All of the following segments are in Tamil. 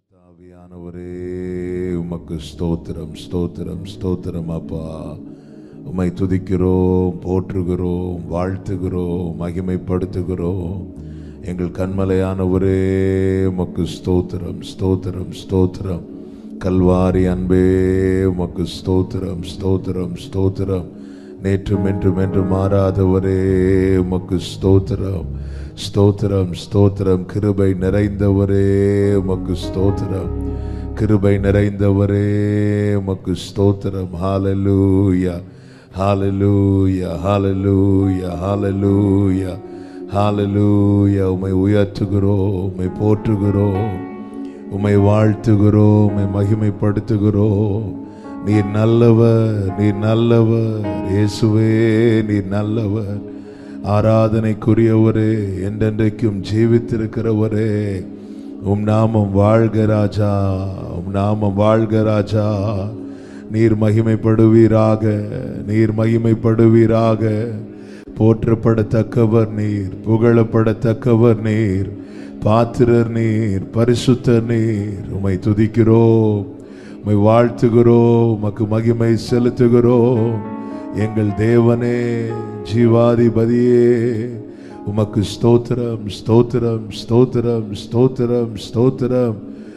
ஆவியானவரே உமக்கு ஸ்தோத்திரம் ஸ்தோத்திரம் ஸ்தோத்திரம் அப்பா உம்மை துதிக்கிறோம் போற்றுகிறோம் வாழ்த்துகிறோம் மகிமைப்படுத்துகிறோம் எங்கள் கண்மலையானவரே உமக்கு ஸ்தோத்திரம் ஸ்தோத்திரம் ஸ்தோத்திரம் கல்வாரி அன்பே உமக்கு ஸ்தோத்திரம் ஸ்தோத்திரம் ஸ்தோத்திரம் நேற்றும் என்றும் என்று மாறாதவரே உமக்கு ஸ்தோத்திரம் ஸ்தோத்திரம் ஸ்தோத்திரம் கிருபை நிறைந்தவரே உமக்கு ஸ்தோத்திரம் கிருபை நிறைந்தவரே உமக்கு ஸ்தோத்திரம் ஹalleluya ஹalleluya ஹalleluya ஹalleluya ஹalleluya உம்மை உயர்த்துகிறோம் உம்மை போற்றுகிறோம் உம்மை வாழ்த்துகிறோம் உம்மை மகிமைப்படுத்துகிறோம் நீர் நல்லவர் நீர் நல்லவர் இயேசுவே நீர் நல்லவர் ஆராதனைக்குரியவரே என்றென்றைக்கும் ஜீவித்திருக்கிறவரே உம் நாமம் வாழ்க ராஜா உம் நாமம் வாழ்க ராஜா நீர் மகிமைப்படுவீராக நீர் மகிமைப்படுவீராக போற்றப்படத்தக்கவர் நீர் புகழப்படத்தக்கவர் நீர் பாத்திரர் நீர் பரிசுத்தர் நீர் உம்மை துதிக்கிறோம் உம்மை வாழ்த்துகிறோம் உமக்கு மகிமை செலுத்துகிறோம் எங்கள் தேவனே ஜீவாதிபதியே உமக்கு ஸ்தோத்திரம் ஸ்தோத்திரம் ஸ்தோத்திரம் ஸ்தோத்திரம் ஸ்தோத்திரம்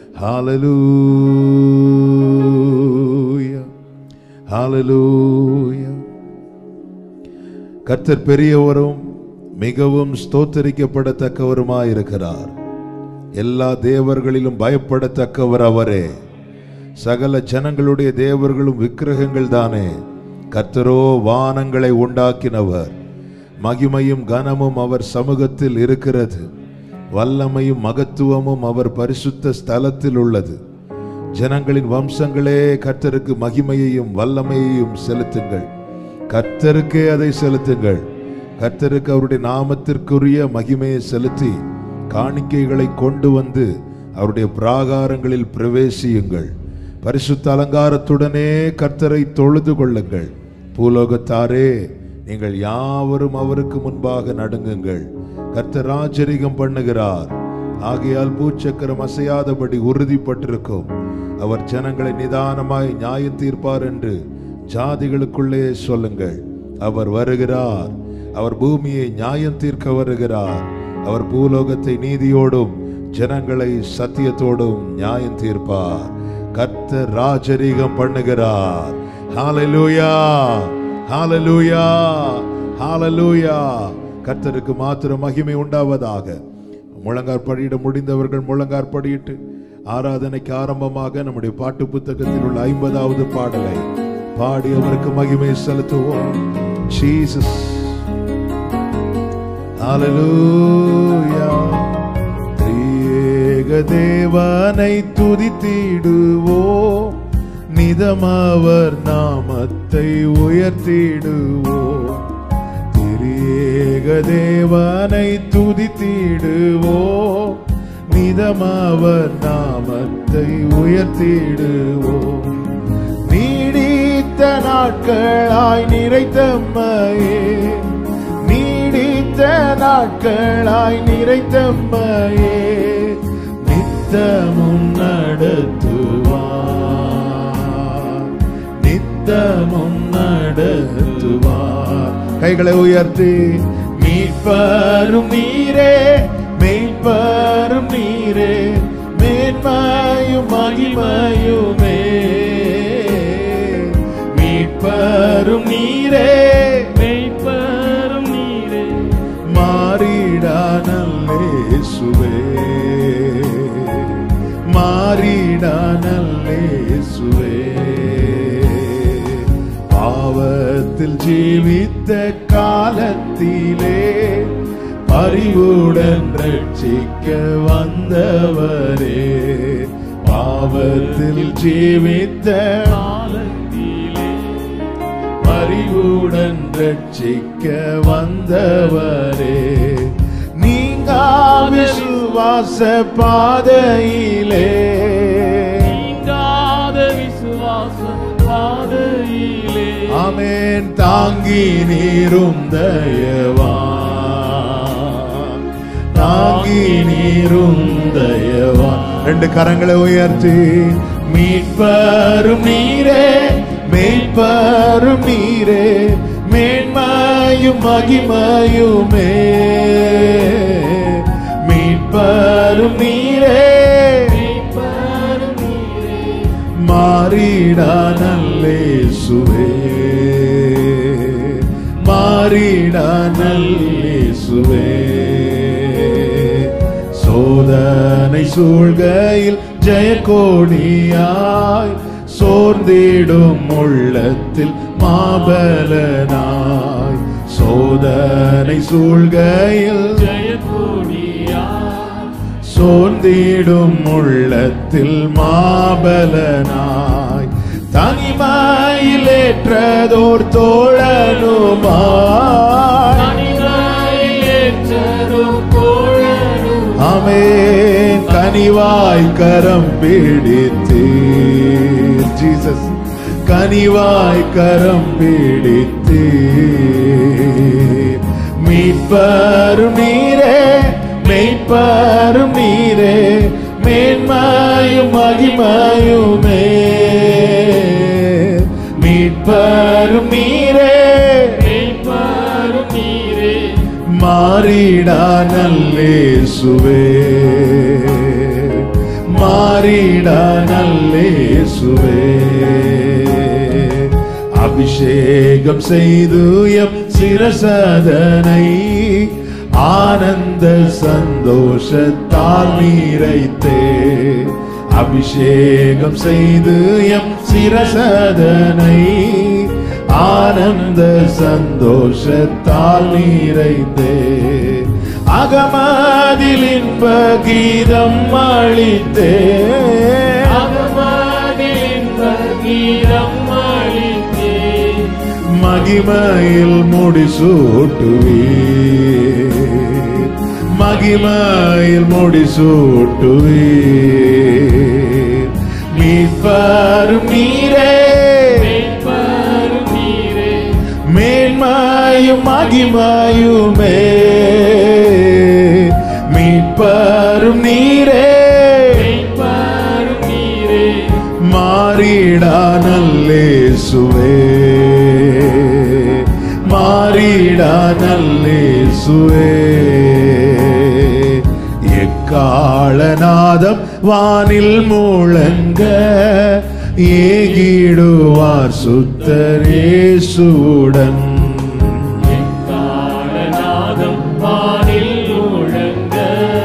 ஹalleluya ஹalleluya கர்த்தர் பெரியவரும் மிகவும் ஸ்தோத்தரிக்கப்படத்தக்கவருமாயிருக்கிறார் எல்லா தேவர்களிலும் பயப்படத்தக்கவர் அவரே சகல ஜனங்களுடைய தேவர்களும் விக்கிரகங்கள் தானே கர்த்தரோ வானங்களை உண்டாக்கினவர் மகிமையும் கனமும் அவர் சமூகத்தில் இருக்கிறது வல்லமையும் மகத்துவமும் அவர் பரிசுத்த ஸ்தலத்தில் உள்ளது ஜனங்களின் வம்சங்களே கர்த்தருக்கு மகிமையையும் வல்லமையையும் செலுத்துங்கள் கர்த்தருக்கே அதை செலுத்துங்கள் கர்த்தருக்கு அவருடைய நாமத்திற்குரிய மகிமையை செலுத்தி காணிக்கைகளை கொண்டு வந்து அவருடைய பிராகாரங்களில் பிரவேசியுங்கள் பரிசுத்த அலங்காரத்துடனே கர்த்தரை தொழுது கொள்ளுங்கள் பூலோகத்தாரே நீங்கள் யாவரும் அவருக்கு முன்பாக நடுங்குங்கள் கர்த்தர் ராஜரிகம் பண்ணுகிறார் ஆகையால் பூச்சக்கரம் அசையாதபடி உறுதிப்பட்டிருக்கும் அவர் ஜனங்களை நிதானமாய் நியாயம் தீர்ப்பார் என்று ஜாதிகளுக்குள்ளே சொல்லுங்கள் அவர் வருகிறார் அவர் பூமியை நியாயம் தீர்க்க வருகிறார் அவர் பூலோகத்தை நீதியோடும் ஜனங்களை சத்தியத்தோடும் நியாயம் தீர்ப்பார் கர்த்தர் ராஜரீகம் பண்ணுகிறார் ஹalleluya ஹalleluya ஹalleluya கர்த்தருக்கு மாத்திரம் மகிமை உண்டாவதாக முழங்காற்படியிட முடிந்தவர்கள் முழங்காற்படியிட்டு ஆராதனைக்கு ஆரம்பமாக நம்முடைய பாட்டு புத்தகத்தில் உள்ள ஐம்பதாவது பாடலை பாடி அவருக்கு மகிமை செலுத்துவோம் ஜீசஸ் ஹalleluya திரியேக தேவனை துதித்திடுவோம் நிதமவர் நாமத்தை உயர்த்திடுவோம் திரியேக தேவனை துதித்திடுவோம் நிதமவர் நாமத்தை உயர்த்திடுவோம் நீடித்த நாட்களாய் நிறைத்தம்மையே நீடித்த நாட்களாய் நிறைத்தம்மையே நித்தமும் நடத்துவார் நித்தமும் நடத்துவார் கைகளை உயர்த்தி மீட்பரும் நீரே மெய்ப்பரும் நீரே மேன்மையும் மகிமையுமே மீட்பரும் நீரே மெய்ப்பரும் நீரே மாறிடா நல்லேசுவே மாறிடா நல்லேசுவே பாவத்தில் ஜீவித்த காலத்திலே பரிவுடன் ரட்சிக்க வந்தவரே பாவத்தில் ஜீவித்த காலத்திலே பரிவுடன் ரட்சிக்க வந்தவரே நீங்கா விசுவாச பாதையிலே நீங்காத விசுவாச பாதையிலே ஆமென் தாங்கி நீரும் தயவா தாங்கி நீரும் தயவா ரெண்டு கரங்களை உயர்த்தி மீட்பரும் நீரே மீட்பரும் நீரே மேன்மையும் மகிமையுமே மீட்பரும் நீரே மாறிடா நல்லே சுவே மாறிடா நல்லே சுவே சோதனை சூழ்கையில் ஜெயக்கோடியாய் சோர்ந்திடும் உள்ளத்தில் மாபலனாய் சோதனை சூழ்கையில் ஜெயக்கொடியா சோர்ந்திடும் உள்ளத்தில் மாபலனாய் தனிமையில் ஏற்றதோர் தோழனுமாய் தனிமையிலேற்றரும் தோழரும் அமே கனிவாய் கரம் பிடித்து ஜீசஸ் கனிவாய் கரம் பிடித்து மீட்பரும் நீரே மெய்ப்பரும் நீரே மேன்மையும் மகிமையுமே மீட்பரும் நீரே மெய்ப்பரும் நீரே மாறிடா நல்லே சுவே மாறிடா நல்லே சுவே அபிஷேகம் செய்து எம் சிரசதனை ஆனந்த சந்தோஷத்தால் நீரைத்தே அபிஷேகம் செய்து எம் சிரசதனை ஆனந்த சந்தோஷத்தால் நீரைத்தே அகமதில் இன்ப கீதம் அளித்தே அகமதின் கீதம் அளித்தே மகிமையில் முடிசூட்டுவே மகிமையில் முடிசூட்டுவே மீட்பரும் நீரே மெய்ப்பரும் நீரே மேன்மையும் மகிமையுமே மீட்பரும் நீரே மெய்ப்பரும் நீரே மாறிடா நல்லே சுவே மாறிடா நல்லே சுவே எக்காலநாதம் வானில் முழங்க ஏகிடுவார் சுத்தரேசுடன் காலநாதம் வானில் முழங்க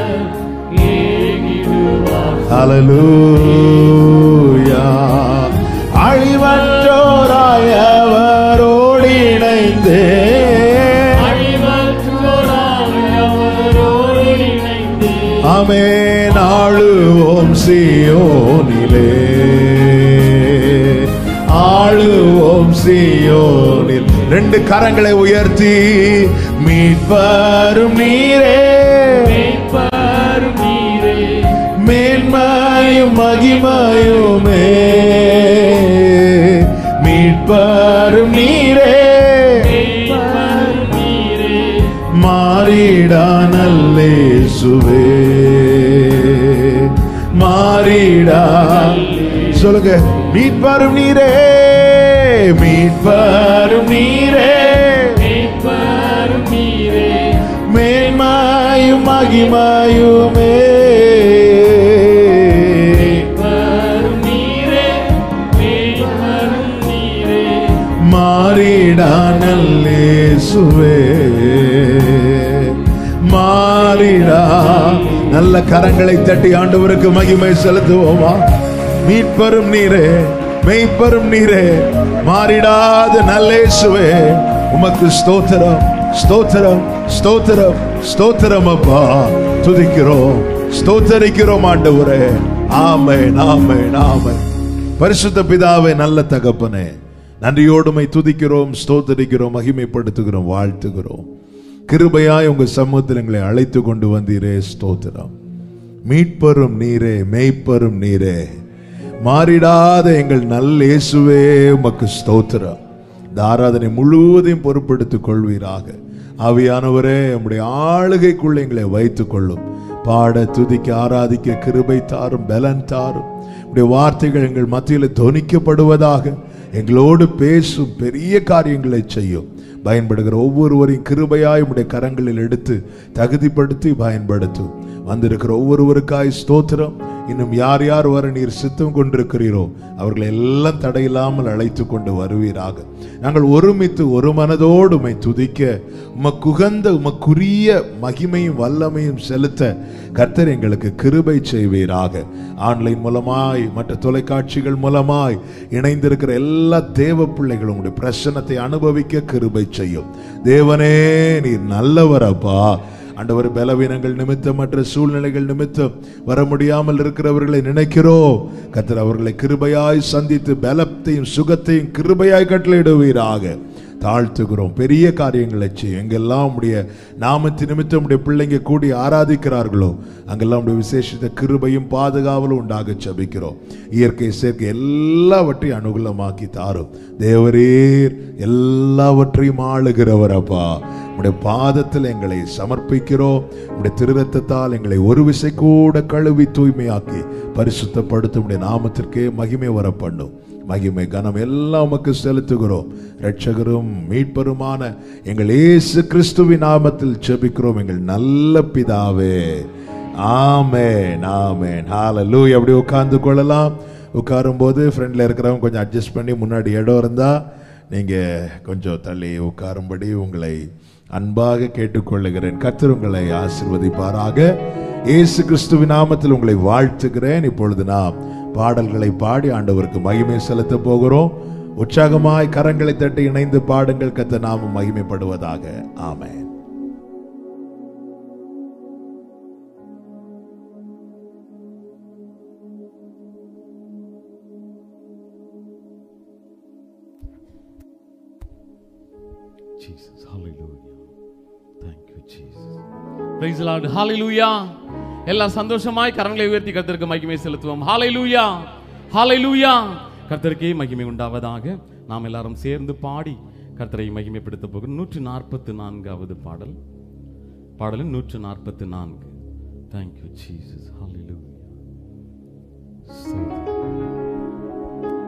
ஏகிடுவார் ஹalleluya அழிவற்றோராயவரோடு இணைந்தே அழிவற்றோராயவரோடு இணைந்து அமே நாளுவோம் சியோனிலே ஆளுவோம் சியோனில் ரெண்டு கரங்களை உயர்த்தி மீட்பரும் நீரே மெய்ப்பரும் நீரே மேன்மையும் மகிமையுமே மீட்பரும் நீரே மெய்ப்பரும் நீரே மாறிடா நல்லே சுவே மாறிடா சொல்லுங்க மீட்பரும் நீரே மீட்பரும் நீரே மெய்ப்பரும் நீரே மேன்மையும் மகிமையுமே மெய்ப்பரும் நீரே மெய்ப்பரும் நீரே மாறிடா நல்லே சுவே மாறிடா நல்ல கரங்களை தட்டி ஆண்டவருக்கு மகிமை செலுத்துவோமா மீட்பரும் நீரே மெய்ப்பரும் நீரே மாறிடாத நல்லேசுவே உமக்கு ஸ்தோத்திரம் ஸ்தோத்திரம் ஸ்தோத்திரம் ஸ்தோத்திரம் அப்பா துதிக்கிறோம் ஸ்தோத்தரிக்கிறோம் ஆண்டவரே ஆமை நாமை நாமை பரிசுத்த பிதாவே நல்ல தகப்பனே நன்றியோடுமை துதிக்கிறோம் ஸ்தோத்தரிக்கிறோம் மகிமைப்படுத்துகிறோம் வாழ்த்துகிறோம் கிருபையாய் உங்க சமூகத்தில் எங்களை அழைத்து கொண்டு வந்தீரே ஸ்தோத்திரம் மீட்பரும் நீரே மேய்ப்பரும் நீரே மாறிடாத எங்கள் நல்ல இயேசுவே உமக்கு ஸ்தோத்திரம் இந்த ஆராதனை முழுவதையும் பொறுப்படுத்திக் கொள்வீராக ஆவியானவரே உம்முடைய ஆளுகைக்குள்ள எங்களை வைத்துக் கொள்ளும் பாட துதிக்க ஆராதிக்க கிருபை தாரும் பலன் தாரும் உடைய வார்த்தைகள் எங்கள் மத்தியில் தொனிக்கப்படுவதாக எங்களோடு பேசும் பெரிய காரியங்களை செய்யும் பயன்படுகிற ஒவ்வொருவரையும் கிருபையாய் உடைய கரங்களில் எடுத்து தகுதிப்படுத்தி பயன்படுத்தும் வந்திருக்கிற ஒவ்வொருவருக்காய் ஸ்தோத்திரம் இன்னும் யார் யார் வர நீர் சித்தம் கொண்டிருக்கிறீரோ அவர்களை எல்லாம் தடையில்லாமல் அழைத்து கொண்டு வருவீராக நாங்கள் ஒருமித்து ஒரு மனதோடு உம்மை துதிக்க உமக்குகந்த உமக்குரிய மகிமையும் வல்லமையும் செலுத்த கர்த்தர் எங்களுக்கு கிருபை செய்வீராக ஆன்லைன் மூலமாய் மற்ற தொலைக்காட்சிகள் மூலமாய் இணைந்திருக்கிற எல்லா தேவ பிள்ளைகளும் உங்களுடைய பிரசன்னத்தை அனுபவிக்க கிருபை செய்யும் தேவனே நீர் நல்லவர் அப்பா ஆண்டவர் பலவீனங்கள் நிமித்தம் மற்ற சூழ்நிலைகள் நிமித்தம் வர முடியாமல் இருக்கிறவர்களை நினைக்கிறோம் கர்த்தர் அவர்களை கிருபையாய் சந்தித்து பலத்தையும் சுகத்தையும் கிருபையாய் கட்டளையிடுவீராக தாழ்த்துகிறோம் பெரிய காரியங்களை செய்யும் எங்கெல்லாம் உடைய நாமத்து நிமித்தம் உடைய பிள்ளைங்க கூடி ஆராதிக்கிறார்களோ அங்கெல்லாம் உடைய விசேஷத்த கிருபையும் பாதுகாவலும் உண்டாக ஜெபிக்கிறோம் இயற்கை சேர்க்கை எல்லாவற்றையும் அனுகூலமாக்கி தாரும் தேவரீர் எல்லாவற்றையும் ஆளுகிறவர் அப்பா உடைய பாதத்தில் எங்களை சமர்ப்பிக்கிறோம் உடைய திருரத்தத்தால் எங்களை ஒரு விசை கூட கழுவி தூய்மையாக்கி பரிசுத்தப்படுத்தும் உடைய நாமத்திற்கே மகிமை வர பண்ணும் மகிமை கனம் எல்லாம் உமக்கு செலுத்துகிறோம் இரட்சகரும் மீட்பருமான எங்கள் இயேசு கிறிஸ்துவின் நாமத்தில் ஜெபிக்கிறோம் எங்கள் நல்ல பிதாவே ஆமென் ஆமென் ஹalleluya அப்படி உட்கார்ந்து கொள்ளலாம் உட்காரும் போது ஃப்ரெண்ட்ல இருக்கிறவங்க கொஞ்சம் அட்ஜஸ்ட் பண்ணி முன்னாடி இடம் இருந்தா நீங்க கொஞ்சம் தள்ளி உட்காரும்படி உங்களை அன்பாக கேட்டுக்கொள்ளுகிறேன் கர்த்தர் உங்களை ஆசிர்வதிப்பாராக இயேசு கிறிஸ்துவின் நாமத்தில் உங்களை வாழ்த்துகிறேன் இப்பொழுது நாம் பாடல்களை பாடி ஆண்டவருக்கு மகிமை செலுத்த போகிறோம் உற்சாகமாய் கரங்களை தட்டி இணைந்து பாடுங்கள் கத்த நாமம் மகிமைப்படுவதாக ஆமென் Jesus. Hallelujah. Thank you, Jesus. Praise the Lord. Hallelujah. எல்லாம் சந்தோஷமாய் கரங்களை உயர்த்தி கர்த்தருக்கு மகிமை செலுத்துவோம் ஹalleluya ஹalleluya கர்த்தருக்கே மகிமை உண்டாவதாக நாம் எல்லாரும் சேர்ந்து பாடி கர்த்தரை மகிமைப்படுத்த போகிறோம் நூற்று நாற்பத்து நான்காவது பாடல் பாடலின் நூற்று நாற்பத்து நான்கு தேங்க்யூ ஜீசஸ் ஹalleluya ஸ்தோத்திரம்.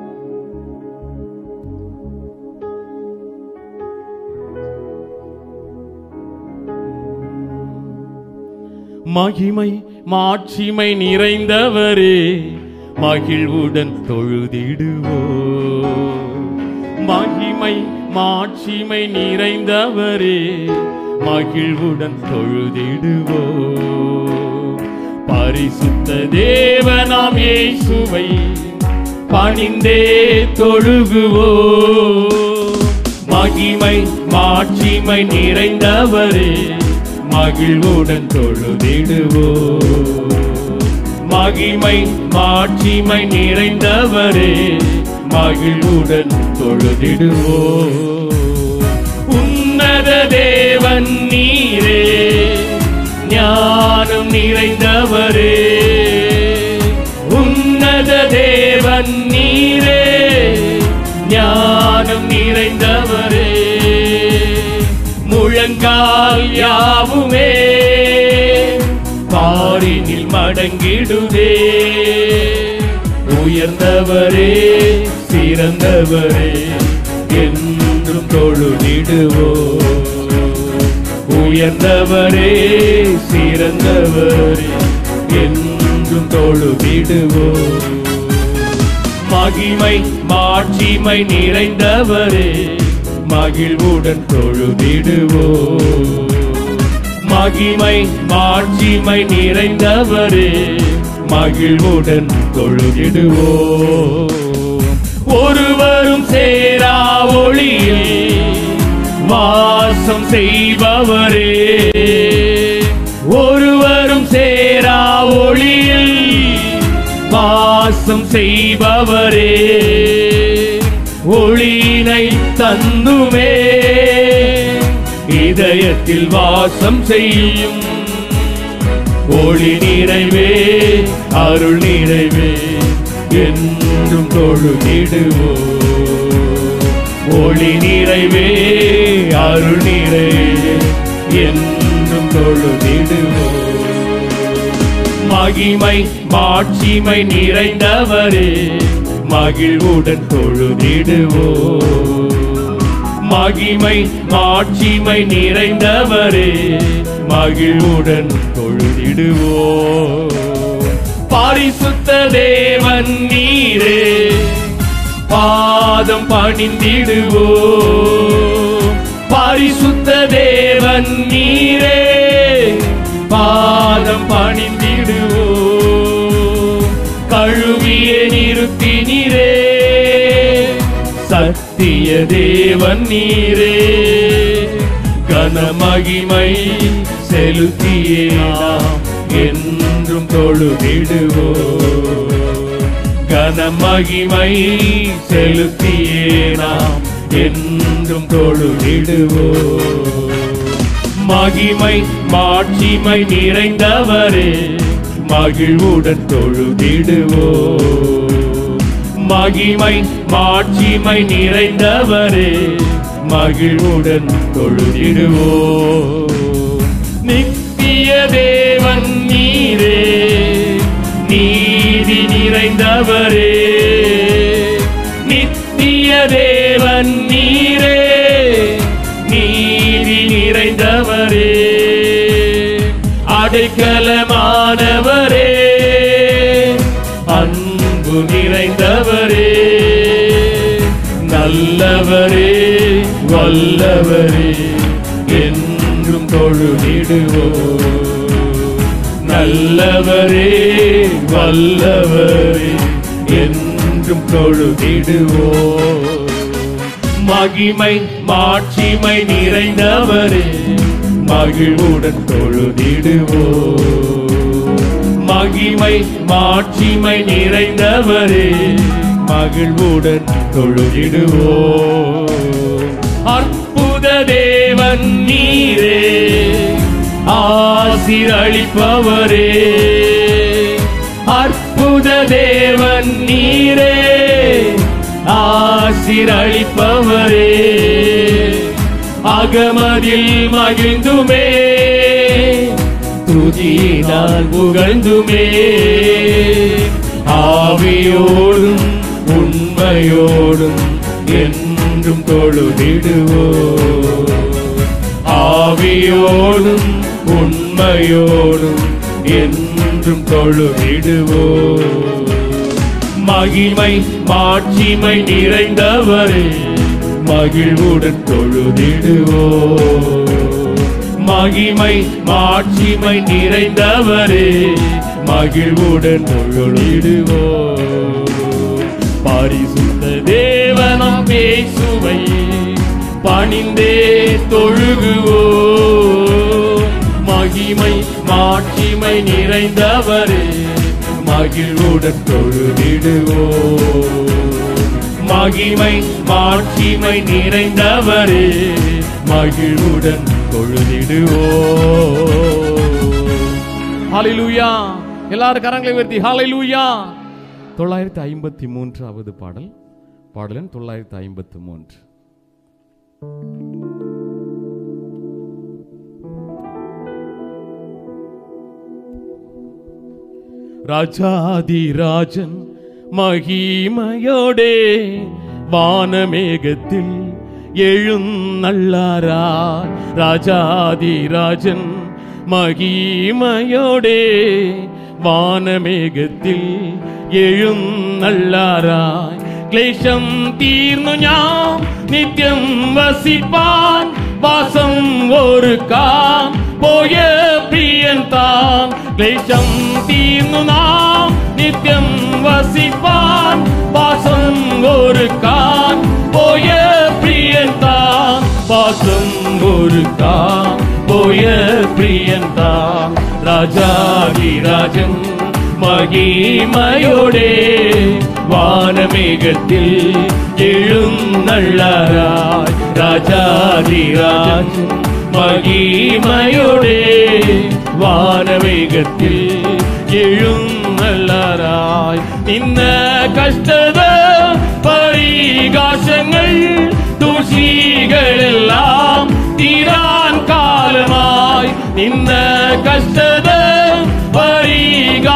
மகிமை மாட்சிமை நிறைந்தவரே மகிழ்வுடன் தொழுதிடுவோ மகிமை மாட்சிமை நிறைந்தவரே மகிழ்வுடன் தொழுதிடுவோ பரிசுத்த தேவனாம் இயேசுவை பணிந்தே தொழுகுவோ மகிமை மாட்சிமை நிறைந்தவரே மகிழ்வுடன் தொழுதிடுவோ மகிமை மாட்சிமை நிறைந்தவரே மகிழ்வுடன் தொழுதிடுவோ உன்னத தேவன் நீரே ஞானம் நிறைந்தவரே உன்னத தேவன் நீரே ஞானம் நிறைந்தவரே முழங்கால் யாவுமே பாரினில் மடங்கிடுதே உயர்ந்தவரே சிறந்தவரே என்றும் தொழுதிடுவோ உயர்ந்தவரே சிறந்தவரே என்றும் தொழுதிடுவோ மகிமை மாட்சிமை நிறைந்தவரே மகிழ்வுடன் தொழுதிடுவோ மகிமை மாட்சிமை நிறைந்தவரே மகிழ்வுடன் தொழுதிடுவோ ஒருவரும் சேரா ஒளியில் வாசம் செய்பவரே ஒருவரும் சேரா ஒளியில் வாசம் செய்பவரே ஒளியினை தந்துமே இதயத்தில் வாசம் செய்யும் ஒளி நிறைவே அருள் நிறைவே என்றும் தொழுதிடுவோ ஒளி நிறைவே அருள் நிறைவே என்றும் தொழுதிடுவோ மகிமை மாட்சிமை நிறைந்தவரே மகிழ்வுடன் தொழுதிடுவோ மகிமை மாட்சிமை நிறைந்தவரே மகிழ்வுடன் தொழுதிடுவோ பரிசுத்த தேவன் நீரே பாதம் பணிந்திடுவோ பரிசுத்த தேவன் நீரே பாதம் பணிந்திடுவோ கழுவிய நிறுத்தினீரே சத்திய தேவன் நீரே கனமகிமை செலுத்தியே நாம் என்றும் தொழுதிடுவோ கனமகிமை செலுத்தியே நாம் என்றும் தொழுதிடுவோ மகிமை மாட்சிமை நிறைந்தவரே மகிழ்வுடன் தொழுதிடுவோ மகிமை மாட்சிமை நிறைந்தவரே மகிழ்வுடன் தொழுதிடுவோ நித்திய தேவன் நீரே நீதி நிறைந்தவரே நித்திய தேவன் நீரே நீதி நிறைந்தவரே அடைக்கலமானவரே அன்பு நிறைந்தவரே நல்லவரே வல்லவரே என்றும் தொழுதிடுவோ நல்லவரே வல்லவரே என்றும் தொழுதிடுவோ மகிமை மாட்சிமை நிறைந்தவரே மகிழ்வுடன் தொழுதிடுவோ மகிமை மாட்சிமை நிறைந்தவரே மகிழ்வுடன் தொழுதிடுவோ அற்புத தேவன் நீரே ஆசிரளிப்பவரே அற்புத தேவன் நீரே ஆசிரளிப்பவரே அகமதில் மகிழ்ந்துமே துதியினால் புகழ்ந்துமே ஆவியோடும் உண்மையோடும் என்றும் தொழுதிடுவோ ஆவியோடும் உண்மையோடும் என்றும் தொழுதிடுவோ மகிமை மாட்சிமை நிறைந்தவரே மகிழ்வுடன் தொழுதிடுவோ மகிமை மாட்சிமை நிறைந்தவரே மகிழ்வுடன் தொழுதிடுவோ பரிசுத்த தேவனம் பேசுவை பணிந்தே தொழுகுவோ மகிமை மாட்சிமை நிறைந்தவரே மகிழ்வுடன் தொழுதிடுவோ மகிமை மாட்சிமை நிறைந்தவரே மகிழ்வுடன் தொழுதிடுவோ ஹalleluya எல்லாரும் கரங்களை உயர்த்தி ஹalleluya தொள்ளாயிரத்தி ஐம்பத்தி மூன்றாவது பாடல் பாடலன் தொள்ளாயிரத்தி ஐம்பத்தி மூன்று ராஜாதிராஜன் மகிமையோடே வானமேகத்தில் எழுநள்ளாரா ராஜாதிராஜன் மகிமையோடே വാനമേഘത്തിൽ എഴുന്നള്ളാറായി ക്ലേശം തീർന്നു ഞാൻ നിത്യം വസിപ്പാൻ വാസം ഒരുക്കാൻ പോയ പ്രിയൻ താൻ ക്ലേശം തീർന്നു നാം നിത്യം വസിപ്പാൻ വാസം ഒരുക്കാൻ പോയ പ്രിയൻ താൻ വാസം ഒരുക്കാൻ പോയ പ്രിയൻ താൻ രാജാതിരാജൻ മഹിമയോടെ വാനമേഘത്തിൽ എഴുന്നള്ളാരായി രാജാതിരാജൻ മഹിമയോടെ വാനമേഘത്തിൽ എഴുന്നള്ളാരായി ഇന്ന് കഷ്ടത പരികാശങ്ങൾ ദൂഷികളെല്ലാം തീരാൻ കാലമായി ഇന്ന് കഷ്ടത പരികാശങ്ങൾ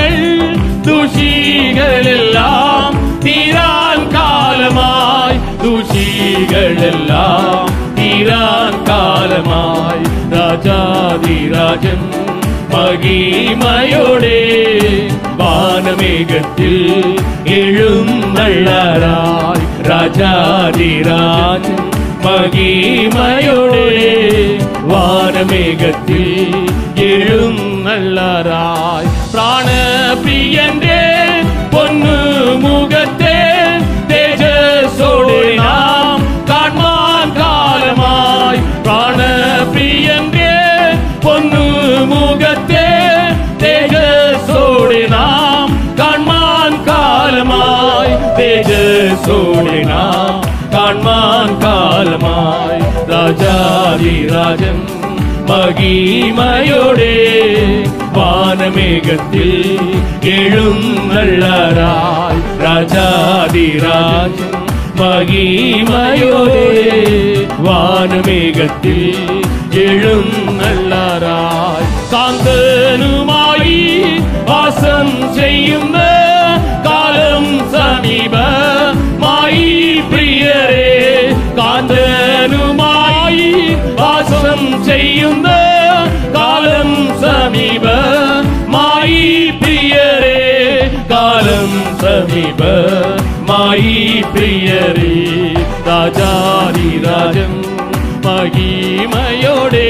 பாவங்கள் துஷிகள் எல்லாம் தீரான் காலமாய் துஷிகள் எல்லாம் தீரான் காலமாய் ராஜாதிராஜன் மகிமையோடே வானமேகத்தில் எழும் நல்லாராய் ராஜாதிராஜன் மகிமையோடே வானமேகத்தில் எழும் நல்லாராய் பிராண பிரியன்றே பொன்னு முகத்தே தேஜஸோடு நாம் காண்பான் காலமாய் பிராண பிரியன்றே பொன்னு முகத்தே தேஜஸோடு நாம் காண்பான் காலமாய் தேஜஸோடு நாம் காண்பான் காலமாய் ராஜாதி ராஜன் மகிமையோடே வானமேகத்தில் எழும் நல்லாராய் ராஜாதி ராஜன் மகிமையோடே வானமேகத்தில் எழும் நல்லாராய் காந்தனுமாயி வாசம் செய்யும் காலம் சமீப மாயி பிரியரே காந்தனுமாயி வாசம் செய்யும் காலம் சமீப மாயி பிரியரே காலம் சமீப மாயி பிரியரே ராஜாதி ராஜன் மகிமையோடே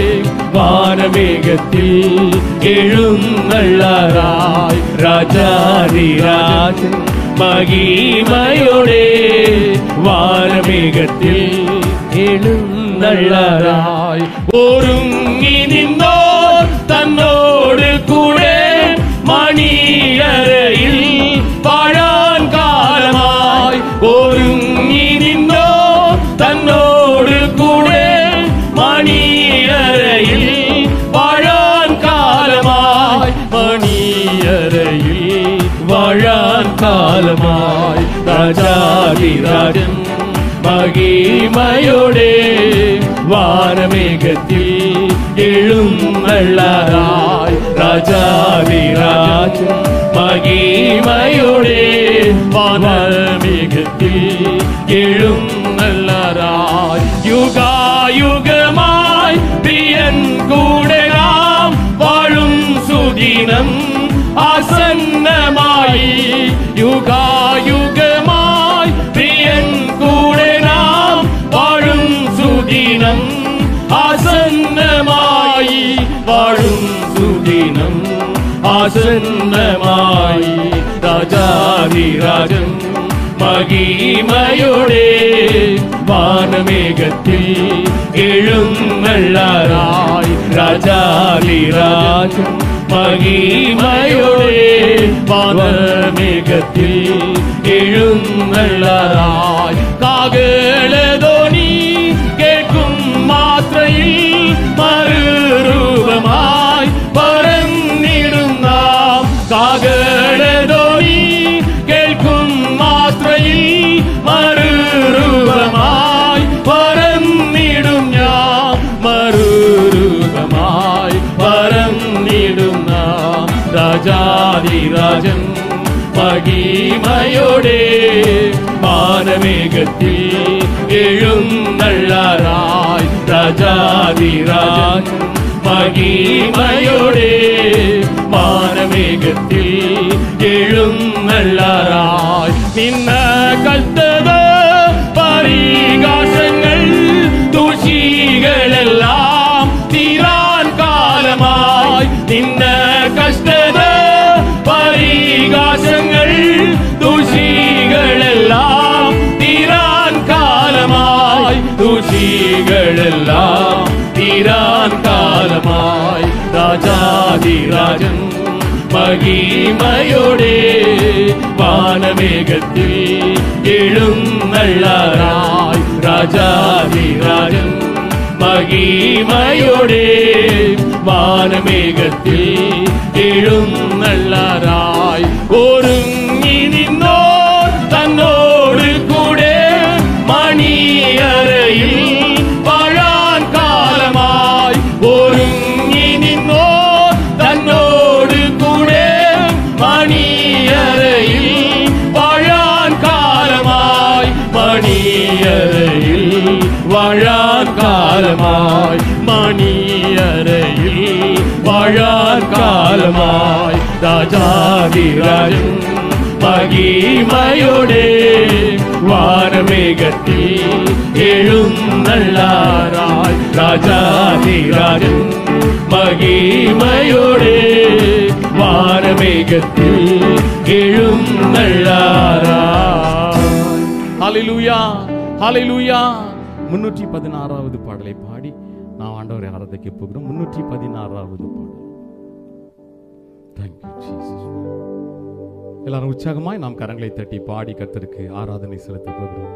வானமேகத்தில் எழும் நல்லாராய் ராஜாதி ராஜன் மகிமையோடே வானமேகத்தில் எழும் நல்லாராய் ஒருங்கி நின்றோர் தன்னோடு கூட மணியறையில் பழான் காலமாய் ஒருங்கி நின்றோர் தன்னோடு கூட மணியறையில் பழான் காலமாய் மணியறையில் வாழான் காலமாய் ராஜாதி ராஜன் மகிமையோடே வானமேகத்தில் எழும் நல்லாராய் ராஜாதி ராஜன் மகிமையோடே வானமேகத்தில் எழும் நல்லாராய் யுகா யுகமாய் பிரியன் கூட நாம் வாழும் சுதினம் ஆசன்னமாய் யுகா யுகமாய் பிரியன் கூட நாம் வாழும் சுதினம் ஆசன்னமாய் வாழும் சுதினம் ஆசன்னமாய் ராஜாதி ராஜன் மகிமையோடே வானமேகத்தில் எழும் நல்லாராய் ராஜாதி ராஜன் மகிமையோடே வானமேகத்தில் எழும் நல்லாராய் காகலதோனி கேட்கும் மாத்திரையில் மறுரூபமாய் பரந்திடும் நாம் காகலதோனி கேட்கும் மாத்திரையில் மறுரூபமாய் பரந்திடும் யாம் மறுரூபமாய் பரந்திடும் நாம் ராஜாதி ராஜன் மகிமையோடே மானமேகத்தில் எழும் நல்லாராய் ராஜாதி ராஜன் மகிமையோடே மானமேகத்தில் எழும் நல்லாராய் நின்ன கல்தவ பரிகாசங்கள் தூஷிகள் எல்லாம் தீரான் காலமாய் நின்ன கஷ்டத பரிகாசங்கள் தூஷிகள் எல்லாம் தீரான் காலமாய் தூஷிகள் எல்லாம் தீரான் காலமாய் ராஜாதி ராஜன் மகிமையோடே வானமேகத்தில் எழும் நல்லாராய் ராஜாதி ராஜன் மகிமையோடே வானமேகத்தில் எழும் நல்லாராய் ஒருங்கி நின்றோர் தன்னோடு கூட மணியறையில் பழான் காலமாய் ஒருங்கி நின்றோர் தன்னோடு கூட வாழார் காலமாய் ராஜாதிராஜன் மகிமையோடே வானமேகத்தில் எழும் நல்லாராய் ராஜாதிராஜன் மகிமையோடே வானமேகத்தில் எழும் நல்லாராய் ஹalleluya ஹalleluya முன்னூற்றி பதினாறாவது பாடலை பாடி நாம் ஆண்டவரை ஆராதிக்க போகிறோம் முன்னூற்றி பதினாறாவது பாடல் தேங்க்யூ ஜீசஸ் எல்லாரும் உற்சாகமாய் நாம் கரங்களை தட்டி பாடி கர்த்தருக்கு ஆராதனை செலுத்த போகிறோம்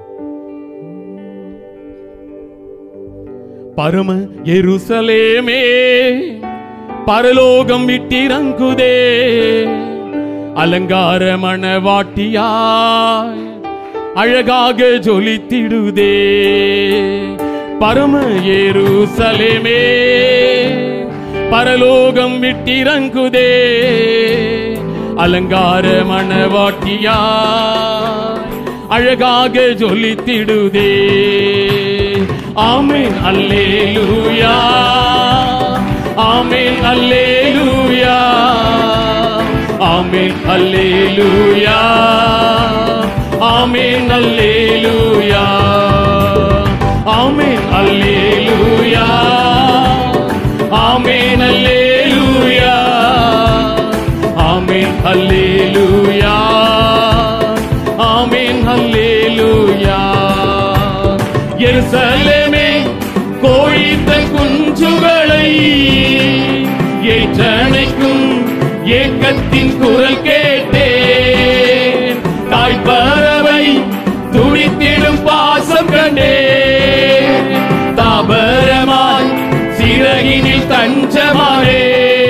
பரம எருசலேமே பரலோகம் விட்டிறங்குதே அலங்கார மணவாட்டியாய் அழகாக ஜொலித்திடுதே பரம எருசலேமே பரலோகம் விட்டிறங்குதே அலங்கார மணவாட்டியாய் அழகாக ஜொலித்திடுதே ஆமென் அல்லேலூயா ஆமென் அல்லேலூயா ஆமென் அல்லேலூயா ஆமென் அல்லேலூயா ஆமென் அல்லேலூயா ஆமென் அல்லேலூயா ஆமென் அல்லேலூயா ஆமென் அல்லேலூயா எருசலேமே கோழித்த குஞ்சுகளை ஏற்றணைக்கும் ஏக்கத்தின் குரல் கேட்டேன் தாய்ப்பறவை துடித்திடும் பாசம் கண்டேன் தாபரமாய் சிறகினில் தஞ்சமானே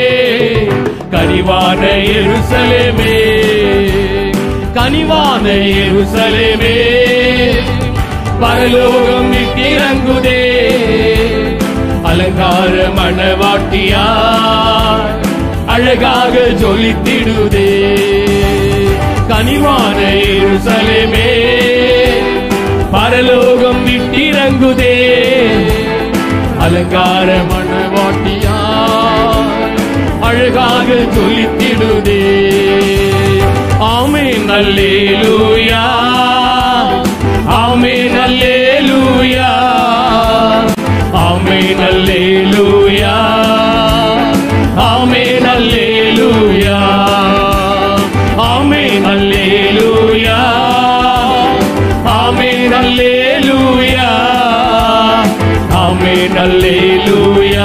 கனிவான எருசலேமே கனிவான எருசலேமே பரலோகம் விட்டிறங்குதே அலங்கார மணவாட்டியார் அழகாக ஜொலித்திடுதே கனிவான எருசலேமே பரலோகம் விட்டிறங்குதே அலங்கார மணவாட்டியார் அழகாக ஜொலித்திடுதே ஆமே நல்லேலூயா ஆமே நல்லேலூயா ஆமே நல்லேலூயா ஆமே நல்லேலூயா ஆமே நல்லேலூயா ஆமே நல்லேலூயா ஆமே நல்லேலூயா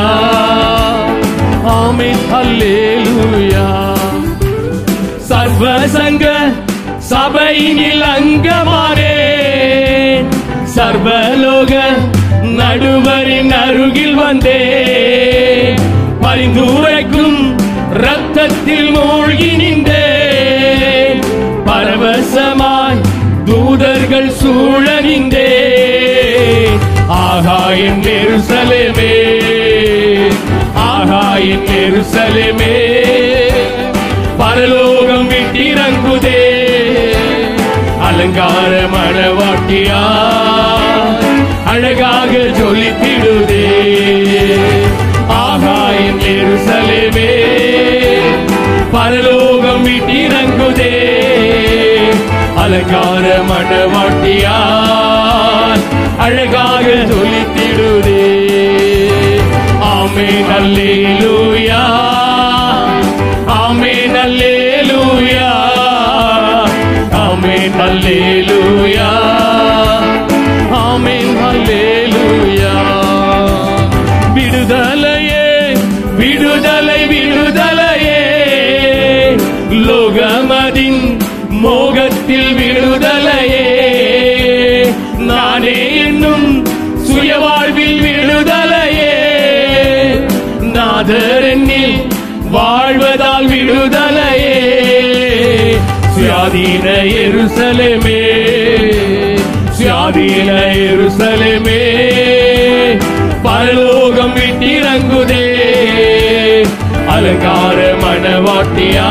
ஆமே அல்லேலூயா சர்வசங்க சபையினில் அங்கமானேன் சர்வலோக நடுவரின் அருகில் வந்தேன் பரிந்துரைக்கும் ரத்தத்தில் மூழ்கி நின்றேன் பரவசமாய் தூதர்கள் சூழ நின்றேன் ஆகாயின் எருசலேமே ஆகாயின் எருசலேமே பரலோகம் விட்டிறங்குதே அலங்கார மணவாட்டியா அழகாக ஜொலித்திடுதே ஆகாயம் எருசலேமே பரலோகம் விட்டிறங்குதே அலங்கார மணவாட்டியா அழகாக ஜொலித்திடுதே ஆமே நல்லேலூயா ஆமே நல்லேலூயா ஆமே நல்லேலூயா ஆமே நல்லேலூயா விடுதலையே விடுதலை விடுதலையே லோகமதின் மோகத்தில் விடுதலையே நானே என்னும் சுயவாழ்வில் விடுதலையே நாதர் என்னில் வாழ்வதால் விடுதலையே சுயாதீன எருசலேமே சுயாதீன எருசலேமே பரலோகம் விட்டிறங்குதே அலங்கார மணவாட்டியா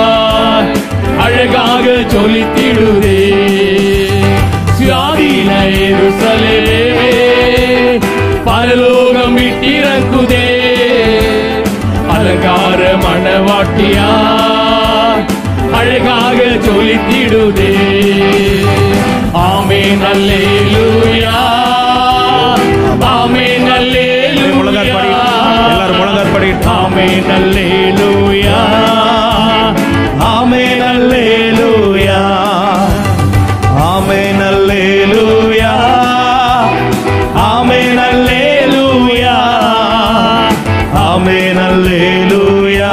அழகாக ஜொலித்திடுதே சுயாதீன எருசலேமே பரலோகம் விட்டிறங்குதே அலங்கார மனவாட்டியார் அழகாக ஜொலித்திடுதே ஆமே நல்லேலூயா ஆமே முழங்கால் படி எல்லாரும் முழங்கால் படி ஆமே நல்லேலூயா ஆமே நல்லேலூயா ஆமே நல்லேலூயா ஆமே நல்லேலூயா ஆமே நல்லேலூயா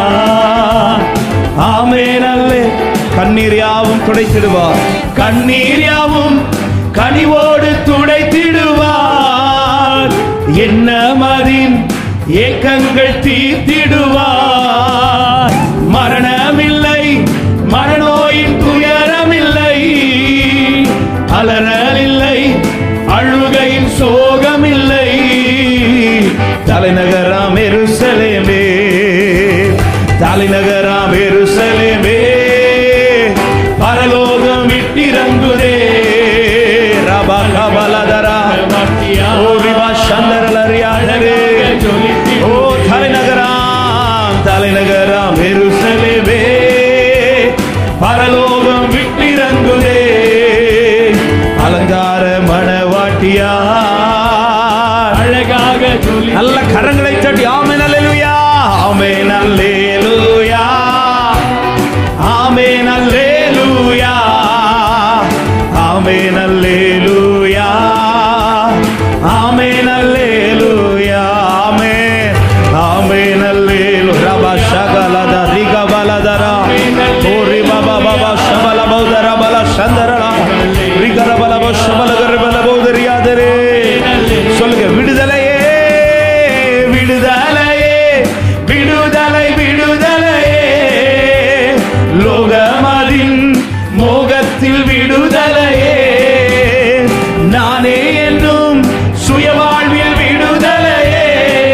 ஆமே நல்லே கண்ணீர் யாவும் துடைத்திடுவார் கண்ணீர் யாவும் கனிவோடு துடைத்திடுவார் என்ன மதின் ஏக்கங்கள் தீர்த்திடுவார் மரணமில்லை மரணோயின் துயரமில்லை அலறல் இல்லை அழுகையின் சோகமில்லை தலைநகராம் எருசலேமே தலைநகராம் எருசலேமே பரலோகம் விட்டிறங்குதே ரபா கபலதரா ஓ ரிவா சந்தரலரியாடரே ஓ தலைநகராம் தலைநகராம் எருசலேமே பரலோகம் விட்டிறங்குதே அலங்கார மணவாட்டியா அழகாக ஜொலி நல்ல கரங்களை தட்டி ஆமே நல்லேலூயா ஆமே நல்லேலூயா ஆமே நல்லேலூயா ஆமே நல்லேலூயா ஆமே நல்லேலூயா ஆமே ஆமே நல்லேலு ரபா சகலத ரிக பலதரா ஓரி பாபா பாபா சபல பௌதர பல சந்தரா ரிகர பல சபல கர பல பௌதரியாதரே சொல்லுங்க விடுதலையே விடுதலையே விடுதலை விடுதலையே லோகமதின் மோகத்தில் விடுதலையே நானே என்னும் சுயவாழ்வில் விடுதலையே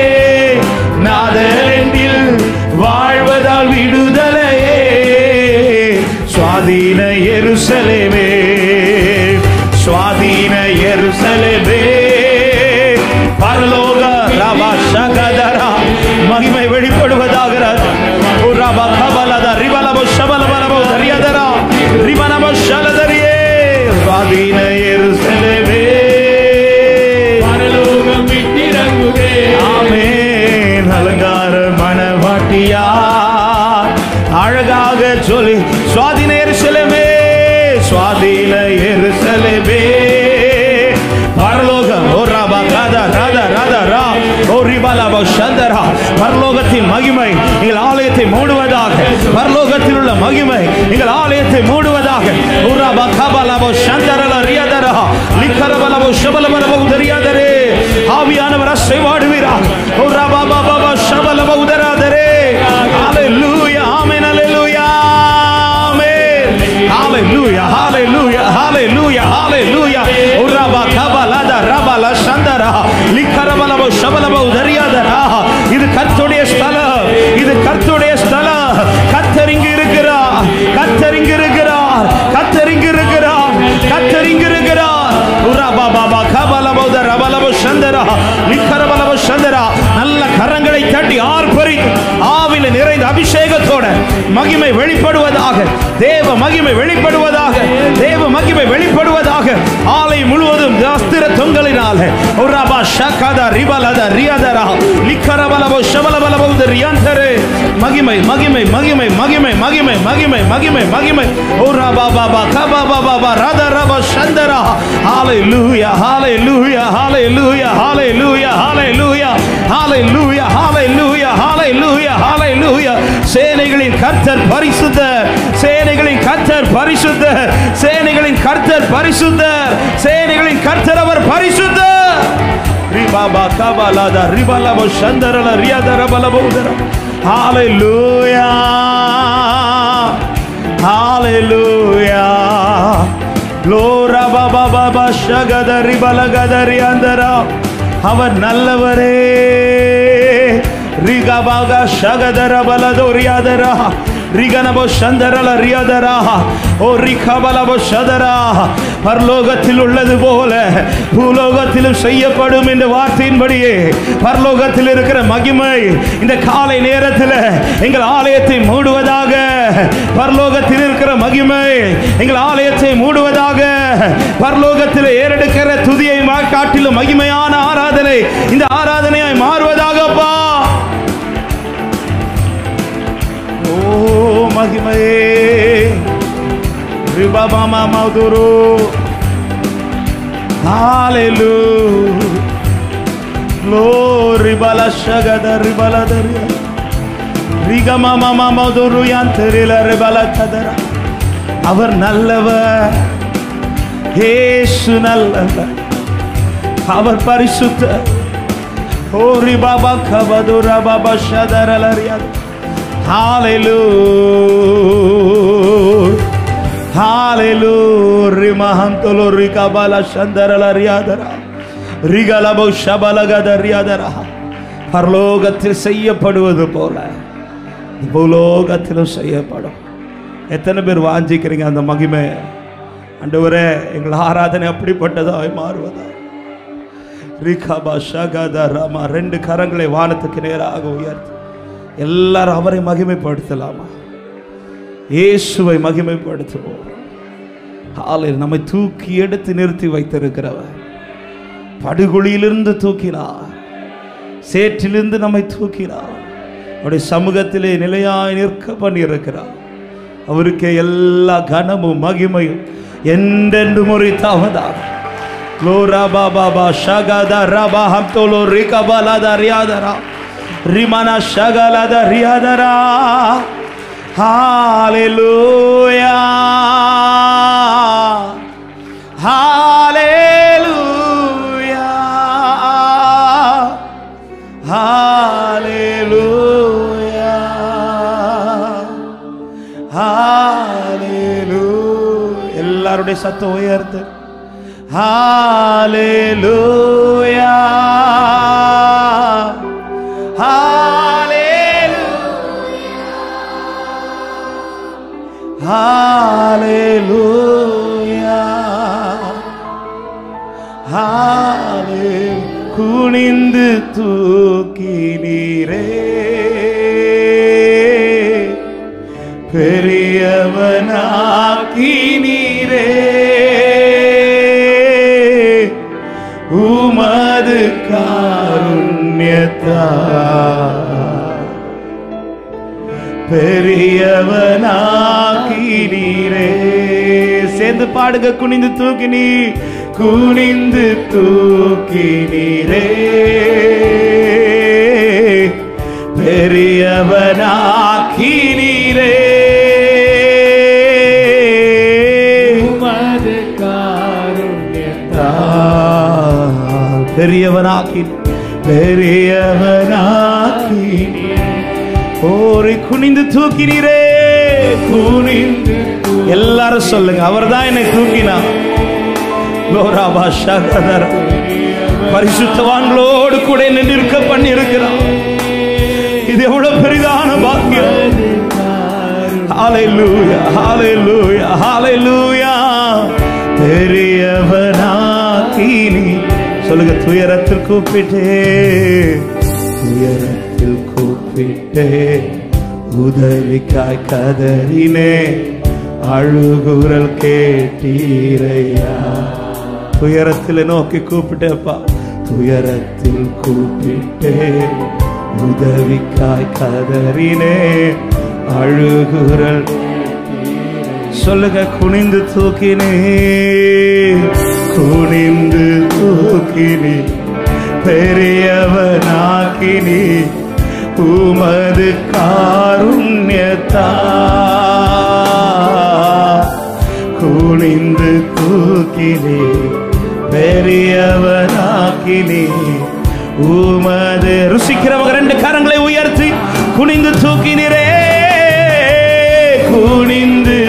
நாதரெண்டில் வாழ்வதால் விடுதலையே சுவாதீன எருசலேமே சுவாதீன எருசலேமே பரலோக ரபா சகதரா மகிமை வெளிப்படுவதாக ஓ ரபா கபலத ரிபலபோ ஷபலபலபோ தரியதரா ரிபனபோ ஷலதரியே சுவாதீன எருசலேமே பரலோகம் விட்டிறங்குதே ஆமென் அலங்கார மணவாட்டியா அழகாக சொல்லி சுவாதீன எருசலேமே சுவாதீன எருசலேமே பரலோகம் ஓ ராபா ராதா ராதா ராதா ரா ஓ ரிபாலாபா சந்தரா பரலோகத்தின் மகிமை எங்கள் ஆலயத்தை மூடுவதாக பரலோகத்தில் உள்ள மகிமை எங்கள் ஆலயத்தை மூடுவதாக ஓ ராபா காபாலாபோ சந்தரல ரியாதரா லிக்கரபலபோ ஷபலபலபோ தெரியாதரே ஆவியானவர் அசைவாடுவீராக ஓ ராபா பாபா பா ஷபலபோ உதராதரே ஹalleluya ஆமென் ஹalleluya ஆமென் ஹalleluya ஹalleluya ஹalleluya ஹalleluya ஓ ராபா கபலத ரபல சந்தரா லிக்கரபலபோ ஷபலபோ தெரியாதரா இது கர்த்தருடைய ஸ்தலம் இது கர்த்தருடைய ஸ்தலம் கர்த்தர் இங்கு இருக்கிறார் கர்த்தர் இங்கு இருக்கிறார் கர்த்தர் இங்கு இருக்கிறார் கர்த்தர் இங்கு இருக்கிறார் உரபா பாபா கபலபௌத ரபலபோ சந்தரா நிக்கரபலபோ சந்தரா நல்ல கரங்களை தட்டி ஆர்ப்பரி ஆவில நிறைந்த அபிஷேகத்தோட மகிமை வெளிப்படுவதாக தேவ மகிமை வெளிப்படுவதாக தேவ மகிமை வெளிப்படுவதாக ஆலை முழுவதும் அஸ்திர தொங்கலினால உரபா ஷகத ரிபலத ரியதரா லிக்கரபலபோ ஷபலபலபோ ரியந்தரே மகிமை மகிமை மகிமை மகிமை மகிமை மகிமை மகிமை மகிமை ஓ ரபா பாபா கபா பாபா பா ரத ரப சந்தரா ஹalleluya hallelujah hallelujah hallelujah hallelujah hallelujah hallelujah hallelujah hallelujah சேனைகளின் கர்த்தர் பரிசுத்தர் சேனைகளின் கர்த்தர் பரிசுத்தர் சேனைகளின் கர்த்தர் பரிசுத்தர் சேனைகளின் கர்த்தர் அவர் பரிசுத்தர் ரிபாபா கபாலாதா ரிபலபோ சந்தரல ரியதரபலபோதர ஹalleluya ஹalleluya லோரா பாபா பாபா ஷகதரி பலகதரி அந்தரா அவர் நல்லவரே ரிகபாக ஷகதர பலதோரியாதரா ரிகனபோ சந்தரல ரியதரா ஓ ரிகபலபோ சதரா பரலோகத்தில் உள்ளது போல பூலோகத்திலும் செய்யப்படும் என்ற வார்த்தையின்படியே பரலோகத்தில் இருக்கிற மகிமை இந்த காலை நேரத்தில் எங்கள் ஆலயத்தை மூடுவதாக பரலோகத்தில் இருக்கிற மகிமை எங்கள் ஆலயத்தை மூடுவதாக பரலோகத்தில் ஏறெடுக்கிற துதியை மா- காட்டிலும் மகிமையான ஆராதனை இந்த ஆராதனையாய் மாறுவதாகப்பா ஓ மகிமையே ரிபபமா மதுரு Hallelujah. Glory bala shagada ribala daria. Rigama mama maduru yanterila ribala kadara. அவர் நல்லவர் ஏசு நல்லவர் அவர் பரிசுத்த ஓரி Baba கபதுரா Baba ஷதரலரியா Hallelujah. Hallelujah. Rimahantolo rikabala shandarala riadara. ரிகலபோ ஷபலகத ரியாதரா. பரலோகத்தில் செய்யப்படுவது போல பூலோகத்திலும் செய்யப்படும் எத்தனை பேர் வாஞ்சிக்கிறீங்க அந்த மகிமை ஆண்டவரே எங்கள் ஆராதனை அப்படிப்பட்டதாய் மாறுவதா ரிகாபா ஷகத ராமா ரெண்டு கரங்களை வானத்துக்கு நேராக உயர்த்தி எல்லாரும் அவரை மகிமைப்படுத்தலாமா இயேசுவை மகிமைப்படுத்துவோம் ஆலையில் நம்மை தூக்கி எடுத்து நிறுத்தி வைத்திருக்கிறவர் படுகொலியிலிருந்து தூக்கினார் சேற்றிலிருந்து நம்மை தூக்கினார் அவருடைய சமூகத்திலே நிலையாய் நிற்க பண்ணியிருக்கிறார் அவருக்கே எல்லா கனமும் மகிமையும் என்றென்று முறித்தாவதாக லோரா பாபா பா ஷகத ரபா ஹம்தோலோ ரிகபலத ரியாதரா ரிமன ஷகலத ரியாதரா ஹalleluya ஹalleluya ஹalleluya ஹalleluya எல்லாருடைய சத்தம் உயர்த்து ஹalleluya ஹalleluya ஹalleluya ஹalleluya குனிந்து தூக்கி நீரே பெரியவனாக்கி நீரே உமது காருண்யத்தா பெரியவனாக்கி நீரே சேர்ந்து பாடுங்க குனிந்து தூக்கி நீ குனிந்து தூக்கி நீரே பெரியவனாக்கி நீரே உமது காருண்யத்தா பெரியவனாக்கி பெரியவனாக்கி ஓரி குனிந்து தூக்கினீரே குனிந்து எல்லாரும் சொல்லுங்க அவர்தான் என்னை தூக்கினார் லோராபா ஷகதர பரிசுத்தவான்களோடு கூட என்னை நிற்க பண்ணி இருக்கிறார் இது எவ்வளவு பெரிதான பாக்கியம் ஹalleluya ஹalleluya ஹalleluya பெரியவனாக்கி நீ சொல்லுங்க துயரத்தில் கூப்பிட்டே துயரத்தில் கூப்பிட்டே உதவிக்காய் கதறினே அழுகுரல் கேட்டீரையா துயரத்தில் நோக்கி கூப்பிட்டேப்பா துயரத்தில் கூப்பிட்டே உதவிக்காய் கதறினே அழுகுரல் சொல்லுங்க குனிந்து தூக்கினே குனிந்து தூக்கினி பெரியவனாக்கினி உமது காருண்யத்தா குனிந்து தூக்கினி பெரியவனாக்கினி உமது ருசிக்கிறவங்க ரெண்டு கரங்களை உயர்த்தி குனிந்து தூக்கினரே குனிந்து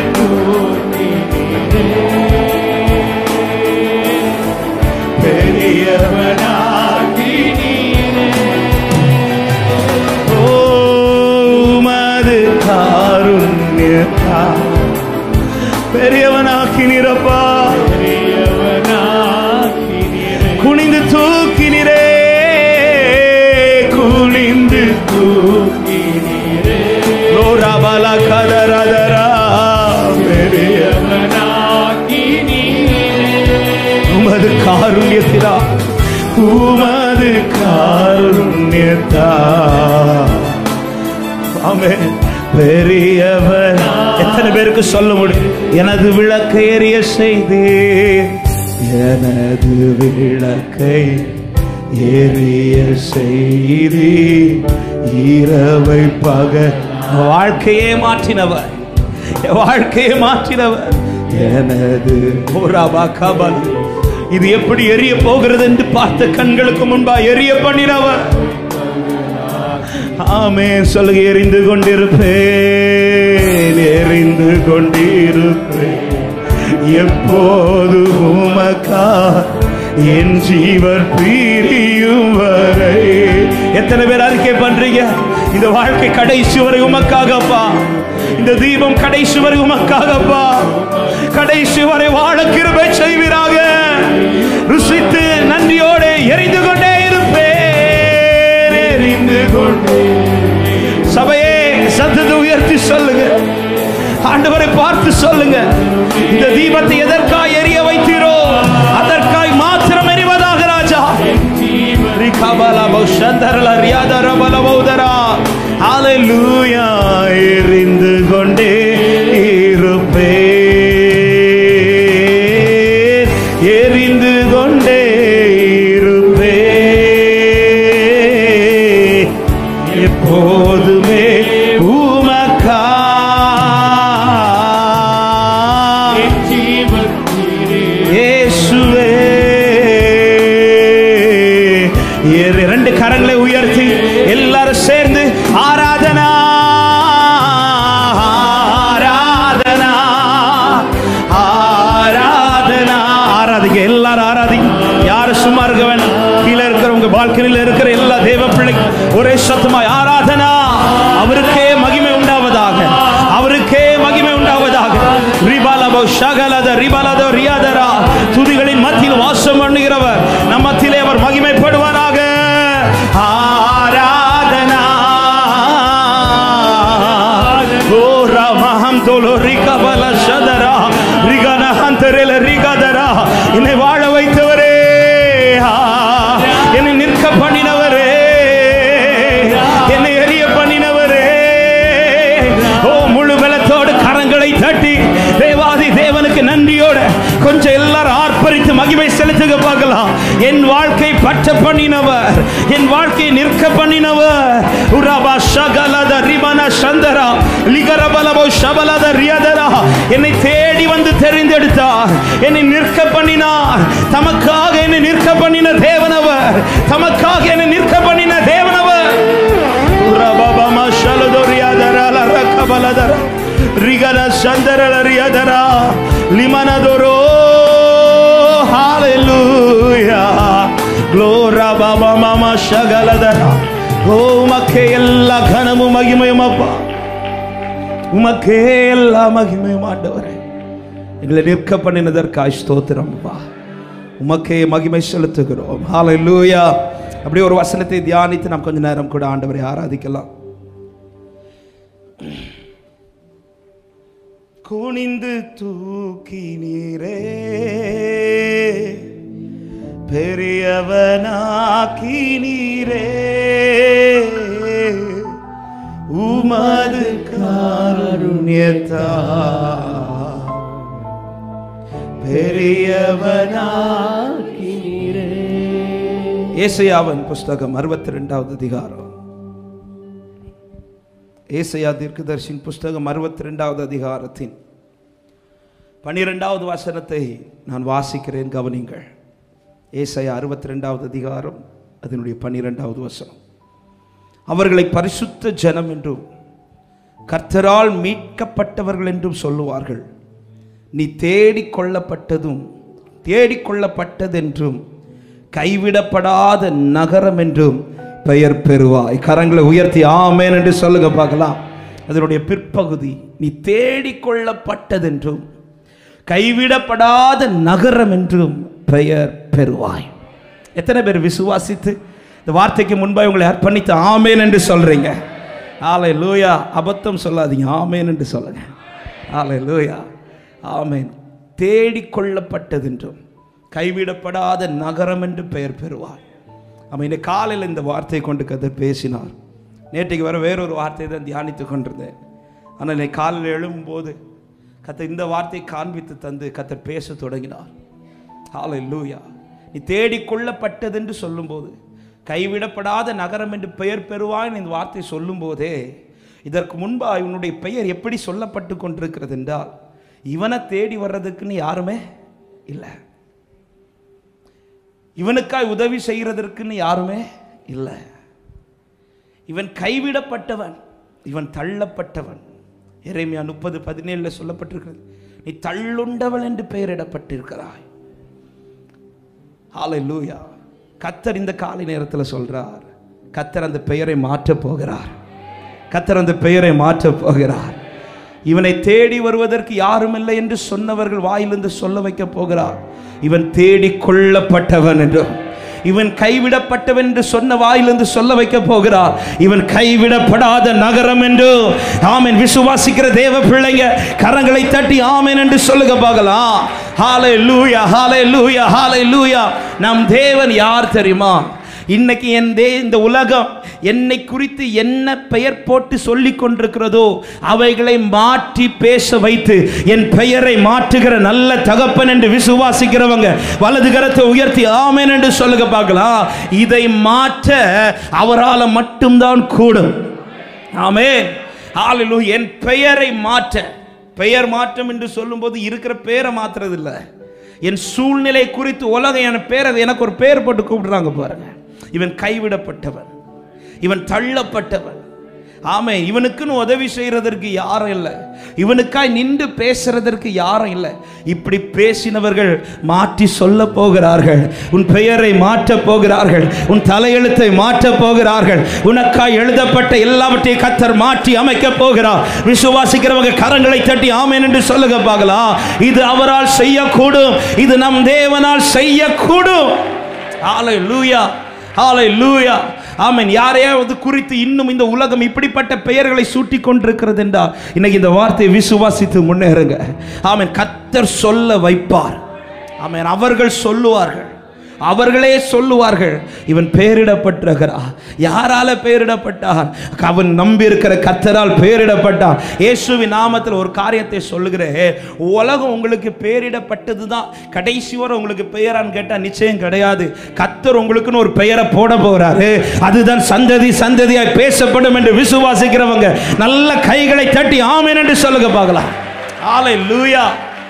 பெரியவனாகி ஓ உமது காருண்ய தூக்கினிரப்பா குனிந்து தூக்கினிரே குனிந்து தூக்கினிரே லோராபால கதரதரா உமது காருண்யத்திலா உமது காருண்யத்தா ஆமே பெரியவர் எத்தனை பேருக்கு சொல்ல முடியும் எனது விளக்கை எரிய செய்தே எனது விளக்கை எரிய செய்தி இரவை பக வாழ்க்கையே மாற்றினவர் என் வாழ்க்கையை மாற்றினவர் எனது ஓராபா கபல் இது எப்படி எரிய போகிறது என்று பார்த்த கண்களுக்கு முன்பா எரிய பண்ணினவர் ஆமே சொல்லுங்க எரிந்து கொண்டிருப்பேன் எரிந்து கொண்டிருப்பேன் எப்போது உமக்கா என் ஜீவர் பிரியும் வரை எத்தனை பேர் அறிக்கை பண்றீங்க இந்த வாழ்க்கை கடைசி வரை உமக்காகப்பா இந்த தீபம் கடைசி வரை உமக்காகப்பா கடைசி வரை வாழ கிருபை செய்வீராக ருசித்து நன்றியோடு எரிந்து கொண்டே இருப்பேன் எரிந்து கொண்டே சபையே சத்தத்தை உயர்த்தி சொல்லுங்க ஆண்டவரை பார்த்து சொல்லுங்க இந்த தீபத்தை எதற்காய் எரிய வைத்தீரோ அதற்காய் மாத்திரம் எரிவதாக ராஜா எரிந்து கொண்டே இருப்பேன் எரிந்து கொண்டே இருப்பேன் எப்போதுமே உமக்கா இயேசுவே இரு- ரெண்டு கரங்களை உயர்த்தி எல்லாரும் சேர்ந்து ஆராதனா ஆராதனா ஆராதனா ஆராதிங்க எல்லாரும் ஆராதிங்க யாரும் சும்மா இருக்க வேண்டாம் கீழே இருக்கிறவங்க பால்கனியில் இருக்கிற எல்லா தேவ பிள்ளைங்க ஒரே சத்தமாய் ஆராதனா அவருக்கே மகிமை உண்டாவதாக அவருக்கே மகிமை உண்டாவதாக ரிபாலபோ ஷகலத ரிபாலதோ ரியாதரா துதிகளின் மத்தியில் வாசம் பண்ணுகிறவர் நம் மத்தியிலே அவர் மகிமைப்படுவாராக ஆராதனா ஓ ரமஹம் தோலோ ரிகபல ஷதரா ரிகனஹந்தரல ரிகதரா என்னை வாழ வைத்தவரே ஆ, என்னை நிற்க பண்ணினவரே என்னை எரிய பண்ணினவரே ஓ முழு பலத்தோடு கரங்களை தட்டி தேவாதி தேவனுக்கு நன்றியோட கொஞ்சம் எல்லாரும் ஆர்ப்பரித்து மகிமை செலுத்துக பார்க்கலாம் என் வாழ்க்கை பற்ற பண்ணினவர் என் வாழ்க்கையை நிற்க பண்ணினவர் உராபா ஷகலத ரிபன சந்தரா லிகரபலபோ ஷபலத ரியதரா என்னை தேடி வந்து தெரிந்தெடுத்தார் என்னை நிற்க பண்ணினார் தமக்காக என்னை நிற்க பண்ணின தேவனவர் தமக்காக என்னை நிற்க பண்ணின தேவனவர் உரபபம ஷலதொரியாதர லரக்கபலதர ரிகன சந்தரல ரியதரா லிமனதொரோ ஹalleluya glory baba mama ಶಗಲದರ ಓ ಉಮಕ್ಕೆ ಎಲ್ಲ ಘನಮು ಮಹಿಮೆயும் அப்பா உமக்கே எல்லா மகிமையும் ஆண்டவரே எங்களை நிற்க பண்ணினதற்காய் ஸ்தோத்திரம் அப்பா உமக்கே மகிமை செலுத்துகிறோம் ஹalleluya அப்படியே ஒரு வசனத்தை தியானித்து நாம் கொஞ்ச நேரம் கூட ஆண்டவரை ஆராதிக்கலாம் குனிந்து தூக்கி நீரே பெரியவனாக்கி நீரே உமது காருண்யத்தா பெரியவனாக்கி ஏசையாவின் புஸ்தகம் அறுபத்தி ரெண்டாவது அதிகாரம் ஏசையா தீர்க்கதர்சின் புஸ்தகம் அறுபத்தி ரெண்டாவது அதிகாரத்தின் பன்னிரெண்டாவது வசனத்தை நான் வாசிக்கிறேன் கவனிங்கள் ஏசையா அறுபத்தி ரெண்டாவது அதிகாரம் அதனுடைய பன்னிரெண்டாவது வசனம் அவர்களை பரிசுத்த ஜனம் என்றும் கர்த்தரால் மீட்கப்பட்டவர்கள் என்றும் சொல்லுவார்கள் நீ தேடிக் கொள்ளப்பட்டதும் தேடிக் கொள்ளப்பட்டதென்றும் கைவிடப்படாத நகரம் என்றும் பெயர் பெறுவாய் கரங்களை உயர்த்தி ஆமேன் என்று சொல்லுங்க பார்க்கலாம் அதனுடைய பிற்பகுதி நீ தேடிக் கொள்ளப்பட்டதென்றும் கைவிடப்படாத நகரம் என்றும் பெயர் பெறுவாய் எத்தனை பேர் விசுவாசித்து இந்த வார்த்தைக்கு முன்பாக உங்களை அர்ப்பணித்து ஆமேன் என்று சொல்றீங்க ஆலை லூயா அபத்தம் சொல்லாதீங்க ஆமேன் என்று சொல்லுங்க ஆலை லூயா ஆமேன் தேடிக்கொள்ளப்பட்டதென்றும் கைவிடப்படாத நகரம் என்று பெயர் பெறுவார் அவன் இன்னைக்கு காலையில் இந்த வார்த்தையை கொண்டு கத்தர் பேசினார் நேற்றைக்கு வர வேறொரு வார்த்தையை தான் தியானித்து கொண்டிருந்தேன் ஆனால் இன்னைக்கு காலையில் எழும்பும்போது கத்தர் இந்த வார்த்தையை காண்பித்து தந்து கத்தர் பேச தொடங்கினார் ஹாலை லூயா நீ தேடிக்கொள்ளப்பட்டதென்று சொல்லும்போது கைவிடப்படாத நகரம் என்று பெயர் பெறுவாய் இந்த வார்த்தை சொல்லும்போதே இதற்கு முன்பாக இவனுடைய பெயர் எப்படி சொல்லப்பட்டு கொண்டிருக்கிறது என்றால் இவனை தேடி வர்றதுக்குன்னு யாருமே இல்லை இவனுக்காய் உதவி செய்கிறதற்குன்னு யாருமே இல்லை இவன் கைவிடப்பட்டவன் இவன் தள்ளப்பட்டவன் எரேமியா முப்பது பதினேழுல சொல்லப்பட்டிருக்கிறது நீ தள்ளுண்டவள் என்று பெயரிடப்பட்டிருக்கிறாய் ஹாலை லூயா கத்தர் இந்த காலை நேரத்தில் சொல்றார் கத்தர் அந்த பெயரை மாற்றப் போகிறார் கத்தர் அந்த பெயரை மாற்றப் போகிறார் இவனை தேடி வருவதற்கு யாரும் இல்லை என்று சொன்னவர்கள் வாயிலிருந்து சொல்ல வைக்க போகிறார் இவன் தேடி கொள்ளப்பட்டவன் என்றும் இவன் கைவிடப்பட்டவன் என்று சொன்ன வாயிலிருந்து சொல்ல வைக்க போகிறார் இவன் கைவிடப்படாத நகரம் என்று ஆமென் விசுவாசிக்கிற தேவ பிள்ளைங்க கரங்களை தட்டி ஆமென் என்று சொல்லுங்க பார்க்கலாம் ஹாலே லூயா ஹாலே லூயா ஹாலே லூயா நம் தேவன் யார் தெரியுமா இன்னைக்கு என் தே இந்த உலகம் என்னை குறித்து என்ன பெயர் போட்டு சொல்லிக் கொண்டிருக்கிறதோ அவைகளை மாற்றி பேச வைத்து என் பெயரை மாற்றுகிற நல்ல தகப்பன் என்று விசுவாசிக்கிறவங்க வலது கரத்தை உயர்த்தி ஆமேன் என்று சொல்லுங்க பார்க்கலாம் இதை மாற்ற அவரால் மட்டும்தான் கூடும் ஆமென் ஹalleluya என் பெயரை மாற்ற பெயர் மாற்றம் என்று சொல்லும்போது இருக்கிற பேரை மாத்துறதில்ல என் சூழ்நிலை குறித்து உலகம் என் பேரை எனக்கு ஒரு பேர் போட்டு கூப்பிடுறாங்க பாருங்க இவன் கைவிடப்பட்டவன் இவன் தள்ளப்பட்டவன் ஆமே இவனுக்குன்னு உதவி செய்யறதற்கு யாரும் இல்லை இவனுக்காய் நின்று பேசுறதற்கு யாரும் இல்லை இப்படி பேசினவர்கள் மாற்றி சொல்ல போகிறார்கள் உன் பெயரை மாற்றப் போகிறார்கள் உன் தலையெழுத்தை மாற்றப் போகிறார்கள் உனக்காய் எழுதப்பட்ட எல்லாவற்றையும் கத்தர் மாற்றி அமைக்க போகிறார் விசுவாசிக்கிறவங்க கரங்களை தட்டி ஆமேன் என்று சொல்லுங்க பார்க்கலாம் இது அவரால் செய்யக்கூடும் இது நம் தேவனால் செய்யக்கூடும் ஆலை லூயா ஆலை லூயா ஆமென் யாரையாவது குறித்து இன்னும் இந்த உலகம் இப்படிப்பட்ட பெயர்களை சூட்டி கொண்டிருக்கிறது என்றால் இன்னைக்கு இந்த வார்த்தையை விசுவாசித்து முன்னேறுங்க ஆமென் கத்தர் சொல்ல வைப்பார் ஆமென் அவர்கள் சொல்லுவார்கள் அவர்களே சொல்லுவார்கள் இவன் பெயரிடப்பட்டிருக்கிறான் யாரால பெயரிடப்பட்டான் அவன் நம்பி இருக்கிற கத்தரால் பெயரிடப்பட்டான் இயேசுவின் நாமத்தில் ஒரு காரியத்தை சொல்லுகிறேன் உலகம் உங்களுக்கு பெயரிடப்பட்டது தான் கடைசி வரை உங்களுக்கு பெயரான்னு கேட்டால் நிச்சயம் கிடையாது கத்தர் உங்களுக்குன்னு ஒரு பெயரை போட போகிறாரு அதுதான் சந்ததி சந்ததியாய் பேசப்படும் என்று விசுவாசிக்கிறவங்க நல்ல கைகளை தட்டி ஆமேன் என்று சொல்லுங்க பார்க்கலாம் ஆலை லூயா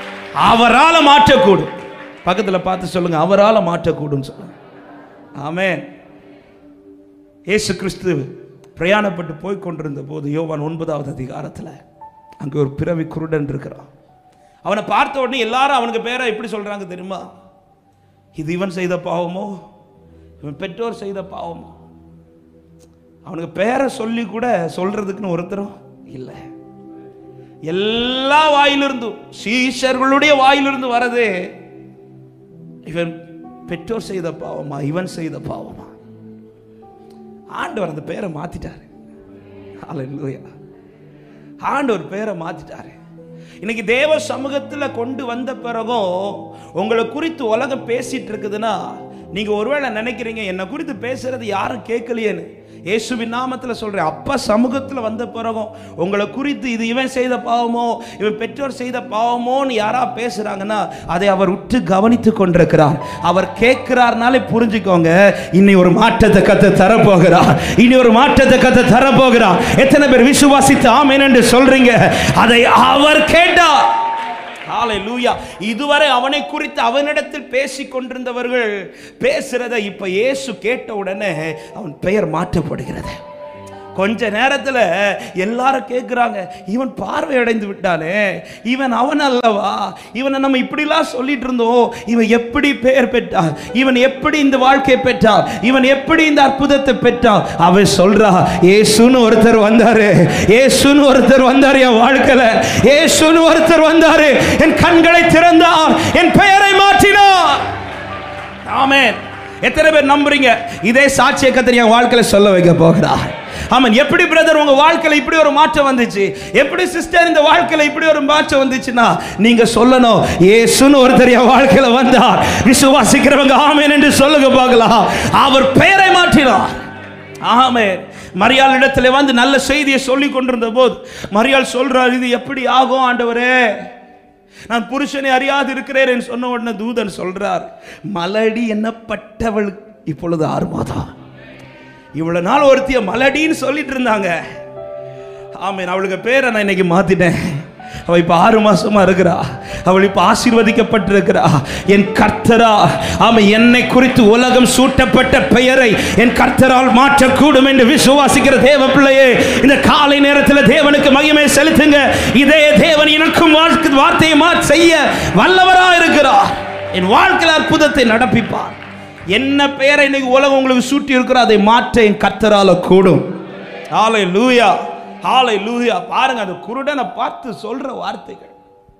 அவரால் மாற்றக்கூடும் பக்கத்தில் பார்த்து சொல்லுங்க அவரால் மாற்றக்கூடும் சொல்லுங்க ஆமென் இயேசு கிறிஸ்து பிரயாணப்பட்டு போய் கொண்டிருந்த போது யோவான் ஒன்பதாவது அதிகாரத்தில் அங்கே ஒரு பிறவி குருடன் இருக்கிறான் அவனை பார்த்த உடனே எல்லாரும் அவனுக்கு பேரை எப்படி சொல்றாங்க தெரியுமா இது இவன் செய்த பாவமோ இவன் பெற்றோர் செய்த பாவமோ அவனுக்கு பேரை சொல்லி கூட சொல்றதுக்குன்னு ஒருத்தரும் இல்லை எல்லா வாயிலிருந்தும் சீஷர்களுடைய வாயிலிருந்து வரது இவன் பெற்றோர் செய்த பாவமா இவன் செய்த பாவமா ஆண்டவர் அந்த பேரை மாத்திட்டாரு ஹalleluya ஆண்டவர் பேரை மாத்திட்டாரு இன்னைக்கு தேவ சமூகத்தில் கொண்டு வந்த பிறகும் உங்களை குறித்து உலகம் பேசிட்டு இருக்குதுன்னா நீங்க ஒருவேளை நினைக்கிறீங்க என்னை குறித்து பேசுறது யாரும் கேட்கலையேன்னு இயேசுவின் நாமத்தில் சொல்றேன் அப்பா சமூகத்தில் வந்த பிறகும் உங்களை குறித்து இது இவன் செய்த பாவமோ இவன் பெற்றோர் செய்த பாவமோன்னு யாரா பேசுறாங்கன்னா அதை அவர் உற்று கவனித்து கொண்டிருக்கிறார் அவர் கேட்கிறார்னாலே புரிஞ்சுக்கோங்க இனி ஒரு மாற்றத்தை கத்த தரப்போகிறார் இனி ஒரு மாற்றத்தை கத்த தரப்போகிறார் எத்தனை பேர் விசுவாசித்து ஆமேன் என்று சொல்றீங்க அதை அவர் கேட்டார் ஹalleluya இதுவரை அவனை குறித்து அவனிடத்தில் பேசிக் கொண்டிருந்தவர்கள் பேசுறதை இப்ப இயேசு கேட்ட உடனே அவன் பெயர் மாற்றப்படுகிறது கொஞ்ச நேரத்துல எல்லாரும் கேட்குறாங்க இவன் பார்வை அடைந்து விட்டானே இவன் அவன் அல்லவா இவனை நம்ம இப்படிலாம் சொல்லிட்டு இருந்தோம் இவன் எப்படி பெயர் பெற்றான் இவன் எப்படி இந்த வாழ்க்கையை பெற்றான் இவன் எப்படி இந்த அற்புதத்தை பெற்றான் அவன் சொல்றா ஏசுன்னு ஒருத்தர் வந்தாரு ஏசுன்னு ஒருத்தர் வந்தாரு என் வாழ்க்கையில ஏசுன்னு ஒருத்தர் வந்தாரு என் கண்களை திறந்தார் என் பெயரை மாற்றினார் ஆமென் எத்தனை பேர் நம்புறீங்க இதே சாட்சியை கத்தர் என் வாழ்க்கையில சொல்ல வைக்க போகிறார் ஆமாம் எப்படி பிரதர் உங்க வாழ்க்கையில இப்படி ஒரு மாற்றம் வந்துச்சு எப்படி சிஸ்டர் இந்த வாழ்க்கையில இப்படி ஒரு மாற்றம் வந்துச்சுன்னா நீங்க சொல்லணும் ஏசுன்னு ஒருத்தர் என் வாழ்க்கையில வந்தார் விசுவாசிக்கிறவங்க ஆமென் என்று சொல்லுங்க பார்க்கலாம் அவர் பெயரை மாற்றினார் ஆமென் மரியாள் இடத்துல வந்து நல்ல செய்தியை சொல்லி கொண்டிருந்த போது மரியாள் சொல்றார் இது எப்படி ஆகும் ஆண்டவரே நான் புருஷனை அறியாது இருக்கிறேன் என்று சொன்ன உடனே தூதன் சொல்றார் மலடி என்னப்பட்டவள் இப்பொழுது ஆறு மாதம் இவ்வளவு நாள் ஒருத்திய மலடின்னு சொல்லிட்டு இருந்தாங்க ஆமென் அவளுக்கு பேரை நான் இன்னைக்கு மாத்திட்டேன் அவள் இப்ப ஆறு மாசமா இருக்கிறா அவள் இப்ப ஆசீர்வதிக்கப்பட்டிருக்கிறா என் கர்த்தரா ஆமா என்னை குறித்து உலகம் சூட்டப்பட்ட பெயரை என் கர்த்தரால் மாற்றக்கூடும் என்று விசுவாசிக்கிற தேவ பிள்ளையே இந்த காலை நேரத்தில் தேவனுக்கு மகிமை செலுத்துங்க இதே தேவன் எனக்கும் வாழ்க்கை வார்த்தையை மா செய்ய வல்லவரா இருக்கிறார் என் வாழ்க்கையில் அற்புதத்தை நடப்பிப்பார் என்ன பெயரை இன்னைக்கு உலகம் உங்களுக்கு சூட்டி இருக்கிறோ அதை மாற்ற என் கர்த்தரால கூடும் ஆலை லூயா ஆலை லூயா பாருங்க அந்த குருடனை பார்த்து சொல்ற வார்த்தைகள்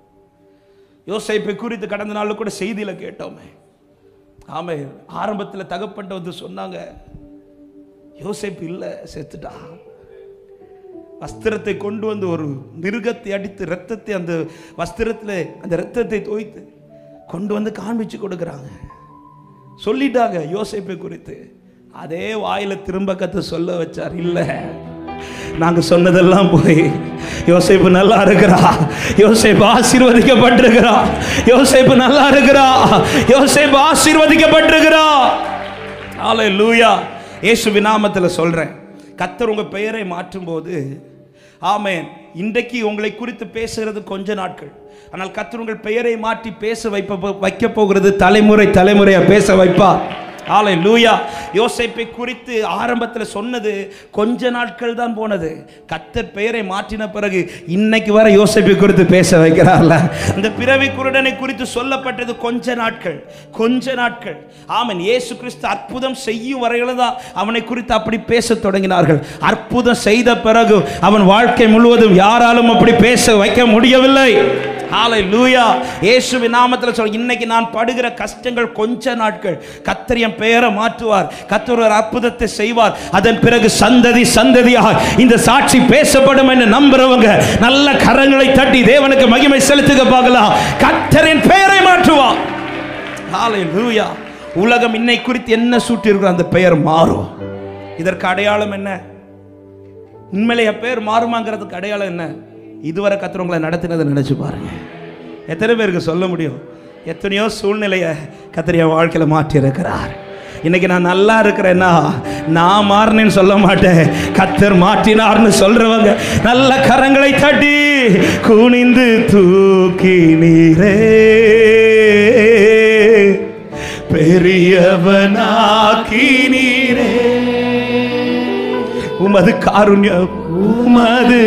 யோசைப்பை குறித்து கடந்த நாள்ல கூட செய்தியில கேட்டோமே ஆமே ஆரம்பத்துல தகப்பட்ட வந்து சொன்னாங்க யோசைப்பு இல்ல செத்துட்டா வஸ்திரத்தை கொண்டு வந்து ஒரு மிருகத்தை அடித்து ரத்தத்தை அந்த வஸ்திரத்தில் அந்த ரத்தத்தை தோய்த்து கொண்டு வந்து காண்பிச்சு கொடுக்குறாங்க சொல்லிட்டாங்க யோசேப்பை குறித்து அதே வாயில திரும்ப கத்து சொல்ல வச்சார் இல்ல நாங்க சொன்னதெல்லாம் போய் யோசேப்பு நல்லா இருக்கிறா யோசேப்பு ஆசீர்வதிக்கப்பட்டிருக்கிறா யோசேப்பு நல்லா இருக்கிறா யோசேப்பு ஆசீர்வதிக்கப்பட்டிருக்கிறா ஆலை லூயா இயேசுவின் நாமத்தில் சொல்றேன் கத்தர் உங்க பெயரை மாற்றும் போது ஆமென் இன்றைக்கு உங்களை குறித்து பேசுகிறது கொஞ்ச நாட்கள் ஆனால் கத்தர் உங்கள் பெயரை மாற்றி பேச வைப்ப வைக்க போகிறது தலைமுறை தலைமுறையா பேச வைப்பார் ஆலை லூயா யோசேப்பை குறித்து ஆரம்பத்தில் சொன்னது கொஞ்ச நாட்கள் தான் போனது கத்தர் பெயரை மாற்றின பிறகு இன்னைக்கு வர யோசேப்பை குறித்து பேச வைக்கிறார்ல அந்த பிறவி குருடனை குறித்து சொல்லப்பட்டது கொஞ்ச நாட்கள் கொஞ்ச நாட்கள் ஆமன் இயேசு கிறிஸ்து அற்புதம் செய்யும் வரையில தான் அவனை குறித்து அப்படி பேச தொடங்கினார்கள் அற்புதம் செய்த பிறகு அவன் வாழ்க்கை முழுவதும் யாராலும் அப்படி பேச வைக்க முடியவில்லை ஹாலை லூயா இயேசுவின் நாமத்தில் சொல்ல இன்னைக்கு நான் படுகிற கஷ்டங்கள் கொஞ்ச நாட்கள் கத்தர் என் பெயரை மாற்றுவார் கத்தர் ஒரு அற்புதத்தை செய்வார் அதன் பிறகு சந்ததி சந்ததியாக இந்த சாட்சி பேசப்படும் என்று நம்புறவங்க நல்ல கரங்களை தட்டி தேவனுக்கு மகிமை செலுத்துக பார்க்கலாம் கத்தரின் பெயரை மாற்றுவார் ஹாலை லூயா உலகம் இன்னை குறித்து என்ன சூட்டி இருக்கிற அந்த பெயர் மாறும் இதற்கு அடையாளம் என்ன உண்மையிலே என் பேர் மாறுமாங்கிறதுக்கு அடையாளம் என்ன இதுவரை கத்துறவங்களை நடத்தினதை நினைச்சு பாருங்க எத்தனை பேருக்கு சொல்ல முடியும் எத்தனையோ சூழ்நிலையை கத்திரி என் வாழ்க்கையில மாற்றி இருக்கிறார் இன்னைக்கு நான் நல்லா இருக்கிறேன்னா நான் மாறினேன்னு சொல்ல மாட்டேன் கத்தர் மாற்றினார்னு சொல்றவங்க நல்ல கரங்களை தட்டி குனிந்து தூக்கி நீரே பெரியவனாக்கி நீரே உமது காருண்யம் உமது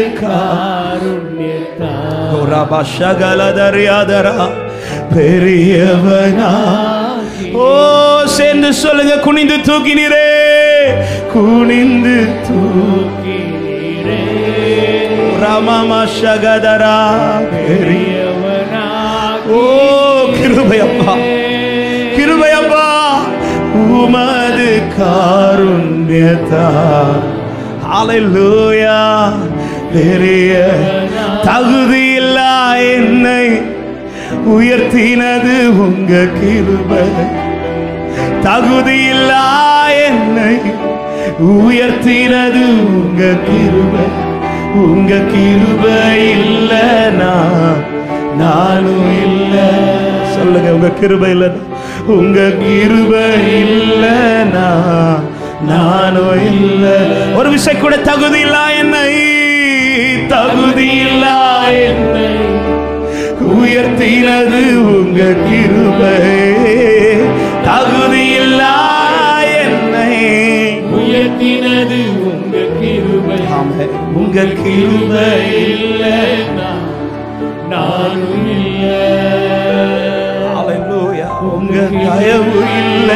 காருண்யதரா பெரியவனா ஓ சேர்ந்து சொல்லுங்க குனிந்து தூக்கினீரே குனிந்து தூக்கி ராமமா சகதரா பெரிய ஓ கிருபையப்பா கிருபையப்பா உமது காருண்யதா ஹalleluya பெரிய தகுதியில்லா என்னை உயர்த்தினது உங்க கிருபை தகுதியில்லா என்னை உயர்த்தினது உங்க கிருபை உங்க கிருபை இல்லைனா நானும் இல்லை சொல்லுங்க உங்க கிருபை இல்லைனா உங்க கிருபை இல்லைனா நானும் இல்லை ஒரு விஷயம் கூட தகுதி இல்லா என்னை தகுதி இல்லா என்னை உயர்த்தினது உங்க கிருபை தகுதி இல்லா என்னை உயர்த்தினது உங்க கிருபை உங்க கிருபை இல்லைன்னா நானும் இல்லை ஹalleluya உங்க தயவு இல்லை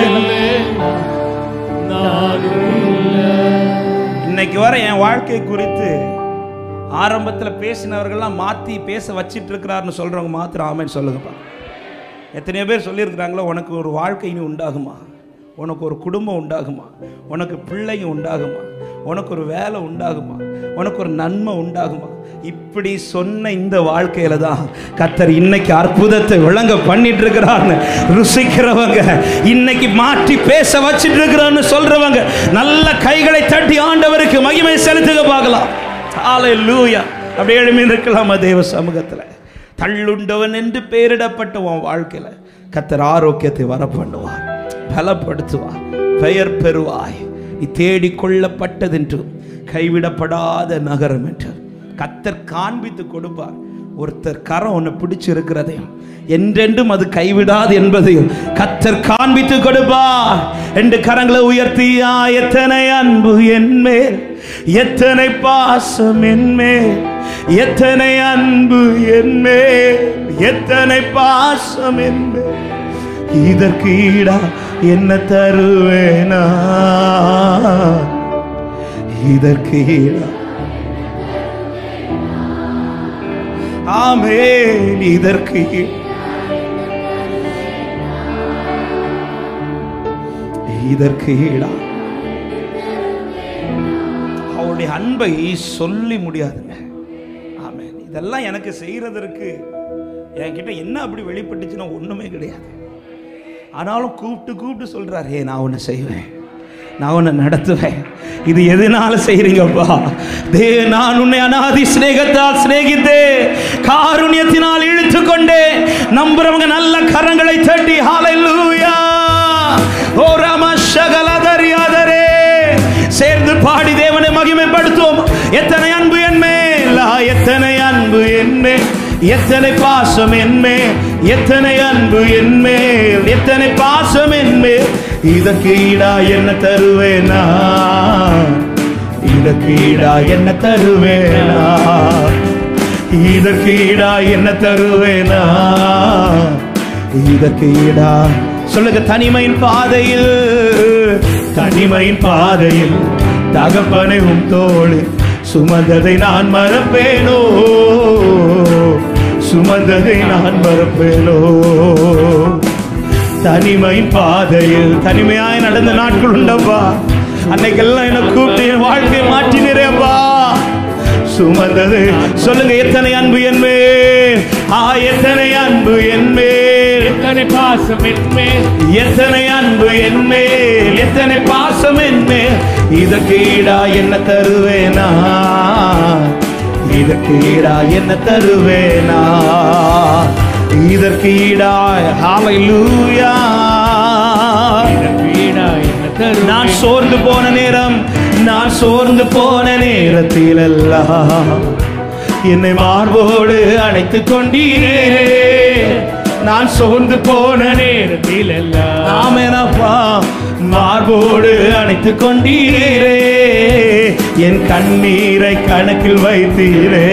நானும் இல்லை இன்னைக்கு வர என் வாழ்க்கை குறித்து ஆரம்பத்துல பேசினவர்கள்லாம் மாத்தி பேச வச்சிட்டு இருக்கிறாருன்னு சொல்றவங்க மாத்திரம் ஆமென்னு சொல்லுங்கப்பா எத்தனையோ பேர் சொல்லியிருக்கிறாங்களோ உனக்கு ஒரு வாழ்க்கை இனி உண்டாகுமா உனக்கு ஒரு குடும்பம் உண்டாகுமா உனக்கு பிள்ளைங்க உண்டாகுமா உனக்கு ஒரு வேலை உண்டாகுமா உனக்கு ஒரு நன்மை உண்டாகுமா இப்படி சொன்ன இந்த வாழ்க்கையில தான் கத்தர் இன்னைக்கு அற்புதத்தை விளங்க பண்ணிட்டு இருக்கிறார்னு ருசிக்கிறவங்க இன்னைக்கு மாற்றி பேச வச்சிட்டு இருக்கிறான்னு சொல்றவங்க நல்ல கைகளை தட்டி ஆண்டவருக்கு மகிமை செலுத்துக பார்க்கலாம் ஹalleluya அப்படியே எழுமி இருக்கலாமா தேவ சமூகத்துல தள்ளுண்டவன் என்று பெயரிடப்பட்ட உன் வாழ்க்கையில கத்தர் ஆரோக்கியத்தை வர பண்ணுவார் பலப்படுத்துவார் பெயர் பெறுவாய் நீ தேடி கொள்ளப்பட்டதென்று கைவிடப்படாத நகரம் என்று கத்தர் காண்பித்து கொடுப்பார் ஒருத்தர் கரம் உன்னை பிடிச்சிருக்கிறதையும் என்றென்றும் அது கைவிடாது என்பதையும் கத்தர் காண்பித்து கொடுப்பார் ரெண்டு கரங்களை உயர்த்தியா எத்தனை அன்பு என்மேல் எத்தனை பாசம் என்மேல் எத்தனை அன்பு என்மேல் எத்தனை பாசம் என்மேல் இதற்கு ஈடா என்ன தருவேனா இதற்கு ஈடா ஆமேன் இதற்கு ஈ- இதற்கு ஈடா அவருடைய அன்பை சொல்லி முடியாதுங்க ஆமென் இதெல்லாம் எனக்கு செய்யறதற்கு என்கிட்ட என்ன அப்படி வெளிப்பட்டுச்சுன்னா ஒண்ணுமே கிடையாது ஆனாலும் கூப்பிட்டு கூப்பிட்டு சொல்றாரு "ஏய், நான் உன்னை செய்வேன் நான் உன்னை நடத்துவேன் இது எதனால செய்றீங்கப்பா தே நான் உன்னை அனாதி சிநேகத்தால் சிநேகித்தே காருண்யத்தினால் இழுத்து கொண்டே நம்புறவங்க நல்ல கரங்களை தட்டி ஹalleluya ஓ ராம சகலதரியாதரே சேர்ந்து பாடி தேவனை மகிமைப்படுத்துவோம் எத்தனை அன்பு என் மேல் ஆ, எத்தனை அன்பு என் மேல் எத்தனை பாசம் என் மேல் எத்தனை அன்பு என் மேல் எத்தனை பாசம் என் மேல் இதற்கு ஈடா என்ன தருவேனா இதற்கு ஈடா என்ன தருவேனா இதற்கு ஈடா என்ன தருவேனா இதற்கு ஈடா சொல்லுங்க தனிமையின் பாதையில் தனிமையின் பாதையில் தகப்பனை உம் தோளு சுமந்ததை நான் மறப்பேனோ சுமந்ததை நான் மறப்பேனோ தனிமையின் பாதையில் தனிமையாய் நடந்த நாட்கள் உண்டப்பா அன்னைக்கெல்லாம் என்ன கூப்பிட்டு என் வாழ்க்கையை மாற்றினரேப்பா சுமந்தது சொல்லுங்க எத்தனை அன்பு என் மேல் ஆ எத்தனை அன்பு என் மேல் எத்தனை பாசம் என்மேல் எத்தனை அன்பு என் மேல் எத்தனை பாசம் என் மேல் இதற்கு ஈடா என்ன தருவேனா இதற்கு ஈடா என்ன தருவேனா இதற்கு ஈடா ஹalleluya வீணா என்ன தரும் நான் சோர்ந்து போன நேரம் நான் சோர்ந்து போன நேரத்தில் எல்லாம் என்னை மார்போடு அணைத்துக் கொண்டீரே நான் சோர்ந்து போன நேரம் நேரத்தில் எல்லாம் ஆமெனப்பா மார்போடு அணைத்துக் கொண்டீரே என் கண்ணீரை கணக்கில் வைத்தீரே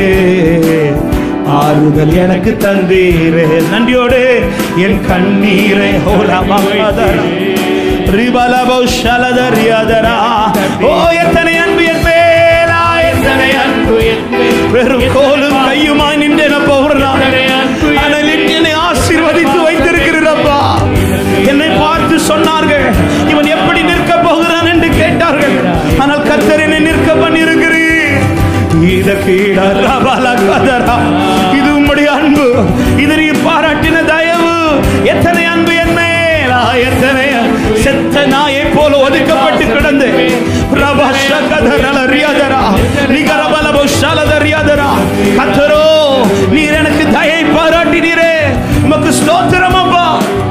ஆறுதல் எனக்கு தந்தீரே நன்றியோடு என் கண்ணீரை ஹோலாமாதரா ரிபலபோ ஷலதரியாதரா ஓ எத்தனை அன்பு என் மேலா எத்தனை அன்பு என் மேல் வெறும் கோலும் கையுமாய் நின்றன போகிறான் ஆனால் என்னை ஆசீர்வதித்து வைத்திருக்கிறப்பா என்னை பார்த்து சொன்னார்கள் இவன் எப்படி நிற்க போகிறான் என்று கேட்டார்கள் ஆனால் கத்தர் என்னை நிற்க பண்ணியிருக்கிறீர் இதற்கு ஈடாக பல கதரா இது உம்முடைய அன்பு இது நீ பாராட்டின தயவு எத்தனை அன்பு என் மேலா எத்தனை செத்த நாயை போல ஒதுக்கப்பட்டு கிடந்து பிரபாஷ கதரல ரியாதரா நிகரபலபோ ஷலத ரியாதரா கத்தரோ நீர் எனக்கு தயை பாராட்டினீரே உமக்கு ஸ்தோத்திரம் அப்பா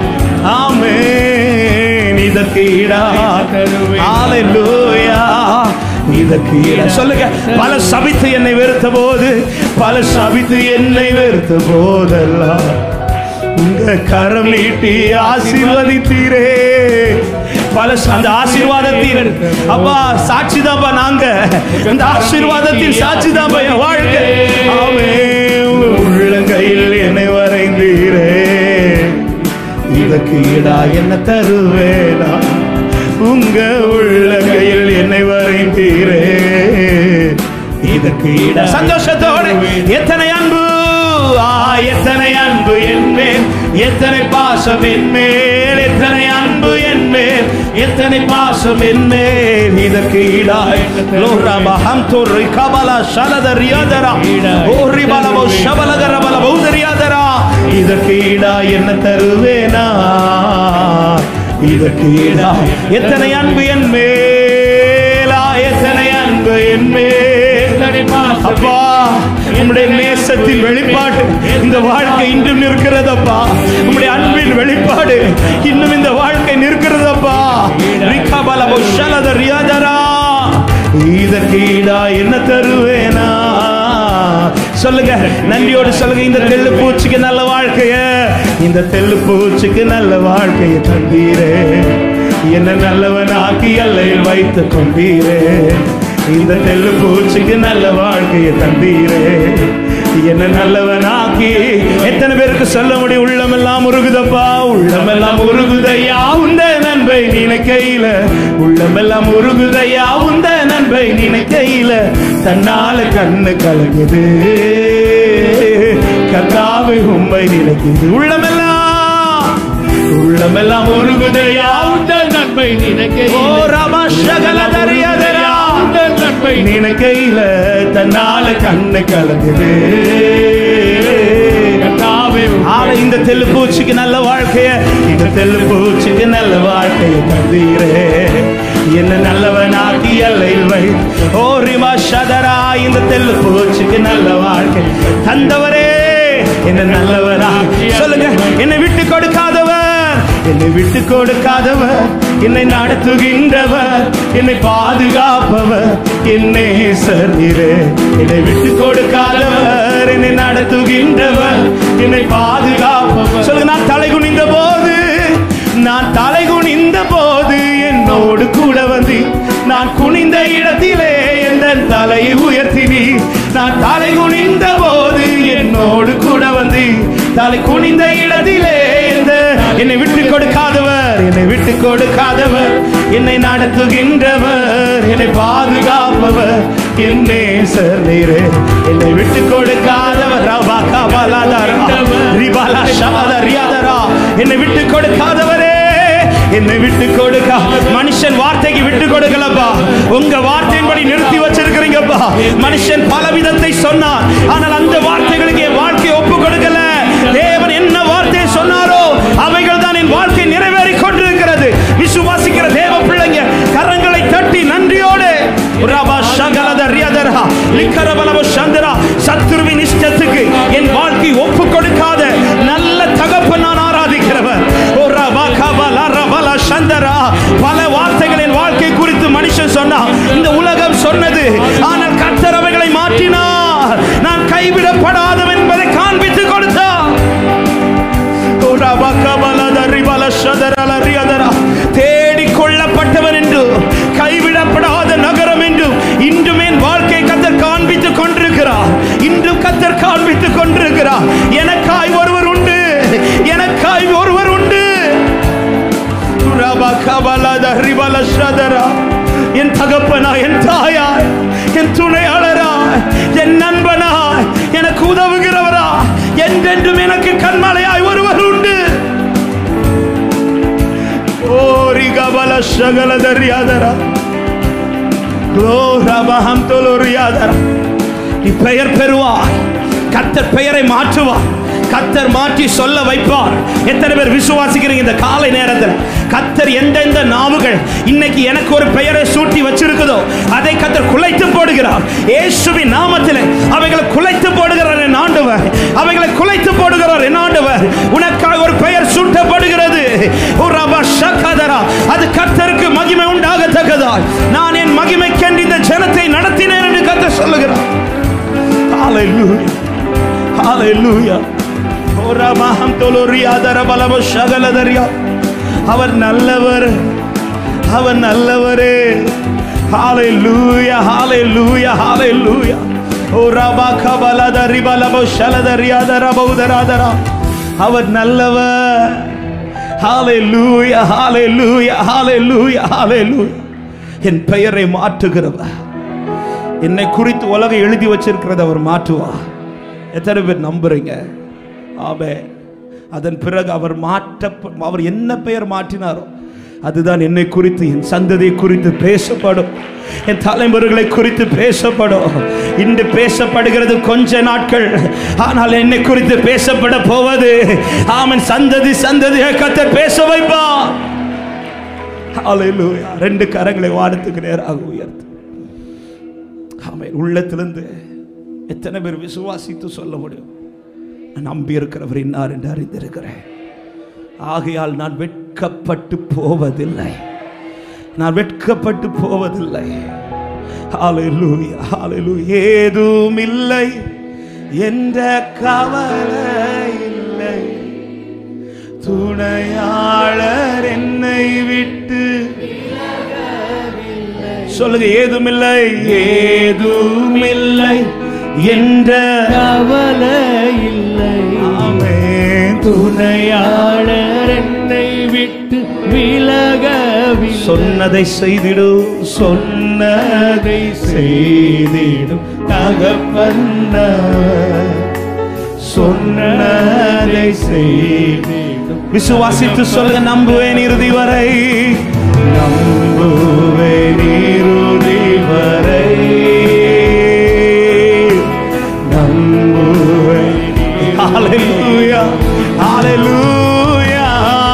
ஆமென் இதற்கு ஈடா ஹalleluya இதற்கு ஈடா சொல்லுங்க பல சபித்து என்னை வெறுத்த போது பல சபித்து என்னை வெறுத்த போதெல்லாம் உங்க கரம் நீட்டி ஆசீர்வதித்தீரே பல அந்த ஆசீர்வாதத்தின் அப்பா சாட்சி தான்ப்பா நாங்க அந்த ஆசீர்வாதத்தின் சாட்சி தான்ப்பா என் வாழ்க்கை ஆமே உள்ளங்கையில் என்னை வரைந்தீரே இதற்கு ஈடா என்ன தருவேனா உங்க உள்ளங்கையில் என்னை வரைந்தீரே இதற்கு ஈடா சந்தோஷத்தோட எத்தனை அன்பு ஆ, எத்தனை அன்பு என் மேல் எத்தனை பாசம் என் மேல் எத்தனை அன்பு என் மேல் எத்தனை பாசம் என் மேல் இதற்கு ஈடாய் லோராபஹம் துர்ரி கபல ஷலதரியாதரா ஓரி பலவோ ஷபலகர பலவோ தரியாதரா இதற்கு ஈடாய் என்ன தருவேனா இதற்கு ஈடாய் எத்தனை அன்பு என் மேலா எத்தனை அன்பு என் மேல் அப்பா உம்முடைய நேசத்தின் வெளிப்பாடு இந்த வாழ்க்கை இன்றும் நிற்கிறதப்பா உம்முடைய அன்பின் வெளிப்பாடு இன்னும் இந்த வாழ்க்கை நிற்கிறதப்பா ரிகபலபோ ஷலத ரியாதரா இதற்கு ஈடா என்ன தருவேனா சொல்லுங்க நன்றியோடு சொல்லுங்க இந்த தெள்ளு பூச்சிக்கு நல்ல வாழ்க்கைய இந்த தெள்ளு பூச்சிக்கு நல்ல வாழ்க்கையை தந்தீரே என்ன நல்லவனாக்கி எல்லையில் வைத்து கொண்டீரே இந்த தெள்ளு பூச்சிக்கு நல்ல வாழ்க்கையை தந்தீரே என்ன நல்லவனாக்கி எத்தனை பேருக்கு சொல்ல முடியும் உள்ளமெல்லாம் உருகுதப்பா உள்ளமெல்லாம் உருகுதையா உந்த நண்பை நினைக்கையில உள்ளமெல்லாம் உருகுதையா உந்த நண்பை நினைக்கையில தன்னால கண்ணு கலங்குது கத்தாவை உண்மை நினைக்குது உள்ளமெல்லாம் உள்ளமெல்லாம் உருகுதையா உந்தன் நன்மை நினைக்க ஓ ரம சகல தரியதரா உந்தன் நன்மை நினைக்கையில தன்னால கண்ணு கலங்குது கர்த்தாவே, ஆனா இந்த தெல்லு பூச்சிக்கு நல்ல வாழ்க்கைய இந்த தெல்லு பூச்சிக்கு நல்ல வாழ்க்கைய தந்தீரே என்ன நல்லவனாக்கி எல்லையில் வை ஓ ரிமா சதரா இந்த தெல்லு பூச்சிக்கு நல்ல வாழ்க்கை தந்தவரே என்ன நல்லவரா சொல்லுங்க என்னை விட்டு கொடுக்காதவர் என்னை விட்டு கொடுக்காதவர் என்னை நடத்துகின்றவர் என்னை பாதுகாப்பவர் என்னை சரீரே என்னை விட்டு கொடுக்காதவர் என்னை நடத்துகின்றவர் என்னை பாதுகாப்பவர் சொல்லுங்க நான் தலை குனிந்த போது நான் தலை குனிந்த போது என்னோடு கூட வந்து நான் குனிந்த இடத்திலே எந்த தலையை உயர்த்தினி நான் தலை குனிந்த போது என்னோடு கூட வந்து தலை குனிந்த இடத்திலே எந்த என்னை விட்டு கொடுக்காதவர் என்னை விட்டு கொடுக்காதவர் என்னை நடத்துகின்றவர் என்னை பாதுகாப்பவர் என்னே நீரே என்னை விட்டு கொடுக்காதவர் ரவா கபலாதரா, ரிபாலா ஷபதரியாதரா, என்னை விட்டு கொடுக்காதவரே என்னை விட்டு கொடுக்க மனுஷன் வார்த்தைக்கு விட்டு கொடுக்கலப்பா உங்க வார்த்தையின்படி நிறுத்தி வச்சிருக்கிறீங்கப்பா மனுஷன் பல விதத்தை சொன்னார் ஆனால் அந்த வார்த்தைகளுக்கு என் வாழ்க்கையை ஒப்பு கொடுக்கல தேவன் என்ன வார்த்தையை சொன்னாரோ அவைகள் தான் என் வாழ்க்கை நிறைவேறி கொண்டிருக்கிறது விசுவாசிக்கிற தேவ பிள்ளைங்க கரங்களை தட்டி நன்றியோடு ரபா ஷகலத ரியதரா லிக்கரபலவ சந்திரா சத்துருவின் இஷ்டத்துக்கு என் வாழ்க்கை ஒப்பு கொடுக்காத நல்ல தகப்பன் நான் ஆராதிக்கிறவர் ஓ ரபா கபலா ரபலா சந்தரா பல வார்த்தைகள் என் வாழ்க்கை குறித்து மனுஷன் சொன்னா இந்த உலகம் சொன்னது ஆனால் கர்த்தர் அவைகளை மாற்றினார் நான் கைவிடப்படாதவன் என்பதை காண்பித்து கொடுத்தார் தேடி கொள்ளப்பட்டவன் என்று கைவிடப்படாத நகரம் என்று இன்றும் என் வாழ்க்கை கத்தர் காண்பித்துக் கொண்டிருக்கிறார் இன்றும் கத்தர் காண்பித்துக் கொண்டிருக்கிறார் எனக்காய் ஒருவர் உண்டு எனக்காய் ஒருவர் உண்டு என் தகப்பனா என் தாயாய் என் துணையாளராய் என் நண்பனாய் எனக்கு உதவுகிறவரா என்றென்றும் எனக்கு கண்மலையாய் ஒருவர் உண்டு ஓரி கபல சகல தரியாதரா க்ளோரபஹம் தொலோரியாதரா நீ பெயர் பெறுவார் கத்தர் பெயரை மாற்றுவார் கத்தர் மாற்றி சொல்ல வைப்பார் எத்தனை பேர் விசுவாசிக்கிறீங்க இந்த காலை நேரத்தில் கத்தர் எந்தெந்த நாவுகள் இன்னைக்கு எனக்கு ஒரு பெயரை சூட்டி வச்சிருக்குதோ அதை கத்தர் குலைத்து போடுகிறார் இயேசுவின் நாமத்தில் அவைகளை குலைத்து போடுகிறார் என் ஆண்டவர் அவைகளை குலைத்து போடுகிறார் என் ஆண்டவர் உனக்காக ஒரு பெயர் சூட்டப்படுகிறது ஒரு ரபா ஷக்கதரா அது கத்தருக்கு மகிமை உண்டாகத்தக்கதால் நான் என் மகிமைக்கென்று இந்த ஜனத்தை நடத்தினேன் என்று கத்தர் சொல்லுகிறார் Hallelujah. Hallelujah. ஓரமாகம் தொலோரியாதர பலம சகலதரியா அவர் நல்லவர் அவர் நல்லவரே ஹalleluya ஹalleluya ஹalleluya ஓ ரபா கபலத ரிபலபோ ஷலத ரியாதர பௌதராதரா அவர் நல்லவர் ஹalleluya ஹalleluya ஹalleluya ஹalleluya என் பெயரை மாற்றுகிறவர் என்னை குறித்து உலகம் எழுதி வச்சிருக்கிறத அவர் மாற்றுவா எத்தனை பேர் நம்புறீங்க ஆமே அதன் பிறகு அவர் மாற்ற அவர் என்ன பெயர் மாற்றினாரோ அதுதான் என்னை குறித்து என் சந்ததியை குறித்து பேசப்படும் என் தலைமுறைகளை குறித்து பேசப்படும் இன்று பேசப்படுகிறது கொஞ்ச நாட்கள் ஆனால் என்னை குறித்து பேசப்பட போவது ஆமன் சந்ததி சந்ததியை கத்தர் பேச வைப்பா ஹalleluya ரெண்டு கரங்களை வானத்துக்கு நேராக உயர்த்து ஆமென் உள்ளத்திலிருந்து எத்தனை பேர் விசுவாசித்து சொல்ல முடியும் நான் நம்பி இருக்கிறவர் இன்னார் என்று அறிந்திருக்கிறேன் ஆகையால் நான் வெட்கப்பட்டு போவதில்லை நான் வெட்கப்பட்டு போவதில்லை ஹalleluya ஹalleluya ஏதும் இல்லை என்ற கவலை இல்லை துணையாளர் என்னை விட்டு சொல்லுங்க ஏதுமில்லை ஏதுமில்லை என்ற கவலை இல்லை ஆமென். துணையாளர் என்னை விட்டு விலகவில்லை சொன்னதை செய்திடும் சொன்னதை செய்திடும் தகப்பன்னவர் சொன்னதை செய்திடும் விசுவாசித்து சொல்லுங்க நம்புவேன் இறுதி வரை நம்புவேன் இறுதி வரை நம்புவேன் ஹalleluya ஹalleluya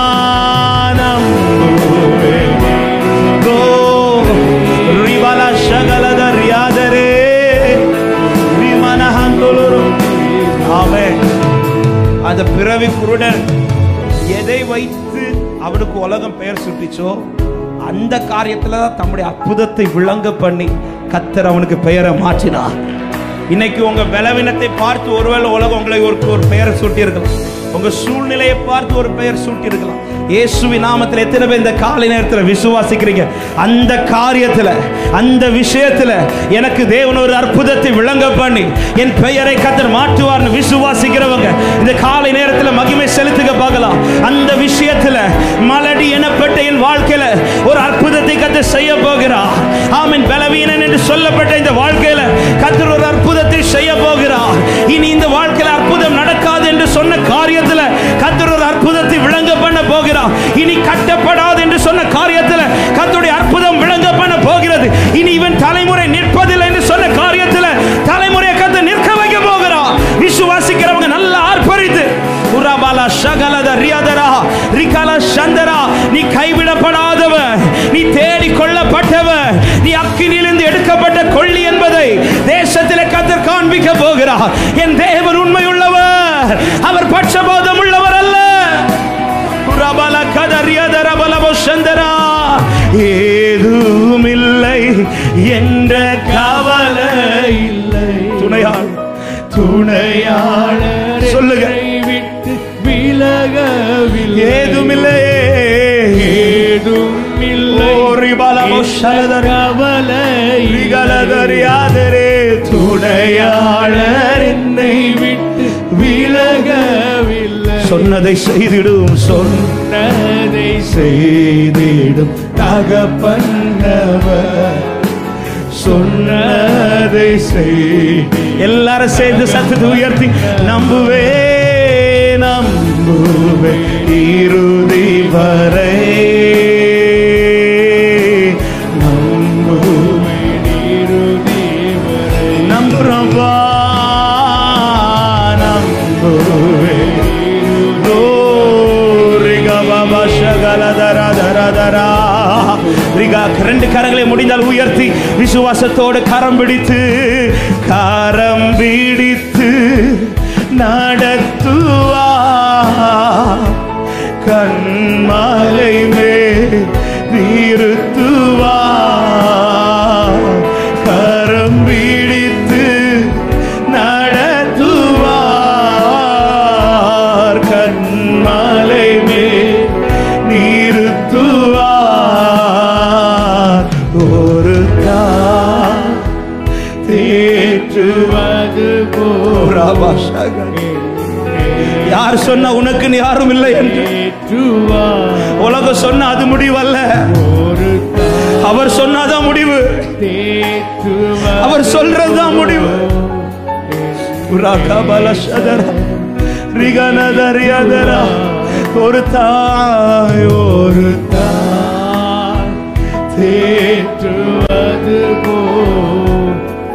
நம்புவேன் கோ ரிபல ಶಗಲದ ರಿಯಾದರೆ ವಿಮಾನ ಹಂತುಲುರು ஆமென் அந்த பிறவி குருடன் எதை வைத்து அவனுக்கு உலகம் பெயர் சுட்டிச்சோ அந்த காரியத்துல தான் தம்முடைய அற்புதத்தை விளங்க பண்ணி கத்தர் அவனுக்கு பெயரை மாற்றினார் இன்னைக்கு உங்க பலவீனத்தை பார்த்து ஒருவேளை உலகம் உங்களை ஒரு ஒரு பெயரை சூட்டி இருக்கலாம் உங்க சூழ்நிலையை பார்த்து ஒரு பெயர் சூட்டி இருக்கலாம் இயேசுவின் நாமத்தில் எத்தனை பேர் இந்த காலை நேரத்தில் விசுவாசிக்கிறீங்க அந்த காரியத்தில் அந்த விஷயத்தில் எனக்கு தேவன் ஒரு அற்புதத்தை விளங்க பண்ணி என் பெயரை கத்தர் மாற்றுவார்னு விசுவாசிக்கிறவங்க இந்த காலை நேரத்தில் மகிமை செலுத்துக பார்க்கலாம் அந்த விஷயத்தில் மலடி எனப்பட்ட என் வாழ்க்கையில ஒரு அற்புதத்தை கத்தர் செய்ய போகிறார் ஆமென் பலவீனன் என்று சொல்லப்பட்ட இந்த வாழ்க்கையில கத்தர் ஒரு அற்புதத்தை செய்ய போகிறார் இனி இந்த வாழ்க்கையில அற்புதம் நடக்காது என்று சொன்ன காரியத்துல கத்தர் ஒரு அற்புதத்தை விளங்க பண்ண போகிறார் இனி கட்டப்படாது என்று சொன்ன காரியத்துல கத்தருடைய அற்புதம் விளங்க பண்ண போகிறது இனி இவன் தலைமுறை நிற்பதில்லை என்று சொன்ன காரியத்துல தலைமுறையை கத்த நிற்க வைக்க போகிறார் விசுவாசிக்கிறவங்க நல்லா ஆர்ப்பரித்து உராபாலா ஷகலத ரியாதரா ரிகால சந்தரா நீ கைவிடப்படாதவ நீ தேடி கொள்ளப்பட்டவ நீ அக்கினிலிருந்து எடுக்கப்பட்ட கொள்ளி என்பதை தேசத்திலே கத்தர் காண்பிக்க போகிறார் என் தேவன் உண்மையுள்ளவர் அவர் பட்சபோதம் உள்ளவர் அல்ல உராபால கதறியதர பலபோ சந்தரா ஏதுமில்லை என்ற கவலை இல்லை துணையாள் துணையாளர் சொல்லுங்க விட்டு விலகவில்லை ஏதுமில்லையே ஏதுமில்லை ஓரி பலமோ சலதர கவலை விகலதறியாதரே துணையாளர் என்னை விட்டு விலகவில்லை சொன்னதை செய்திடும் சொன்ன சொன்னதை செய்திடும் தகப்பன்னவர் சொன்னதை செய் எல்லாரும் சேர்ந்து சத்தத்தை உயர்த்தி நம்புவே நம்புவே இறுதி வரை நம்புவே இறுதி வரை நம்புறவா நம்புவே ரெண்டு கரங்களை முடிந்தால் உயர்த்தி விசுவாசத்தோடு கரம் பிடித்து கரம் பிடித்து நடத்துவா கண்மாலை மேல் நிறுத்துவா கரம் பிடித்து நடத்துவார் கண்மலை மேல் நிறுத்துவார் யார் சொன்ன உனக்குன்னு யாரும் இல்லை என்று தேற்றுவார் உலகம் சொன்ன அது முடிவல்ல ஒரு அவர் சொன்னாதான் முடிவு தேற்றுவார் அவர் சொல்றதுதான் முடிவு உராகாபல சதர ரிகனதரியாதரா ஒரு தாய் ஒரு தாய் தேற்றுவது போல்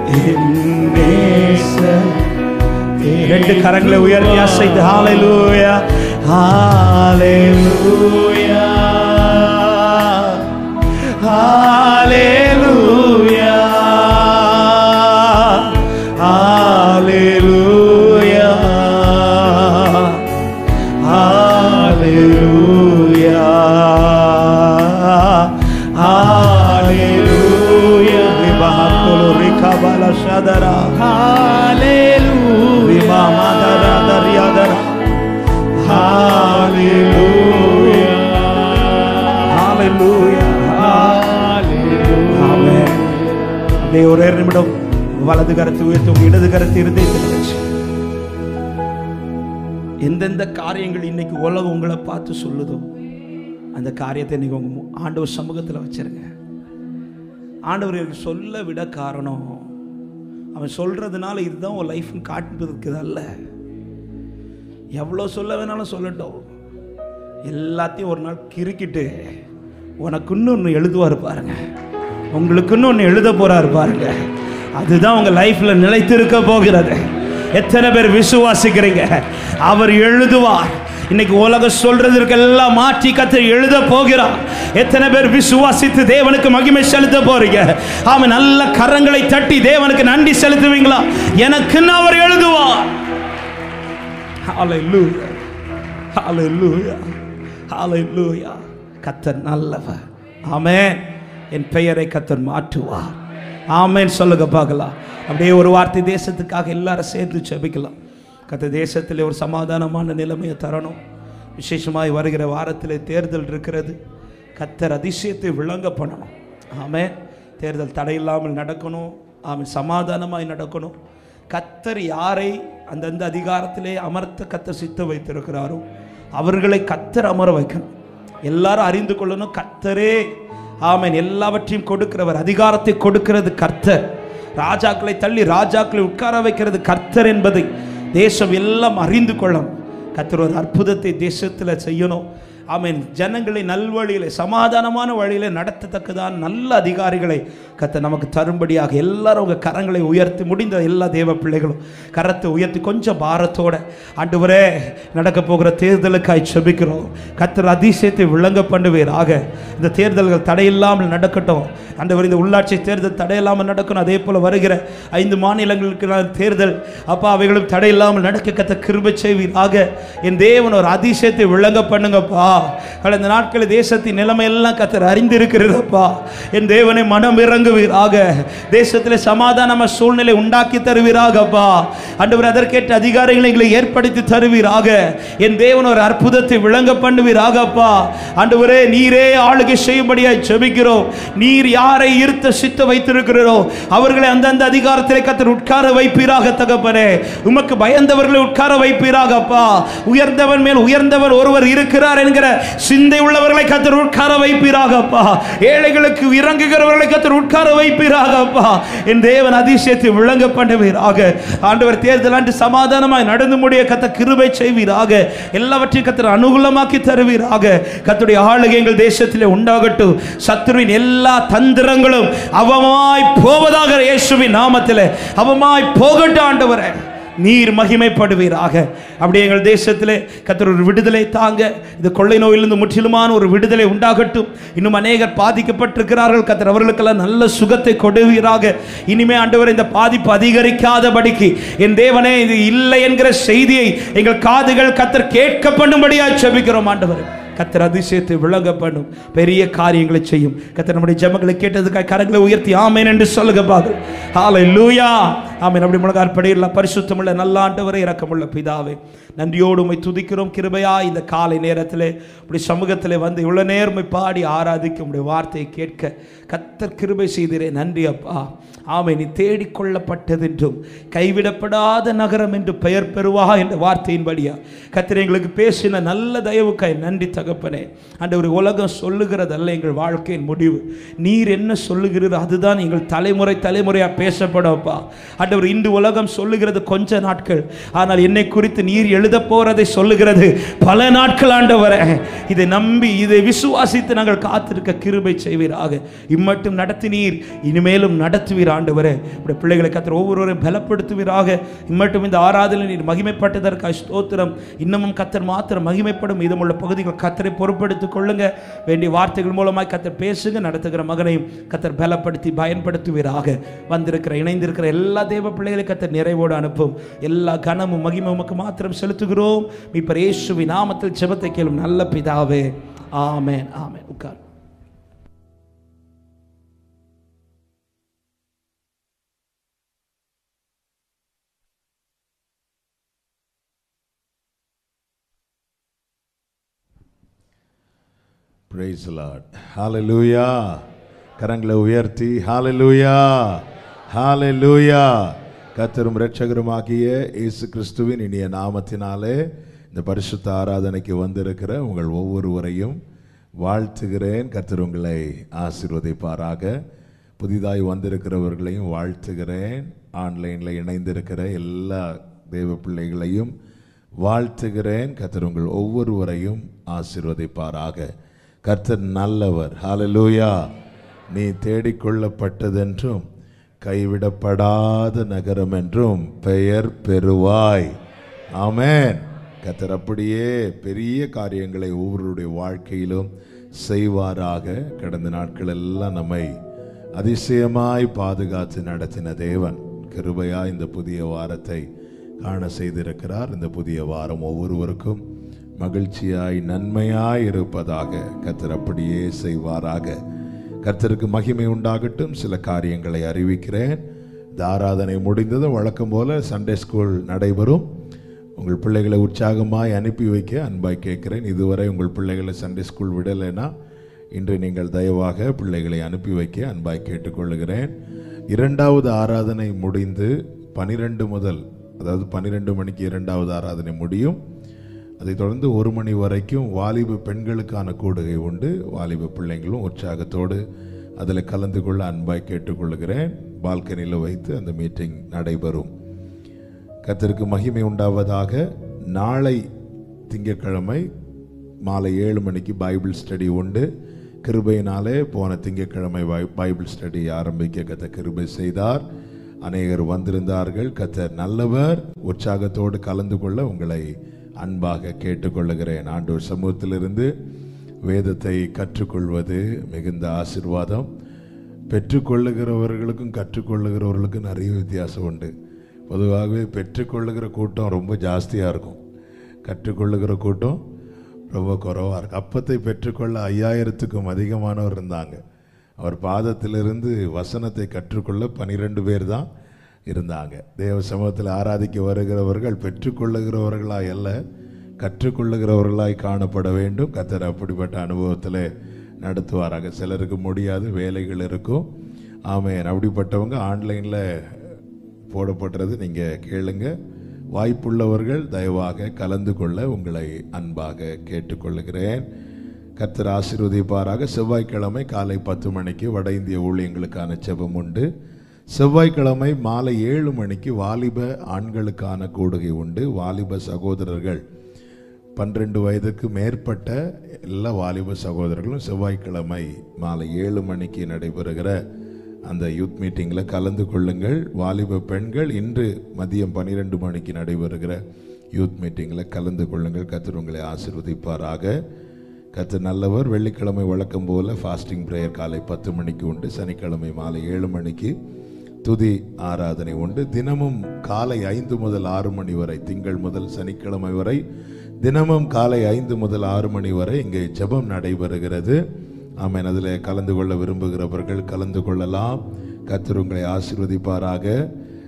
ரெண்டு கரங்களை உயர்த்தி அசைத்து ஹalleluya ஹalleluya ஹalleluya ஹalleluya ஹalleluya ஹalleluya ரிபஹத்துல் ரிகபல ஷதரா Hallelujah. ரிபா மதரா தரியாதரா ஹalleluya ஹalleluya ஆமென் அப்படியே ஒரே நிமிடம் வலது கரத்தை உயர்த்தி உங்க இடது கரத்தை இருதயத்தில் வச்சு எந்தெந்த காரியங்கள் இன்னைக்கு உலகம் உங்களை பார்த்து சொல்லுதோ அந்த காரியத்தை இன்னைக்கு உங்க மு- ஆண்டவர் சமூகத்தில் வச்சிருங்க ஆண்டவர் எனக்கு சொல்ல விட காரணம் அவன் சொல்றதுனால இதுதான் உன் லைஃப்னு காட்டுறதுக்கு அல்ல எவ்வளோ சொல்ல வேணாலும் சொல்லட்டும் எல்லாத்தையும் ஒரு நாள் கிறுக்கிட்டு உனக்குன்னு ஒன்று எழுதுவார் பாருங்க உங்களுக்குன்னு ஒன்று எழுத போறாரு பாருங்க அதுதான் உங்க லைஃப்ல நிலைத்திருக்க போகிறது எத்தனை பேர் விசுவாசிக்கிறீங்க அவர் எழுதுவார் இன்னைக்கு உலகம் சொல்றதற்கெல்லாம் மாற்றி கத்த எழுத போகிறார் எத்தனை பேர் விசுவாசித்து தேவனுக்கு மகிமை செலுத்த போறீங்க அவன் நல்ல கரங்களை தட்டி தேவனுக்கு நன்றி செலுத்துவீங்களா எனக்குன்னு அவர் எழுதுவார் Hallelujah. Hallelujah. Hallelujah. கத்தர் நல்லவர் ஆமென் என் பெயரை கத்தர் மாற்றுவார் ஆமென் சொல்லுங்க பார்க்கலாம் அப்படியே ஒரு வார்த்தை தேசத்துக்காக எல்லாரும் சேர்ந்து ஜெபிக்கலாம் கத்த தேசத்தில் ஒரு சமாதானமான நிலைமையை தரணும் விசேஷமாய் வருகிற வாரத்தில் தேர்தல் இருக்கிறது கத்தர் அதிசயத்தை விளங்க பண்ணணும் ஆமென் தேர்தல் தடையில்லாமல் நடக்கணும் ஆமென் சமாதானமாய் நடக்கணும் கத்தர் யாரை அந்தந்த அதிகாரத்திலே அமர்த்த கத்தர் சித்த வைத்திருக்கிறாரோ அவர்களை கத்தர் அமர வைக்கணும் எல்லாரும் அறிந்து கொள்ளணும் கத்தரே ஆமென் எல்லாவற்றையும் கொடுக்கிறவர் அதிகாரத்தை கொடுக்கிறது கர்த்தர் ராஜாக்களை தள்ளி ராஜாக்களை உட்கார வைக்கிறது கர்த்தர் என்பதை தேசம் எல்லாம் அறிந்து கொள்ளணும் கர்த்தர் ஒரு அற்புதத்தை தேசத்தில் செய்யணும் ஆமென் ஜனங்களை நல்வழியிலே சமாதானமான வழியிலே நடத்தத்தக்கதான் நல்ல அதிகாரிகளை கத்த நமக்கு தரும்படியாக எல்லாரும் உங்க கரங்களை உயர்த்தி முடிந்த எல்லா தேவ பிள்ளைகளும் கரத்தை உயர்த்தி கொஞ்சம் பாரத்தோட ஆண்டவரே நடக்க போகிற தேர்தலுக்காய் செபிக்கிறோம் கத்தர் அதிசயத்தை விளங்க பண்ணுவீராக இந்த தேர்தல்கள் தடையில்லாமல் நடக்கட்டும் ஆண்டவர் இந்த உள்ளாட்சி தேர்தல் தடையில்லாமல் நடக்கணும் அதே போல வருகிற ஐந்து மாநிலங்களுக்கு தேர்தல் அப்பா அவைகளும் தடையில்லாமல் நடக்க கத்த கிருபை செய்வீராக என் தேவன் ஒரு அதிசயத்தை விளங்க பண்ணுங்கப்பா கடந்த நாட்களில் தேசத்தின் நிலைமை எல்லாம் கத்தர் அறிந்திருக்கிறதப்பா என் தேவனை மனம் இறங்குவீராக தேசத்தில் சமாதானம சூழ்நிலை உண்டாக்கி தருவீராகப்பா ஆண்டவர் அதற்கேற்ற அதிகாரிகளை எங்களை ஏற்படுத்தி தருவீராக என் தேவன் ஒரு அற்புதத்தை விளங்க பண்ணுவீராகப்பா ஆண்டவரே நீரே ஆளுகை செய்யும்படியாய் ஜெபிக்கிறோம் நீர் யாரை ஈர்த்த சித்த வைத்திருக்கிறோ அவர்களை அந்தந்த அதிகாரத்திலே கத்தர் உட்கார வைப்பீராக தகப்பனே உமக்கு பயந்தவர்களை உட்கார வைப்பீராகப்பா உயர்ந்தவன் மேல் உயர்ந்தவர் ஒருவர் இருக்கிறார் என்கிற சிந்தை உள்ளவர்களை கத்தர் உட்கார வைப்பீராகப்பா ஏழைகளுக்கு இறங்குகிறவர்களை கத்தர் உட்கார வைப்பீராகப்பா என் தேவன் அதிசயத்தை விளங்க பண்ணுவீராக ஆண்டவர் தேர்தல் ஆண்டு சமாதானமாய் நடந்து முடிய கத்த கிருபை செய்வீராக எல்லாவற்றையும் கத்தர் அனுகூலமாக்கி தருவீராக கத்துடைய ஆளுகை எங்கள் தேசத்திலே உண்டாகட்டும் சத்துருவின் எல்லா தந்திரங்களும் அவமாய் போவதாக இயேசுவின் நாமத்திலே அவமாய் போகட்டும் ஆண்டவரே நீர் மகிமைப்படுவீராக அப்படியே எங்கள் தேசத்திலே கத்தர் ஒரு விடுதலை தாங்க இந்த கொள்ளை நோயிலிருந்து முற்றிலுமான ஒரு விடுதலை உண்டாகட்டும் இன்னும் அநேகர் பாதிக்கப்பட்டிருக்கிறார்கள் கத்தர் அவர்களுக்கெல்லாம் நல்ல சுகத்தை கொடுவீராக இனிமே ஆண்டவர் இந்த பாதிப்பு அதிகரிக்காதபடிக்கு என் தேவனே இது இல்லை என்கிற செய்தியை எங்கள் காதுகள் கத்தர் கேட்க பண்ணும்படியா செபிக்கிறோம் ஆண்டவர் கத்தர் அதிசயத்தை விளங்க பண்ணும் பெரிய காரியங்களை செய்யும் கத்தர் நம்முடைய ஜெபங்களை கேட்டதுக்காக கரங்களை உயர்த்தி ஆமேன் என்று சொல்லுங்க பாருங்கள் ஹalleluya ஆமென் அப்படி முழங்கால் படியிடலாம் பரிசுத்தமுள்ள நல்ல ஆண்டவரே இரக்கமுள்ள பிதாவே நன்றியோடு உம்மை துதிக்கிறோம் கிருபையா இந்த காலை நேரத்திலே இப்படி சமூகத்திலே வந்து இவ்வளவு நேர்மை பாடி ஆராதிக்க உடைய வார்த்தையை கேட்க கத்தர் கிருபை செய்திரே நன்றி அப்பா ஆமை நீ தேடிக்கொள்ளப்பட்டதென்றும் கைவிடப்படாத நகரம் என்று பெயர் பெறுவா என்ற வார்த்தையின்படியா கத்தர் எங்களுக்கு பேசின நல்ல தயவுக்காய் நன்றி தகப்பனே ஆண்டவர் உலகம் சொல்லுகிறதல்ல எங்கள் வாழ்க்கையின் முடிவு நீர் என்ன சொல்லுகிறீர் அதுதான் எங்கள் தலைமுறை தலைமுறையாக பேசப்படும்ப்பா ஆண்டவர் இன்று உலகம் சொல்லுகிறது கொஞ்ச நாட்கள் ஆனால் என்னை குறித்து நீர் எழுத போறதை சொல்லுகிறது பல நாட்கள் ஆண்டவரே இதை நம்பி இதை விசுவாசித்து நாங்கள் காத்திருக்க கிருபை செய்வீராக இம்மட்டும் நடத்தினீர் இனிமேலும் நடத்துவீர் ஆண்டவரே உடைய பிள்ளைகளை கத்தர் ஒவ்வொருவரையும் பலப்படுத்துவீராக இம்மட்டும் இந்த ஆராதனை நீர் மகிமைப்பட்டதற்காக ஸ்தோத்திரம் இன்னமும் கத்தர் மாத்திரம் மகிமைப்படும் இதமுள்ள பகுதிகள் கத்தரை பொறுப்படுத்திக் கொள்ளுங்க வேண்டிய வார்த்தைகள் மூலமாய் கத்தர் பேசுங்க நடத்துகிற மகனையும் கத்தர் பலப்படுத்தி பயன்படுத்துவீராக வந்திருக்கிற இணைந்திருக்கிற எல்லா தேவ பிள்ளைகளை கத்தர் நிறைவோடு அனுப்பும் எல்லா கனமும் மகிமை உமக்கு மாத்திரம் செலுத்துகிறோம் இப்ப இயேசுவின் நாமத்தில் செபத்தை கேளும் நல்ல பிதாவே ஆமென் ஆமென் உட்கார் Praise the Lord. Hallelujah. கரங்களை உயர்த்தி ஹalleluya ஹalleluya கர்த்தரும் இரட்சகருமாகிய இயேசு கிறிஸ்துவின் இனிய நாமத்தினாலே இந்த பரிசுத்த ஆராதனைக்கு வந்திருக்கிற உங்கள் ஒவ்வொருவரையும் வாழ்த்துகிறேன் கர்த்தர் உங்களை ஆசீர்வதிப்பாராக புதிதாய் வந்திருக்கிறவர்களையும் வாழ்த்துகிறேன் ஆன்லைனில் இணைந்திருக்கிற எல்லா தேவ பிள்ளைகளையும் வாழ்த்துகிறேன் கர்த்தர் உங்கள் ஒவ்வொருவரையும் ஆசீர்வதிப்பாராக கர்த்தர் நல்லவர் ஹalleluya நீ தேடிக்கொள்ளப்பட்டதென்றும் கைவிடப்படாத நகரம் என்றும் பெயர் பெறுவாய் ஆமென் கர்த்தர் அப்படியே பெரிய காரியங்களை ஒவ்வொருடைய வாழ்க்கையிலும் செய்வாராக கடந்த நாட்கள் எல்லாம் நம்மை அதிசயமாய் பாதுகாத்து நடத்தின தேவன் கிருபையா இந்த புதிய வாரத்தை காண செய்திருக்கிறார் இந்த புதிய வாரம் ஒவ்வொருவருக்கும் மகிழ்ச்சியாய் நன்மையாய் இருப்பதாக கர்த்தர் அப்படியே செய்வாராக கர்த்தருக்கு மகிமை உண்டாகட்டும் சில காரியங்களை அறிவிக்கிறேன் இந்த ஆராதனை முடிந்தது வழக்கம் போல சண்டே ஸ்கூல் நடைபெறும் உங்கள் பிள்ளைகளை உற்சாகமாய் அனுப்பி வைக்க அன்பாய் கேட்கிறேன் இதுவரை உங்கள் பிள்ளைகளை சண்டே ஸ்கூல் விடலைன்னா இன்று நீங்கள் தயவாக பிள்ளைகளை அனுப்பி வைக்க அன்பாய் கேட்டுக்கொள்கிறேன் இரண்டாவது ஆராதனை முடிந்து பனிரெண்டு முதல் அதாவது பன்னிரெண்டு மணிக்கு இரண்டாவது ஆராதனை முடியும் அதைத் தொடர்ந்து ஒரு மணி வரைக்கும் வாலிப பெண்களுக்கான கூடுகை உண்டு வாலிப பிள்ளைங்களும் உற்சாகத்தோடு அதில் கலந்து கொள்ள அன்பாய் கேட்டுக்கொள்கிறேன் பால்கனியில் வைத்து அந்த மீட்டிங் நடைபெறும் கர்த்தருக்கு மகிமை உண்டாவதாக நாளை திங்கட்கிழமை மாலை ஏழு மணிக்கு பைபிள் ஸ்டடி உண்டு கிருபையினாலே போன திங்கட்கிழமை பை- பைபிள் ஸ்டடி ஆரம்பிக்க கத்த கிருபை செய்தார் அநேகர் வந்திருந்தார்கள் கத்தர் நல்லவர் உற்சாகத்தோடு கலந்து கொள்ள உங்களை அன்பாக கேட்டுக்கொள்ளுகிறேன் ஆண்டவர் சமூகத்திலிருந்து வேதத்தை கற்றுக்கொள்வது மிகுந்த ஆசீர்வாதம் பெற்றுக்கொள்ளுகிறவர்களுக்கும் கற்றுக்கொள்ளுகிறவர்களுக்கும் நிறைய வித்தியாசம் உண்டு பொதுவாகவே பெற்றுக்கொள்ளுகிற கூட்டம் ரொம்ப ஜாஸ்தியாக இருக்கும் கற்றுக்கொள்ளுகிற கூட்டம் ரொம்ப குறைவாக இருக்கும் அப்பத்தை பெற்றுக்கொள்ள ஐயாயிரத்துக்கும் அதிகமானவர் இருந்தாங்க அவர் பாதத்திலிருந்து வசனத்தை கற்றுக்கொள்ள பனிரெண்டு பேர் தான் இருந்தாங்க தேவ சமூகத்தில் ஆராதிக்க வருகிறவர்கள் பெற்றுக்கொள்ளுகிறவர்களாய் அல்ல கற்றுக்கொள்ளுகிறவர்களாய் காணப்பட வேண்டும் கத்தர் அப்படிப்பட்ட அனுபவத்தில் நடத்துவாராக சிலருக்கு முடியாது வேலைகள் இருக்கும் ஆமென் அப்படிப்பட்டவங்க ஆன்லைனில் போடப்படுறது நீங்கள் கேளுங்க வாய்ப்புள்ளவர்கள் தயவாக கலந்து கொள்ள உங்களை அன்பாக கேட்டுக்கொள்கிறேன் கர்த்தர் ஆசீர்வதிப்பாராக செவ்வாய்க்கிழமை காலை பத்து மணிக்கு வட இந்திய ஊழியங்களுக்கான செபம் உண்டு செவ்வாய்க்கிழமை மாலை ஏழு மணிக்கு வாலிப ஆண்களுக்கான கூடுகை உண்டு வாலிப சகோதரர்கள் பன்னிரண்டு வயதுக்கு மேற்பட்ட எல்லா வாலிப சகோதரர்களும் செவ்வாய்க்கிழமை மாலை ஏழு மணிக்கு நடைபெறுகிற அந்த யூத் மீட்டிங்கில் கலந்து கொள்ளுங்கள் வாலிப பெண்கள் இன்று மதியம் பன்னிரெண்டு மணிக்கு நடைபெறுகிற யூத் மீட்டிங்கில் கலந்து கொள்ளுங்கள் கத்தர் உங்களை ஆசீர்வதிப்பாராக கத்தர் நல்லவர் வெள்ளிக்கிழமை வழக்கம் போல ஃபாஸ்டிங் பிரேயர் காலை பத்து மணிக்கு உண்டு சனிக்கிழமை மாலை ஏழு மணிக்கு துதி ஆராதனை உண்டு தினமும் காலை ஐந்து முதல் ஆறு மணி வரை திங்கள் முதல் சனிக்கிழமை வரை தினமும் காலை ஐந்து முதல் ஆறு மணி வரை இங்கே ஜெபம் நடைபெறுகிறது ஆமென் அதில் கலந்து கொள்ள விரும்புகிறவர்கள் கலந்து கொள்ளலாம் கர்த்தர் உங்களை ஆசீர்வதிப்பாராக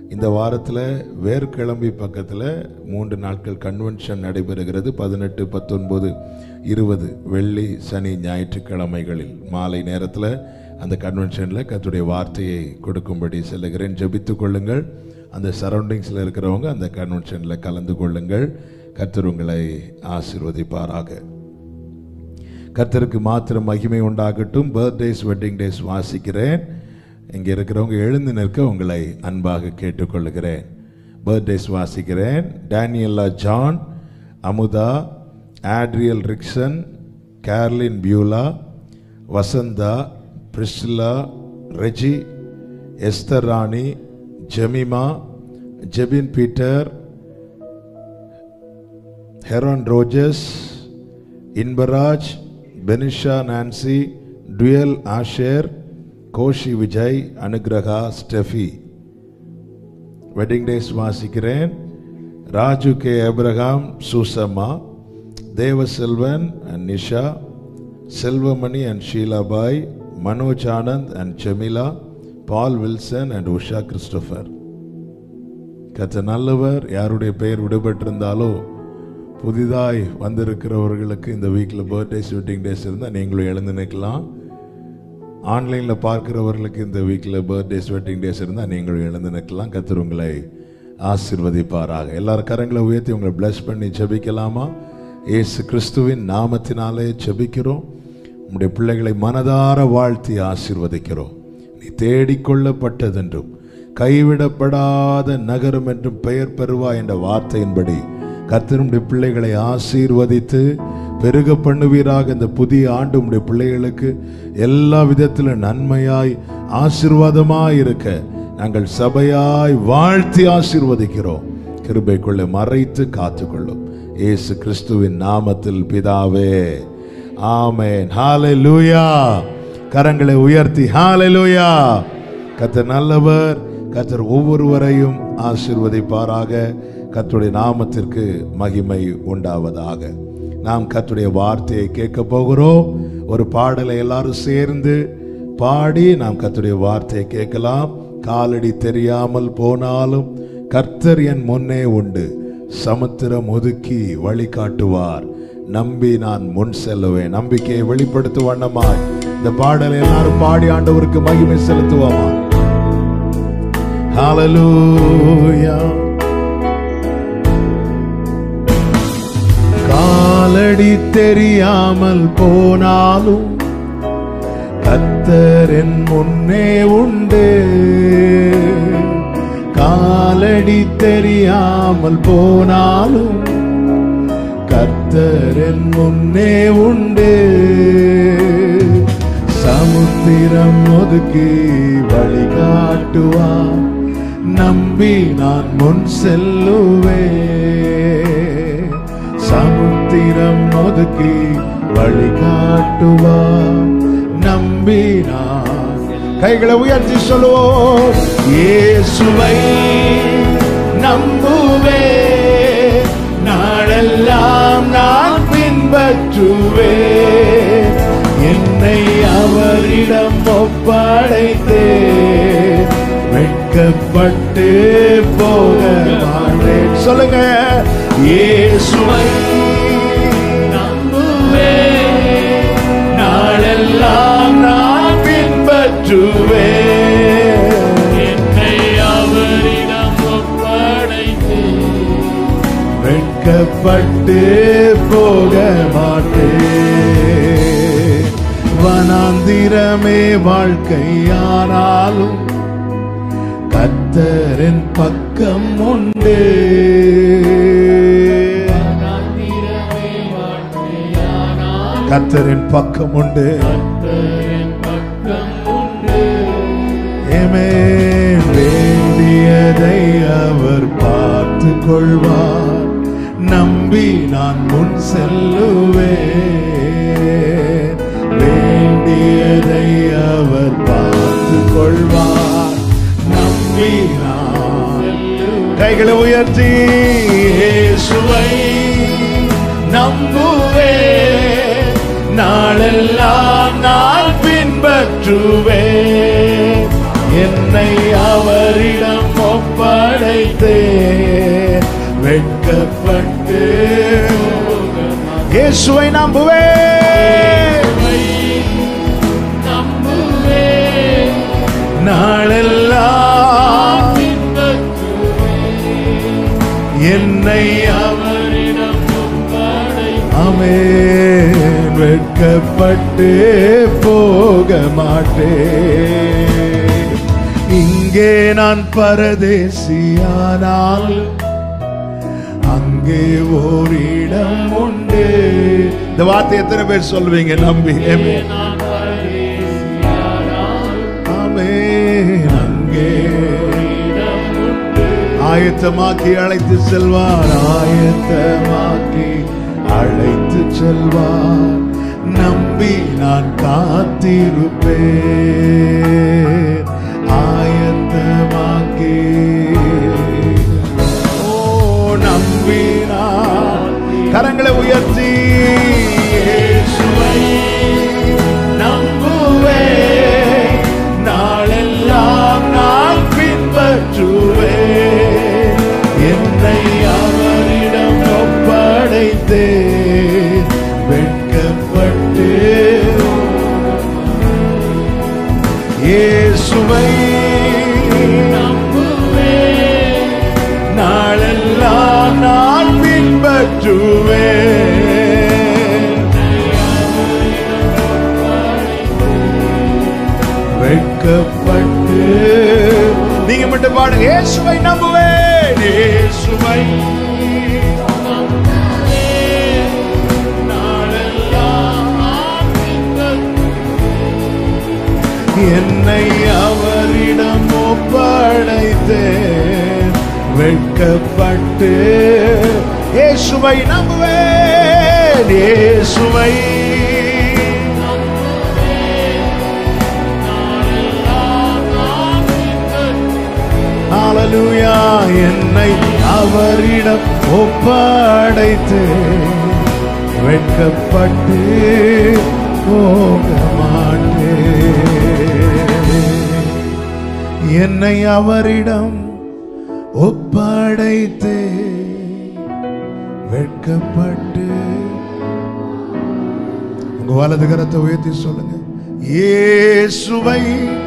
இந்த வாரத்தில் வேர்க்கிழம்பி பக்கத்தில் மூன்று நாட்கள் கன்வென்ஷன் நடைபெறுகிறது பதினெட்டு பத்தொன்பது இருபது வெள்ளி சனி ஞாயிற்றுக்கிழமைகளில் மாலை நேரத்தில் அந்த கன்வென்ஷனில் கர்த்தருடைய வார்த்தையை கொடுக்கும்படி செல்லுகிறேன் ஜெபித்துக் கொள்ளுங்கள் அந்த சரௌண்டிங்ஸில் இருக்கிறவங்க அந்த கன்வென்ஷனில் கலந்து கொள்ளுங்கள் கர்த்தர் உங்களை ஆசீர்வதிப்பாராக கர்த்தருக்கு மாத்திரம் மகிமை உண்டாகட்டும் பர்த்டேஸ் வெட்டிங் டேஸ் வாசிக்கிறேன் இங்கே இருக்கிறவங்க எழுந்து நிற்க உங்களை அன்பாக கேட்டுக்கொள்கிறேன் பர்த்டேஸ் வாசிக்கிறேன் Daniella John Amudha Adriel Rickson Carlin Beulah Vasantha Priscilla Reji Esther Rani Jemima Jebin Peter Heron Rogers Inbaraj Benisha Nancy டுயல் Asher Koshy Vijay Anugraha Steffi wedding days வாசிக்கிறேன் Raju K Abraham Susamma Devaselvan and Nisha Selvamani and Sheelabai Manoj Anand and Semila Paul Wilson and Usha Christopher கத்த நல்லவர் யாருடைய பெயர் விடுபட்டிருந்தாலோ புதிதாய் வந்திருக்கிறவர்களுக்கு இந்த வீக்கில் பர்த்டேஸ் வெட்டிங் டேஸ் இருந்தால் நீங்களும் எழுந்து நிற்கலாம் ஆன்லைனில் பார்க்கிறவர்களுக்கு இந்த வீக்கில் பர்த்டேஸ் வெட்டிங் டேஸ் இருந்தால் நீங்களும் எழுந்து நிற்கலாம் கத்தர் உங்களை ஆசிர்வதிப்பாராக எல்லாரும் கரங்களை உயர்த்தி உங்களை bless பண்ணி ஜெபிக்கலாமா இயேசு கிறிஸ்துவின் நாமத்தினாலே ஜெபிக்கிறோம் உம்முடைய பிள்ளைகளை மனதார வாழ்த்தி ஆசீர்வதிக்கிறோம் நீ தேடிக்கொள்ளப்பட்டதென்றும் கைவிடப்படாத நகரம் என்றும் பெயர் பெறுவா என்ற வார்த்தையின்படி கர்த்தருடைய பிள்ளைகளை ஆசீர்வதித்து பெருக பண்ணுவீராக இந்த புதிய ஆண்டு உடைய பிள்ளைகளுக்கு எல்லா விதத்திலும் நன்மையாய் ஆசீர்வாதமாய் இருக்க நாங்கள் சபையாய் வாழ்த்தி ஆசீர்வதிக்கிறோம் கிருபைக்குள்ளே மறைத்து காத்துக்கொள்ளும் இயேசு கிறிஸ்துவின் நாமத்தில் பிதாவே ஆமென் ஹalleluya கரங்களை உயர்த்தி ஹalleluya கர்த்தர் நல்லவர் கர்த்தர் ஒவ்வொருவரையும் ஆசீர்வதிப்பாராக கர்த்தருடைய நாமத்திற்கு மகிமை உண்டாவதாக நாம் கர்த்தருடைய வார்த்தையை கேட்க போகிறோம் ஒரு பாடலை எல்லாரும் சேர்ந்து பாடி நாம் கர்த்தருடைய வார்த்தையை கேட்கலாம் காலடி தெரியாமல் போனாலும் கர்த்தர் என் முன்னே உண்டு சமுத்திரம் ஒதுக்கி வழிகாட்டுவார் நம்பி நான் முன் செல்லுவேன் நம்பிக்கையை வெளிப்படுத்தும் வண்ணமாய் இந்த பாடலை எல்லாரும் பாடி ஆண்டவருக்கு மகிமை செலுத்துவோமா ஹalleluya காலடி தெரியாமல் போனாலும் கத்தர் என் முன்னே உண்டு காலடி தெரியாமல் போனாலும் கர்த்தர் என் முன்னே உண்டு சமுத்திரம் ஒதுக்கி வழிகாட்டுவார் நம்பி நான் முன் செல்லுவே சமுத்திரம் ஒதுக்கி வழிகாட்டுவார் நம்பி நான் கைகளை உயர்த்தி சொல்லுவோம் இயேசுவை நம்புவே நாளெல்லாம் நான் பின்பற்றுவே என்னை அவரிடம் ஒப்படைத்தே வெட்கப்பட்டு போக மாட்டேன் சொல்லுங்க இயேசுவை நம்புவே நாளெல்லாம் நான் பின்பற்றுவே என்னை அவரிடம் ஒப்படைத்து வெட்கப்பட்டு போக மாட்டேன் வனாந்திரமே வாழ்க்கையானாலும் கத்தரின் பக்கம் உண்டு காத்திரமே வாழ்க்கையானால் கத்தரின் பக்கம் உண்டு கர்த்தரின் பக்கம் உண்டு எமே வேண்டியதை அவர் பார்த்து கொள்வார் நம்பி நான் முன் செல்லுவேன் வேண்டியதை அவர் பார்த்து கொள்வார் நம்பி நான் கைகளை உயர்த்தி இயேசுவை நம்புவே நாளெல்லாம் நான் பின்பற்றுவே என்னை அவரிடம் ஒப்ப ஒப்படைத்தே வெட்கப்பட்டு இயேசுவை நம்புவேன் நம்புவேன் நாளெல்லாம் என்னை அவரிடம் ஒப்படை அமேன் வெட்கப்பட்டு போக மாட்டேன் இங்கே நான் பரதேசியானால் அங்கே ஓரிடம் உண்டு இந்த வார்த்தை எத்தனை பேர் சொல்வீங்க நம்பி ஆமென். நான் பரதேசியானால் ஆமென் அங்கே இடம் உண்டு ஆயத்தமாக்கி அழைத்து செல்வார் ஆயத்தமாக்கி அழைத்து செல்வார் நம்பி நான் காத்திருப்பேன் ஆயத்தமாக்கி ஓ நம்பி நான் கரங்களை உயர்த்தி இயேசுவை நம்புவேன் நாளெல்லாம் நான் பின்பற்றுவேன் என்னை அவரிடம் ஒப்படைத்தேன் வெட்கப்பட்டு இயேசுவை நம்புவேன் நாளெல்லாம் நான் பின்பற்றுவேன் வெட்கப்பட்டு நீங்க மட்டும் பாடுங்க இயேசுவை நம்புவேன் இயேசுவை நாளெல்லாம் நான் பின்பற்றுவேன் என்னை அவரிடம் ஒப்படைத்தேன் வெட்கப்பட்டு இயேசுவை நம்புவேன் இயேசுவை ஹalleluya என்னை அவரிடம் ஒப்படைத்தேன் வெட்கப்பட்டு போக மாட்டேன் என்னை அவரிடம் ஒப்படைத்தே வெட்கப்பட்டு உங்க வலது கரத்தை உயர்த்தி சொல்லுங்க இயேசுவை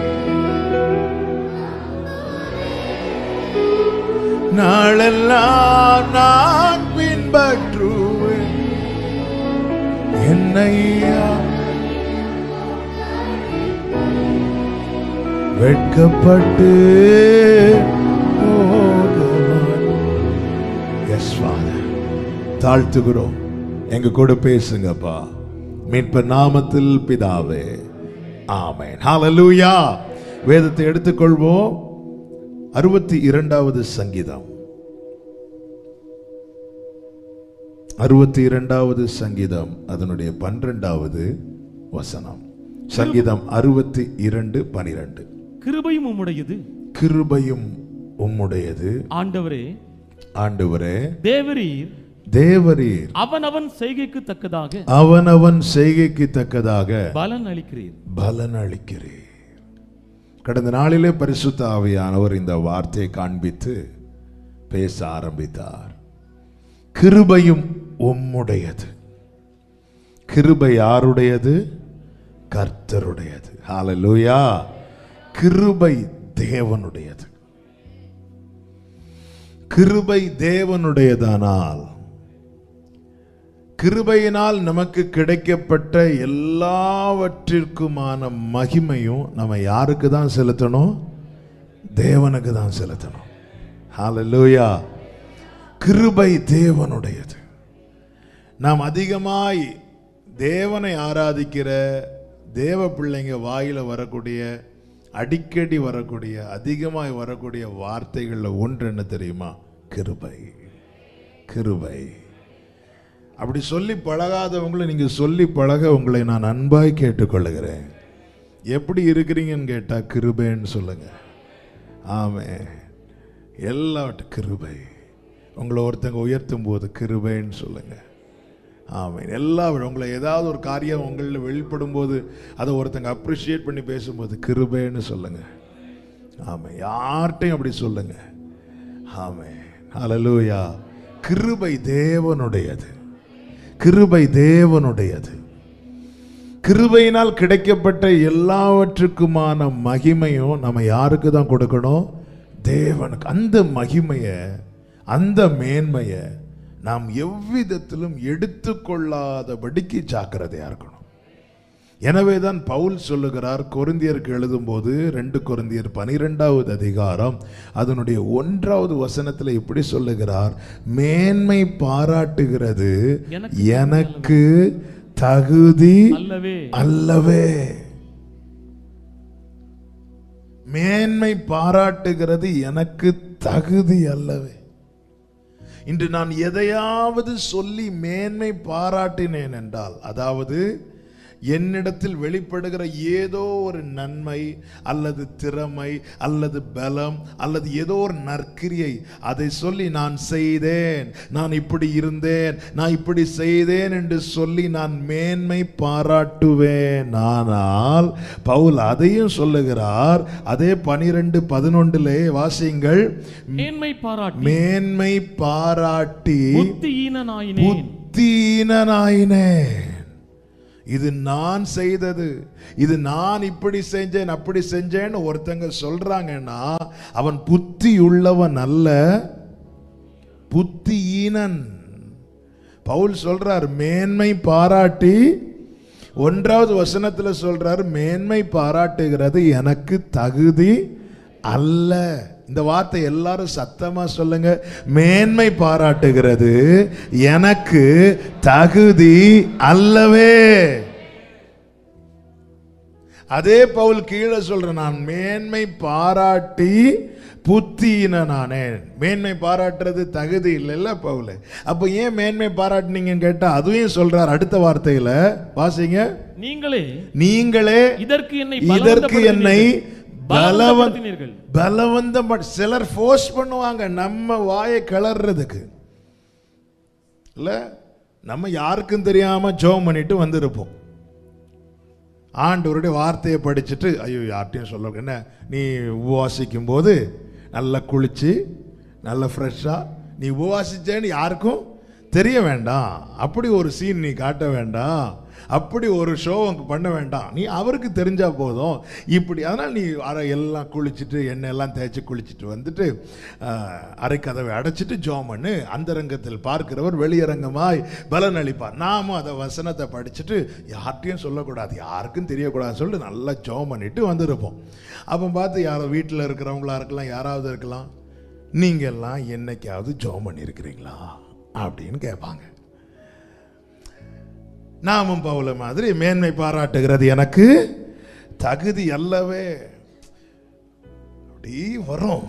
நாளெல்லாம் நான் பின்பற்றுவேன் என்னை வெட்கப்பட்டு எஸ் ஃபாதர் தாழ்த்துகிறோம் எங்க கூட பேசுங்கப்பா மீட்ப நாமத்தில் பிதாவே ஆமென் ஹalleluya வேதத்தை எடுத்துக்கொள்வோம் அறுபத்தி இரண்டாவது சங்கீதம் அறுபத்தி இரண்டாவது சங்கீதம் அதனுடைய பன்னிரெண்டாவது வசனம் சங்கீதம் அறுபத்தி இரண்டு பனிரெண்டு கிருபையும் உம்முடையது கிருபையும் உம்முடையது ஆண்டவரே ஆண்டவரே தேவரீர் தேவரீர் அவனவன் செய்கைக்கு தக்கதாக அவனவன் செய்கைக்கு தக்கதாக பலன் அளிக்கிறீர் பலன் அளிக்கிறீர் கடந்த நாளிலே பரிசுத்த ஆவியானவர் இந்த வார்த்தையை காண்பித்து பேச ஆரம்பித்தார் கிருபையும் உம்முடையது கிருபை யாருடையது கர்த்தருடையது ஹalleluya கிருபை தேவனுடையது கிருபை தேவனுடையதானால் கிருபையினால் நமக்கு கிடைக்கப்பட்ட எல்லாவற்றிற்குமான மகிமையும் நம்ம யாருக்கு தான் செலுத்தணும் தேவனுக்கு தான் செலுத்தணும் ஹalleluya கிருபை தேவனுடையது நாம் அதிகமாய் தேவனை ஆராதிக்கிற தேவ பிள்ளைங்க வாயில வரக்கூடிய அடிக்கடி வரக்கூடிய அதிகமாய் வரக்கூடிய வார்த்தைகள்ல ஒன்று என்ன தெரியுமா கிருபை கிருபை அப்படி சொல்லி பழகாதவங்களை நீங்க சொல்லி பழக உங்களை நான் அன்பாய் கேட்டுக்கொள்ளுகிறேன் எப்படி இருக்கிறீங்கன்னு கேட்டா கிருபைன்னு சொல்லுங்க ஆமே எல்லாவற்ற கிருபை உங்களை ஒருத்தங்க உயர்த்தும் போது கிருபைன்னு சொல்லுங்க ஆமென் எல்லா உங்களை ஏதாவது ஒரு காரியம் உங்களில் வெளிப்படும் போது அதை ஒருத்தங்க அப்ரிஷியேட் பண்ணி பேசும்போது கிருபைன்னு சொல்லுங்க ஆமாம் யார்கிட்டையும் அப்படி சொல்லுங்க ஆமென் ஹalleluya கிருபை தேவனுடையது கிருபை தேவனுடையது கிருபையினால் கிடைக்கப்பட்ட எல்லாவற்றுக்குமான மகிமையும் நம்ம யாருக்கு தான் கொடுக்கணும் தேவனுக்கு அந்த மகிமையை அந்த மேன்மையை நாம் எவ்விதத்திலும் எடுத்துக்கொள்ளாதபடிக்கு ஜாக்கிரதையா இருக்கணும் எனவே தான் பவுல் சொல்லுகிறார் கொரிந்தியருக்கு எழுதும்போது ரெண்டு கொரிந்தியர் பனிரெண்டாவது அதிகாரம் அதனுடைய ஒன்றாவது வசனத்தில் இப்படி சொல்லுகிறார் மேன்மை பாராட்டுகிறது எனக்கு எனக்கு தகுதி அல்லவே அல்லவே மேன்மை பாராட்டுகிறது எனக்கு தகுதி அல்லவே இன்று நான் எதையாவது சொல்லி மேன்மை பாராட்டினேன் என்றால் அதாவது என்னிடத்தில் வெளிப்படுகிற ஏதோ ஒரு நன்மை அல்லது திறமை அல்லது பலம் அல்லது ஏதோ ஒரு நற்கிரியை அதை சொல்லி நான் செய்தேன் நான் இப்படி இருந்தேன் நான் இப்படி செய்தேன் என்று சொல்லி நான் மேன்மை பாராட்டுவேன் ஆனால் பவுல் அதையும் சொல்லுகிறார் அதே பனிரெண்டு பதினொன்றிலே வாசியுங்கள் மேன்மை பாராட்டி மேன்மை பாராட்டி புத்தியீனனாயினேன் புத்தீனனாயினேன் இது நான் செய்தது இது நான் இப்படி செஞ்சேன் அப்படி செஞ்சேன்னு ஒருத்தங்க சொல்றாங்கன்னா அவன் புத்தி உள்ளவன் அல்ல புத்தியீனன் பவுல் சொல்றார் மேன்மை பாராட்டி ஒன்றாவது வசனத்துல சொல்றார் மேன்மை பாராட்டுகிறது எனக்கு தகுதி அல்ல இந்த வார்த்தை எல்லாரும் சத்தமா சொல்லுங்க மேன்மை பாராட்டுகிறது எனக்கு தகுதி அல்லவே அதே பவுல் கீழே சொல்றேன் நான் மேன்மை பாராட்டி புத்தியினானேன் மேன்மை பாராட்டுறது தகுதி இல்லைல்ல பவுல் அப்போ ஏன் மேன்மை பாராட்டுனீங்கன்னு கேட்டா அதுவும் சொல்றார் அடுத்த வார்த்தையில வாசிங்க நீங்களே நீங்களே இதற்கு என்னை இதற்கு என்னை பலவன் பலவந்தப்படுத்தினீர்கள் பலவந்தம் பண்- சிலர் ஃபோர்ஸ் பண்ணுவாங்க நம்ம வாயை கிளறதுக்கு இல்ல நம்ம யாருக்கும் தெரியாம ஜோம் பண்ணிட்டு வந்திருப்போம் ஆண்டவருடைய வார்த்தையை படிச்சுட்டு ஐயோ யார்ட்டையும் சொல்ல என்ன நீ உபவாசிக்கும் போது நல்லா குளிச்சு நல்லா ஃப்ரெஷ்ஷாக நீ உபவாசிச்சேன்னு யாருக்கும் தெரிய வேண்டாம் அப்படி ஒரு சீன் நீ காட்ட வேண்டாம் அப்படி ஒரு ஷோ பண்ண வேண்டாம் நீ அவருக்கு தெரிஞ்சா போதும் இப்படி அதனால் நீ அரை எல்லாம் குளிச்சுட்டு எண்ணெய் எல்லாம் தேய்ச்சி குளிச்சுட்டு வந்துட்டு ஆஹ், அரை கதவை அடைச்சிட்டு ஜோம் பண்ணு அந்தரங்கத்தில் பார்க்கிறவர் வெளியரங்கமாய் பலன் அளிப்பார் நாமும் அதை வசனத்தை படிச்சுட்டு யார்கிட்டையும் சொல்லக்கூடாது யாருக்கும் தெரியக்கூடாதுன்னு சொல்லிட்டு நல்லா ஜோம் பண்ணிட்டு வந்திருப்போம் அப்போ பார்த்து யாரோ வீட்டில் இருக்கிறவங்களா இருக்கலாம் யாராவது இருக்கலாம் நீங்க எல்லாம் என்னைக்காவது ஜோம் பண்ணியிருக்கிறீங்களா அப்படின்னு கேட்பாங்க நாமும் பவுல மாதிரி மேன்மை பாராட்டுகிறது எனக்கு தகுதி அல்லவே அப்படி வரும்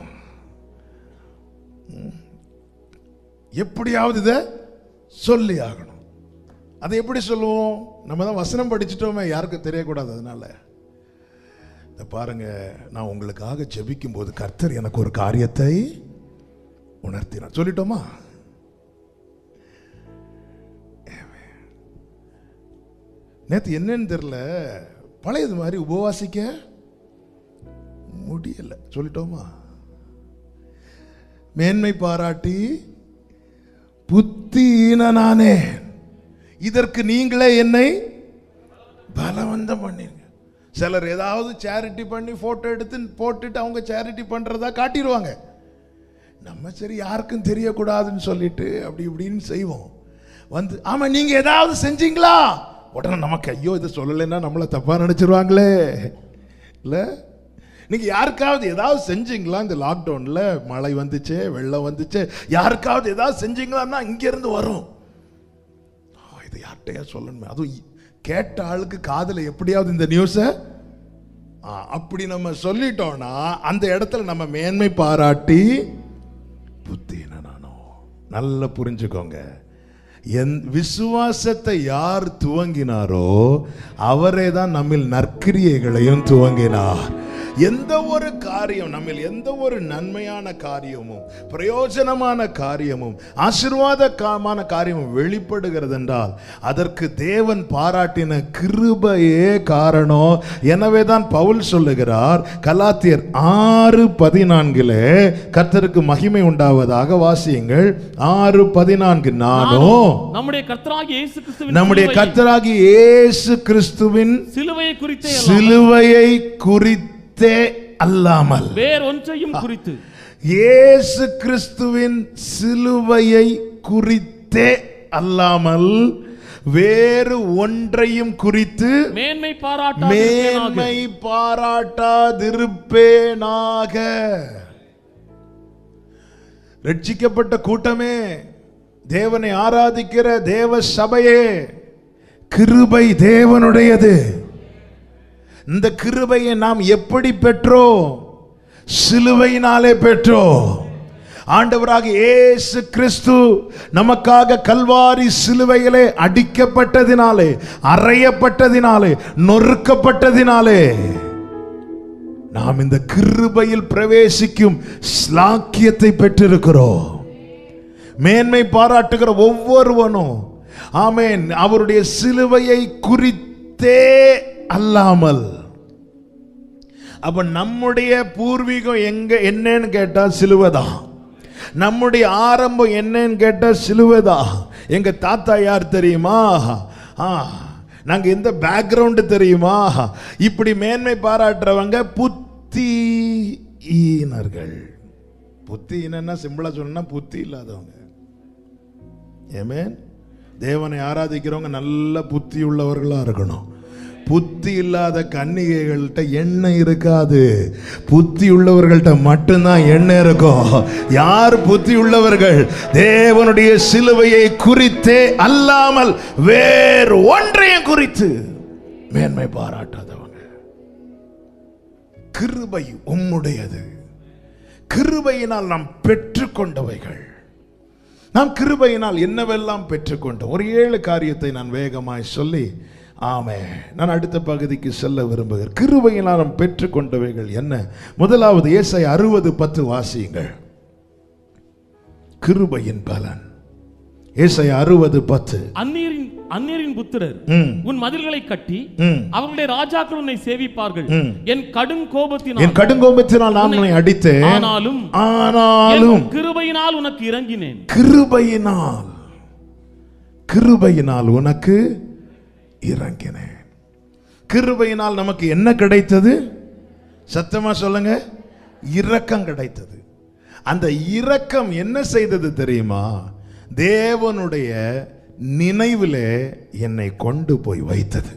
ம். எப்படியாவது இதை சொல்லி ஆகணும் அதை எப்படி சொல்லுவோம் நம்ம தான் வசனம் படிச்சிட்டோமே யாருக்கும் தெரியக்கூடாது அதனால இதை பாருங்க நான் உங்களுக்காக ஜெபிக்கும் போது கர்த்தர் எனக்கு ஒரு காரியத்தை உணர்த்தினார் சொல்லிட்டோமா நேத்து என்னன்னு தெரியல பழையது மாதிரி உபவாசிக்க முடியல சொல்லிட்டோமா மேன்மை பாராட்டி புத்தீனனானே இதற்கு நீங்களே என்னை பலவந்தம் பண்ணீங்க சிலர் ஏதாவது சேரிட்டி பண்ணி போட்டோ எடுத்து போட்டுட்டு அவங்க சேரிட்டி பண்றதா காட்டிடுவாங்க நம்ம சரி யாருக்கும் தெரியக்கூடாதுன்னு சொல்லிட்டு அப்படி இப்படின்னு செய்வோம் வந்து ஆமா நீங்க ஏதாவது செஞ்சீங்களா உடனே நமக்கு ஐயோ இதை சொல்லலைன்னா நம்மளை தப்பா நினைச்சிருவாங்களே இல்ல நீங்க யாருக்காவது ஏதாவது செஞ்சீங்களா இந்த லாக்டவுன்ல மழை வந்துச்சு வெள்ளம் வந்துச்சு யாருக்காவது ஏதாவது செஞ்சீங்களான்னா இங்க இருந்து வரும் ஆ, இது யார்கிட்டயா சொல்லணுமே அதுவும் இ- கேட்ட ஆளுக்கு காதுல எப்படியாவது இந்த நியூஸை அப்படி நம்ம சொல்லிட்டோம்னா அந்த இடத்துல நம்ம மேன்மை பாராட்டி புத்தின நானோ நல்லா புரிஞ்சுக்கோங்க என் விசுவாசத்தை யார் துவங்கினாரோ அவரே தான் நம்மில் நற்கிரியைகளையும் துவங்கினார் எந்த ஒரு காரியம் நம்மில் எந்த ஒரு நன்மையான காரியமும் பிரயோஜனமான காரியமும் ஆசீர்வாதமான காரியமும் வெளிப்படுகிறது என்றால் அதற்கு தேவன் பாராட்டின கிருபையே காரணம் எனவே தான் பவுல் சொல்லுகிறார் கலாத்தியர் ஆறு பதினான்கிலே கர்த்தருக்கு மகிமை உண்டாவதாக வாசியுங்கள் ஆறு பதினான்கு நானும் நம்முடைய கர்த்தராகிய இயேசு கிறிஸ்துவின் நம்முடைய சிலுவையை- கர்த்தராகி இயேசு கிறிஸ்துவின் சிலுவையை குறித்தே அல்லாமல் சிலுவையை குறித்தே அல்லாமல் வேறொன்றையும் குறித்து இயேசு கிறிஸ்துவின் சிலுவையை குறித்தே அல்லாமல் வேறு ஒன்றையும் குறித்து மேன்மை பாராட்ட மேன்மை பாராட்டாதிருப்பேனாக ரட்சிக்கப்பட்ட கூட்டமே தேவனை ஆராதிக்கிற தேவ சபையே கிருபை தேவனுடையது இந்த கிருபையை நாம் எப்படி பெற்றோம் சிலுவையினாலே பெற்றோம் ஆண்டவராக இயேசு கிறிஸ்து நமக்காக கல்வாரி சிலுவையிலே அடிக்கப்பட்டதினாலே அறையப்பட்டதினாலே நொறுக்கப்பட்டதினாலே நாம் இந்த கிருபையில் பிரவேசிக்கும் ஸ்லாக்கியத்தை பெற்றிருக்கிறோம் மேன்மை பாராட்டுகிற ஒவ்வொருவனும் ஆமென் அவருடைய சிலுவையை குறித்தே அல்லாமல் அப்ப நம்முடைய பூர்வீகம் எங்க என்னன்னு கேட்டா சிலுவைதான் நம்முடைய ஆரம்பம் என்னன்னு கேட்டா சிலுவைதான் எங்க தாத்தா யார் தெரியுமா ஆ நாங்க எந்த பேக்ரவுண்டு தெரியுமா இப்படி மேன்மை பாராட்டுறவங்க புத்தி ஈனர்கள் புத்தி ஈனன்னா சிம்பிளா சொன்னா புத்தி இல்லாதவங்க ஏமேன் தேவனை ஆராதிக்கிறவங்க நல்ல புத்தி உள்ளவர்களா இருக்கணும் புத்தி இல்லாத கன்னிகைகள்கிட்ட எண்ணெய் இருக்காது புத்தி உள்ளவர்கள்ட்ட மட்டும்தான் எண்ணெய் இருக்கும் யார் புத்தி உள்ளவர்கள் தேவனுடைய சிலுவையை குறித்தே அல்லாமல் வேறு ஒன்றையும் குறித்து மேன்மை பாராட்டாதவங்க கிருபை உம்முடையது கிருபையினால் நாம் பெற்றுக்கொண்டவைகள் நாம் கிருபையினால் என்னவெல்லாம் பெற்றுக்கொண்டோம் ஒரு ஏழு காரியத்தை நான் வேகமாய் சொல்லி ஆமே நான் அடுத்த பகுதிக்கு செல்ல விரும்புகிறேன் கிருபையினால் நாம் பெற்றுக்கொண்டவைகள் என்ன முதலாவது ஏசை அறுபது பத்து வாசியுங்கள் கிருபையின் பலன் ஏசை அறுபது பத்து அந்நியரின் அந்நியரின் புத்திரர் ம், உன் மதில்களை கட்டி ம். அவர்களுடைய ராஜாக்கள் உன்னை சேவிப்பார்கள் ம். என் கடும் என் கோபத்தினால் கடுங்கோபத்தினால் நான் உன்னை அடித்தேன் ஆனாலும் ஆனாலும் என் கிருபையினால் உனக்கு இறங்கினேன் கிருபையினால் கிருபையினால் உனக்கு இறங்கினேன் கிருபையினால் நமக்கு என்ன கிடைத்தது சத்தமா சொல்லுங்க இரக்கம் கிடைத்தது அந்த இரக்கம் என்ன செய்தது தெரியுமா தேவனுடைய நினைவிலே என்னை கொண்டு போய் வைத்தது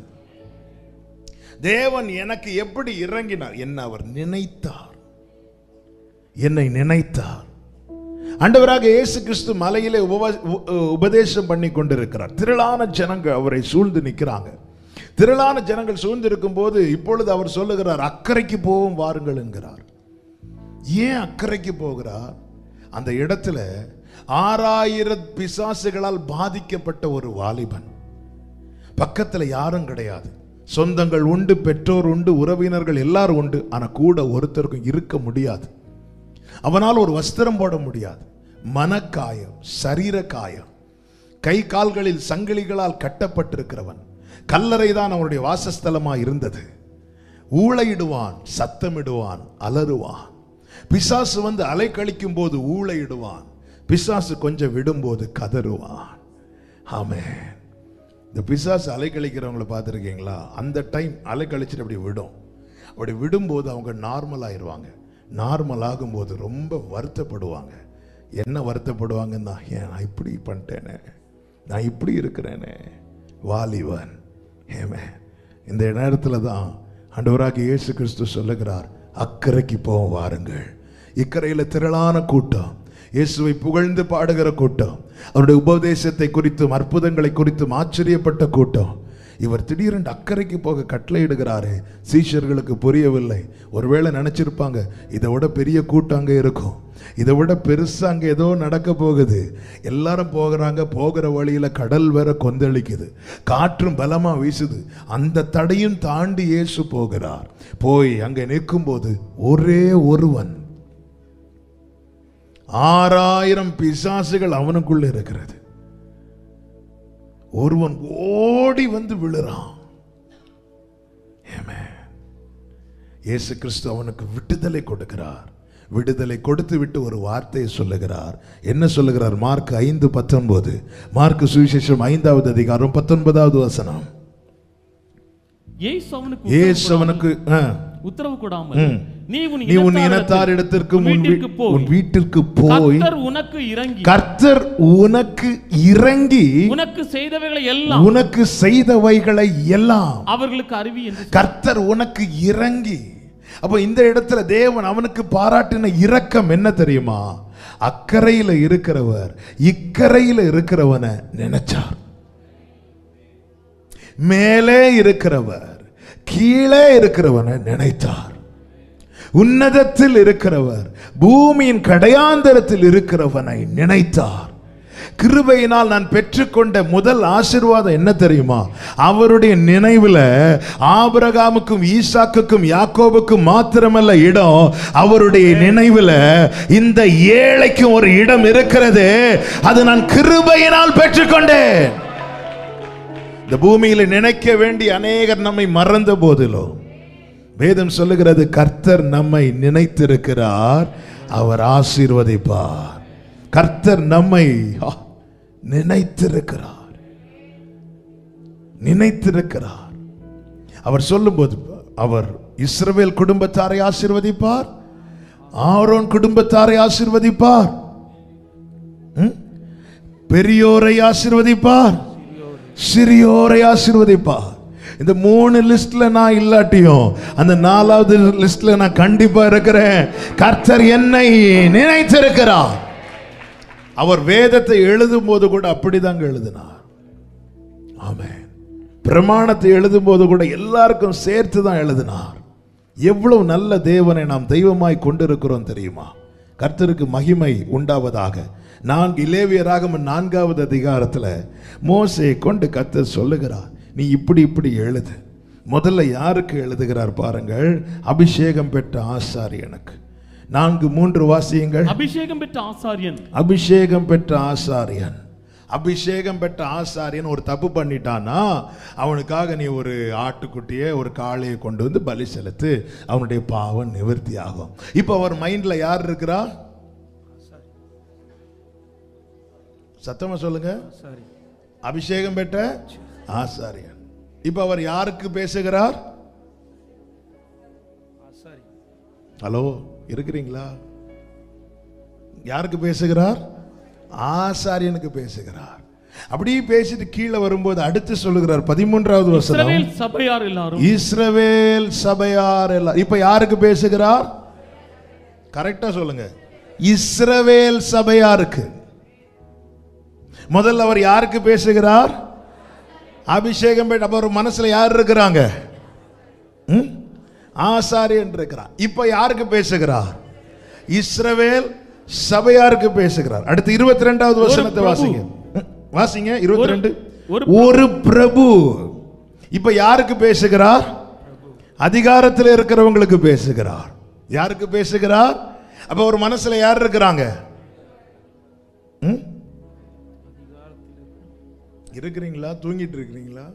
தேவன் எனக்கு எப்படி இறங்கினார் என்ன அவர் நினைத்தார் என்னை நினைத்தார் ஆண்டவராக இயேசு கிறிஸ்து மலையிலே உபவ- உ- உபதேசம் பண்ணி கொண்டிருக்கிறார் திரளான ஜனங்கள் அவரை சூழ்ந்து நிற்கிறாங்க திரளான ஜனங்கள் சூழ்ந்து இருக்கும்போது இப்பொழுது அவர் சொல்லுகிறார் அக்கறைக்கு போவோம் வாருங்கள் என்கிறார் ஏன் அக்கறைக்கு போகிறார் அந்த இடத்துல ஆறாயிரம் பிசாசுகளால் பாதிக்கப்பட்ட ஒரு வாலிபன் பக்கத்துல யாரும் கிடையாது சொந்தங்கள் உண்டு பெற்றோர் உண்டு உறவினர்கள் எல்லாரும் உண்டு ஆனா கூட ஒருத்தருக்கும் இருக்க முடியாது அவனால் ஒரு வஸ்திரம் போட முடியாது மனக்காயம் சரீர காயம் கை கால்களில் சங்கிலிகளால் கட்டப்பட்டிருக்கிறவன் கல்லறை தான் அவனுடைய வாசஸ்தலமா இருந்தது ஊளையிடுவான் சத்தமிடுவான் அலறுவான் பிசாசு வந்து அலைக்கழிக்கும் போது ஊளையிடுவான் பிசாசு கொஞ்சம் விடும்போது கதறுவான் ஆமென் இந்த பிசாசு அலைக்கழிக்கிறவங்கள பார்த்துருக்கீங்களா அந்த டைம் அலைக்கழிச்சிட்டு அப்படி விடும் அப்படி விடும்போது அவங்க நார்மல் ஆயிடுவாங்க நார்மல் ஆகும்போது ரொம்ப வருத்தப்படுவாங்க என்ன வருத்தப்படுவாங்கன்னா ஏன் நான் இப்படி பண்ணிட்டேனே நான் இப்படி இருக்கிறேனே வாலிபன் ஏமே இந்த நேரத்தில் தான் ஆண்டவராக இயேசு கிறிஸ்து சொல்லுகிறார் அக்கறைக்கு போவோம் வாருங்கள் இக்கரையில் திரளான கூட்டம் இயேசுவை புகழ்ந்து பாடுகிற கூட்டம் அவருடைய உபதேசத்தை குறித்தும் அற்புதங்களை குறித்தும் ஆச்சரியப்பட்ட கூட்டம் இவர் திடீரென்று அக்கறைக்கு போக கட்டளையிடுகிறாரே சீஷர்களுக்கு புரியவில்லை ஒருவேளை நினைச்சிருப்பாங்க இதை விட பெரிய கூட்டம் அங்கே இருக்கும் இதை விட பெருசா அங்க ஏதோ நடக்க போகுது எல்லாரும் போகிறாங்க போகிற வழியில கடல் வேற கொந்தளிக்குது காற்றும் பலமா வீசுது அந்த தடையும் தாண்டி இயேசு போகிறார் போய் அங்க நிற்கும்போது ஒரே ஒருவன் ஆறாயிரம் பிசாசுகள் அவனுக்குள்ள இருக்கிறது ஒருவன் ஓடி வந்து விழுறான் Amen. இயேசு கிறிஸ்து அவனுக்கு விடுதலை கொடுக்கிறார் விடுதலை கொடுத்து விட்டு ஒரு வார்த்தையை சொல்லுகிறார் என்ன சொல்லுகிறார் மார்க் ஐந்து பத்தொன்பது மார்க் சுவிசேஷம் ஐந்தாவது அதிகாரம் பத்தொன்பதாவது வசனம் இயேசு அவனுக்கு இயேசு அவனுக்கு ஆ, உத்தரவு கொடாமல் ம். நீ உன் நீ உன் இனத்தார் இடத்திற்கு உன் உன் வீ- வீட்டிற்கு போய் உன் வீட்டிற்கு போய் கர்த்தர் உனக்கு இறங்கி கர்த்தர் உனக்கு இறங்கி உனக்கு செய்தவைகளை எல்லாம் உனக்கு செய்தவைகளை எல்லாம் அவர்களுக்கு அறிவி என்று கர்த்தர் உனக்கு இறங்கி அப்ப இந்த இடத்துல தேவன் அவனுக்கு பாராட்டின இரக்கம் என்ன தெரியுமா அக்கறையில இருக்கிறவர் இக்கரையில இருக்கிறவனை நினைச்சார் மேலே இருக்கிறவர் கீழே இருக்கிறவனை நினைத்தார் உன்னதத்தில் இருக்கிறவர் பூமியின் கடையாந்தரத்தில் இருக்கிறவனை நினைத்தார் கிருபையினால் நான் பெற்றுக்கொண்ட முதல் ஆசீர்வாதம் என்ன தெரியுமா அவருடைய நினைவுல ஆபிரகாமுக்கும் ஈசாக்குக்கும் யாக்கோபுக்கும் மாத்திரமல்ல இடம் அவருடைய நினைவுல இந்த ஏழைக்கும் ஒரு இடம் இருக்கிறது அது நான் கிருபையினால் பெற்றுக்கொண்டேன் இந்த பூமியில நினைக்க வேண்டிய அநேகர் நம்மை மறந்த போதிலும் வேதம் சொல்லுகிறது கர்த்தர் நம்மை நினைத்திருக்கிறார் அவர் ஆசீர்வதிப்பார் கர்த்தர் நம்மை ஆ, நினைத்திருக்கிறார் நினைத்திருக்கிறார் அவர் சொல்லும்போது அவர் இஸ்ரவேல் குடும்பத்தாரை ஆசீர்வதிப்பார் ஆரோன் குடும்பத்தாரை ஆசீர்வதிப்பார் ம்? பெரியோரை ஆசீர்வதிப்பார் சிறியோரை ஆசீர்வதிப்பார் இந்த மூணு லிஸ்ட்ல நான் இல்லாட்டியும் அந்த நாலாவது லிஸ்ட்ல நான் கண்டிப்பா இருக்கிறேன் கர்த்தர் என்னை நினைத்திருக்கிறார் அவர் வேதத்தை எழுதும் போது கூட அப்படிதாங்க எழுதினார் ஆமென் பிரமாணத்தை எழுதும் போது கூட எல்லாருக்கும் சேர்த்து தான் எழுதினார் எவ்வளவு நல்ல தேவனை நாம் தெய்வமாய் கொண்டிருக்கிறோம் தெரியுமா கர்த்தருக்கு மகிமை உண்டாவதாக நான்கு இலேவியராக நான்காவது அதிகாரத்துல மோசையை கொண்டு கர்த்தர் சொல்லுகிறார் நீ இப்படி இப்படி எழுது முதல்ல யாருக்கு எழுதுகிறார் பாருங்கள் அபிஷேகம் பெற்ற ஆசாரியனுக்கு நான்கு மூன்று வாசியங்கள் அபிஷேகம் பெற்ற ஆசாரியன் அபிஷேகம் பெற்ற ஆசாரியன் அபிஷேகம் பெற்ற ஆசாரியன் ஒரு தப்பு பண்ணிட்டானா அவனுக்காக நீ ஒரு ஆட்டுக்குட்டியை ஒரு காளையை கொண்டு வந்து பலி செலுத்து அவனுடைய பாவம் நிவர்த்தி ஆகும் இப்போ அவர் மைண்ட்ல யார் இருக்கிறா சத்தமா சொல்லுங்க அபிஷேகம் பெற்ற ஆசாரியன் இப்போ அவர் யாருக்கு பேசுகிறார் ஹலோ இருக்கிறீங்களா யாருக்கு பேசுகிறார் ஆசாரியனுக்கு பேசுகிறார் அப்படியே பேசிட்டு கீழே வரும்போது அடுத்து சொல்லுகிறார் பதிமூன்றாவது வசனம் இஸ்ரவேல் சபையார் எல்லாரும் இஸ்ரவேல் சபையார் எல்லாம் இப்ப யாருக்கு பேசுகிறார் கரெக்டா சொல்லுங்க இஸ்ரவேல் சபையாருக்கு முதல்ல அவர் யாருக்கு பேசுகிறார் அபிஷேகம் பெற்ற அப்ப அவர் மனசுல யார் இருக்கிறாங்க ம்? ஆசாரியன் இருக்கிறார் இப்ப யாருக்கு பேசுகிறார் இஸ்ரவேல் சபையாருக்கு பேசுகிறார் அடுத்து இருபத்தி ரெண்டாவது வசனத்தை பிரபு. வாசிங்க ம், வாசிங்க இருபத்தி ரெண்டு ஒரு ஒரு பிரபு இப்ப யாருக்கு பேசுகிறார் அதிகாரத்தில் இருக்கிறவங்களுக்கு பேசுகிறார் யாருக்கு பேசுகிறார் அப்ப ஒரு மனசுல யார் இருக்கிறாங்க ம்? இருக்கிறீங்களா தூங்கிட்டு இருக்கிறீங்களா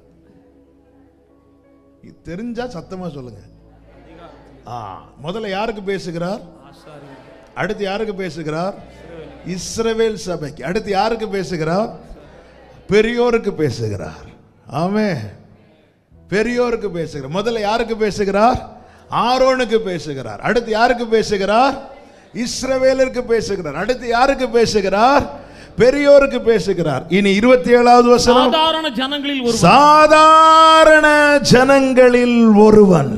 இது தெரிஞ்சா சத்தமா சொல்லுங்க ஆ முதல்ல யாருக்கு பேசுகிறார் அடுத்து யாருக்கு பேசுகிறார் இஸ்ரவேல் சபைக்கு அடுத்து யாருக்கு பேசுகிறார் பெரியோருக்கு பேசுகிறார் ஆமே பெரியோருக்கு பேசுகிறார் முதல்ல யாருக்கு பேசுகிறார் ஆரோனுக்கு பேசுகிறார் அடுத்து யாருக்கு பேசுகிறார் இஸ்ரவேலருக்கு பேசுகிறார் அடுத்து யாருக்கு பேசுகிறார் பெரியோருக்கு பேசுகிறார் இனி இருபத்தி ஏழாவது வசனம் சாதாரண ஜனங்களில் ஒரு சாதாரண ஜனங்களில் ஒருவன்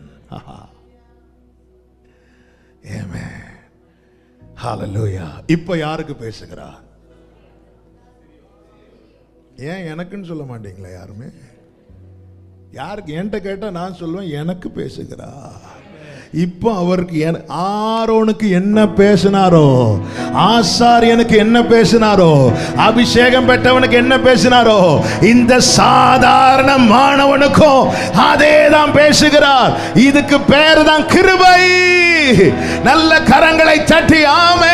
Amen. Hallelujah. இப்ப யாருக்கு பேசுகிறார் ஏன் எனக்குன்னு சொல்ல மாட்டீங்களா யாருமே யாருக்கு என்கிட்ட கேட்டா நான் சொல்லுவேன் எனக்கு பேசுகிறா இப்போ அவருக்கு என- ஆரோனுக்கு என்ன பேசினாரோ ஆசாரியனுக்கு என்ன பேசினாரோ அபிஷேகம் பெற்றவனுக்கு என்ன பேசினாரோ இந்த சாதாரண மாணவனுக்கும் அதே தான் பேசுகிறார் இதுக்கு பேரு தான் கிருபை நல்ல கரங்களை தட்டி ஆமே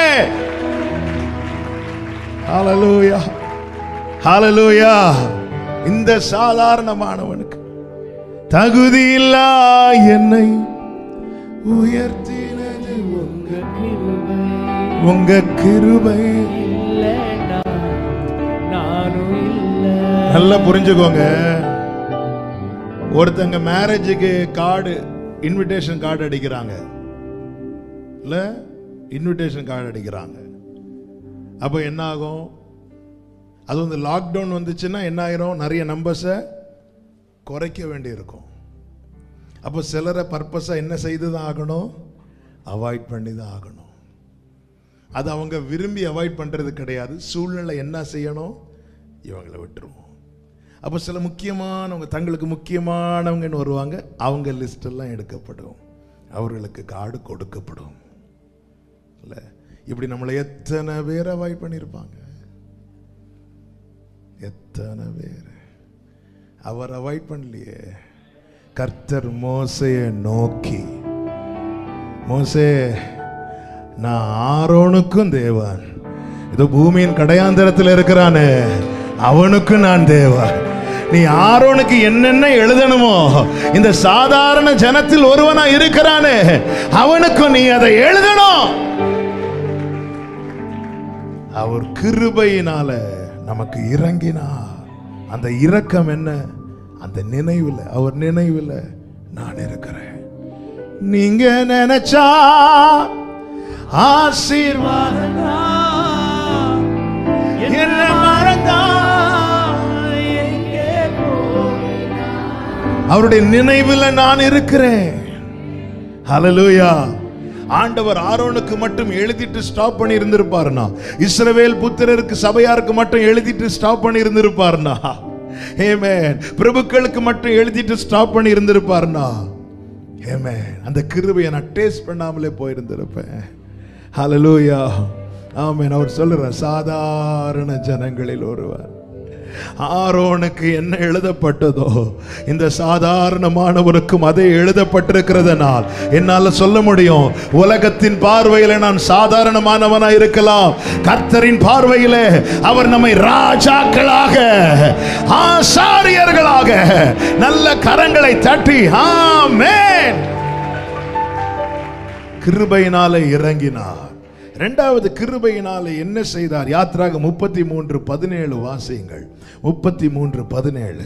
ஹalleluya ஹalleluya இந்த சாதாரணமானவனுக்கு தகுதியில்லா என்னை உயர்த்தினது உங்க உங்க கிருபை இல்லைன்னா நானும் இல்ல நல்லா புரிஞ்சுக்கோங்க ஒருத்தங்க மேரேஜுக்கு கார்டு இன்விடேஷன் கார்டு அடிக்கிறாங்க இல்ல இன்விடேஷன் கார்டு அடிக்கிறாங்க அப்போ என்ன ஆகும் அது வந்து லாக்டவுன் வந்துச்சுன்னா என்ன ஆயிரும் நிறைய நம்பர்ஸை குறைக்க வேண்டியிருக்கும் அப்போ சிலரை பர்பஸாக என்ன செய்து தான் ஆகணும் அவாய்ட் பண்ணி தான் ஆகணும் அது அவங்க விரும்பி அவாய்ட் பண்ணுறது கிடையாது சூழ்நிலை என்ன செய்யணும் இவங்களை விட்டுருவோம் அப்போ சில முக்கியமானவங்க தங்களுக்கு முக்கியமானவங்கன்னு வருவாங்க அவங்க லிஸ்ட் எல்லாம் எடுக்கப்படும் அவர்களுக்கு கார்டு கொடுக்கப்படும் இல்லை இப்படி நம்மளை எத்தனை பேர் அவாய்ட் பண்ணியிருப்பாங்க எத்தனை பேர் அவர் அவாய்ட் பண்ணலையே கர்த்தர் மோசையை நோக்கி மோசே நான் ஆரோனுக்கும் தேவன் இதோ பூமியின் கடையாந்தரத்தில் இருக்கிறானே அவனுக்கும் நான் தேவன் நீ ஆரோனுக்கு என்னென்ன எழுதணுமோ இந்த சாதாரண ஜனத்தில் ஒருவனா இருக்கிறானே அவனுக்கும் நீ அதை எழுதணும் அவர் கிருபையினால நமக்கு இறங்கினார் அந்த இரக்கம் என்ன அந்த நினைவில் அவர் நினைவில் நான் இருக்கிறேன் நீங்க நினைச்சா ஆசீர்வாதம் என்ன மறந்தா அவருடைய நினைவில் நான் இருக்கிறேன் ஹalleluya ஆண்டவர் ஆரோனுக்கு மட்டும் எழுதிட்டு ஸ்டாப் பண்ணி இருந்திருப்பாருனா இஸ்ரவேல் புத்திரருக்கு சபையாருக்கு மட்டும் எழுதிட்டு ஸ்டாப் பண்ணி இருந்திருப்பாருனா ஏமேன் பிரபுக்களுக்கு மட்டும் எழுதிட்டு ஸ்டாப் பண்ணி இருந்திருப்பாருனா ஏமேன் அந்த கிருபையை நான் டேஸ்ட் பண்ணாமலே போயிருந்திருப்பேன் ஹalleluya ஆமென் அவர் சொல்லுறார் சாதாரண ஜனங்களில் ஒருவர் ஆரோனுக்கு என்ன எழுதப்பட்டதோ இந்த சாதாரணமானவருக்கும் அதே எழுதப்பட்டிருக்கிறதுனால் என்னால சொல்ல முடியும் உலகத்தின் பார்வையில நான் சாதாரணமானவனா இருக்கலாம் கர்த்தரின் பார்வையில அவர் நம்மை ராஜாக்களாக ஆசாரியர்களாக நல்ல கரங்களை தட்டி ஆமென் கிருபையினாலே இறங்கினார் இரண்டாவது கிருபையினாலே என்ன செய்தார் யாத்ராக முப்பத்தி மூன்று பதினேழு வாசியுங்கள் முப்பத்தி மூன்று பதினேழு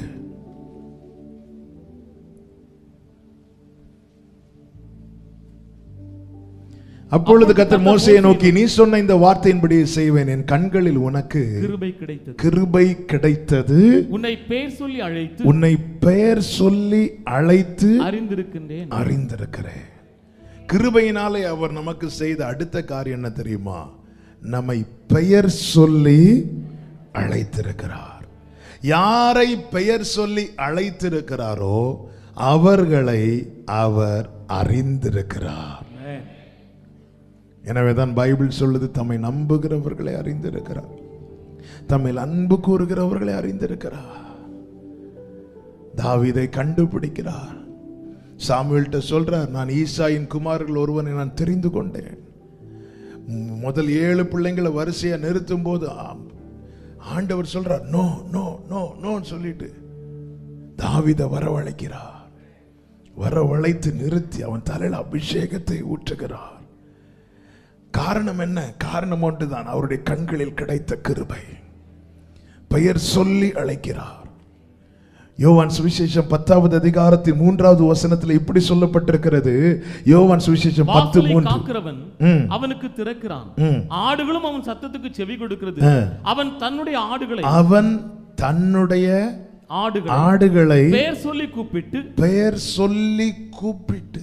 அப்பொழுது கத்தர் மோசையை நோக்கி நீ சொன்ன இந்த வார்த்தையின்படி செய்வேன் என் கண்களில் உனக்கு கிருபை கிடைத்தது கிருபை கிடைத்தது உன்னை பேர் சொல்லி அழைத்து உன்னை பெயர் சொல்லி அழைத்து அறிந்திருக்கின்றேன் அறிந்திருக்கிறேன் கிருபையினாலே அவர் நமக்கு செய்த அடுத்த காரியம் என்ன தெரியுமா நம்மை பெயர் சொல்லி அழைத்திருக்கிறார் யாரை பெயர் சொல்லி அழைத்திருக்கிறாரோ அவர்களை அவர் அறிந்திருக்கிறார் எனவேதான் பைபிள் சொல்லுது தம்மை நம்புகிறவர்களை அறிந்திருக்கிறார் தம்மை அன்பு கூறுகிறவர்களை அறிந்திருக்கிறார் தாவீதை கண்டுபிடிக்கிறார் சாமுவேல்கிட்ட சொல்றார் நான் ஈசாயின் குமார்கள் ஒருவனை நான் தெரிந்து கொண்டேன் ம், முதல் ஏழு பிள்ளைங்களை வரிசையா நிறுத்தும் போது ஆம், ஆண்டவர் சொல்றார் நோ நோ நோ நோன்னு சொல்லிட்டு தாவீதை வரவழைக்கிறார் வரவழைத்து நிறுத்தி அவன் தலையில் அபிஷேகத்தை ஊற்றுகிறார் காரணம் என்ன காரணம் ஒன்றுதான் அவருடைய கண்களில் கிடைத்த கிருபை பெயர் சொல்லி அழைக்கிறார் யோவான் சுவிசேஷம் பத்தாவது அதிகாரத்தின் மூன்றாவது வசனத்தில் இப்படி சொல்லப்பட்டிருக்கிறது யோவான் சுவிசேஷம் பத்து வாசலை மூன்று காக்கிறவன் ம். அவனுக்கு திறக்கிறான் ம். ஆடுகளும் அவன் சத்தத்துக்கு செவி கொடுக்கிறது ஆ. அவன் தன்னுடைய ஆடுகளை அவன் தன்னுடைய ஆடுகளை ஆடுகளை பெயர் சொல்லி கூப்பிட்டு பெயர் சொல்லி கூப்பிட்டு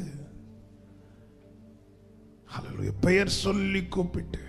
ஹalleluya பெயர் சொல்லி கூப்பிட்டு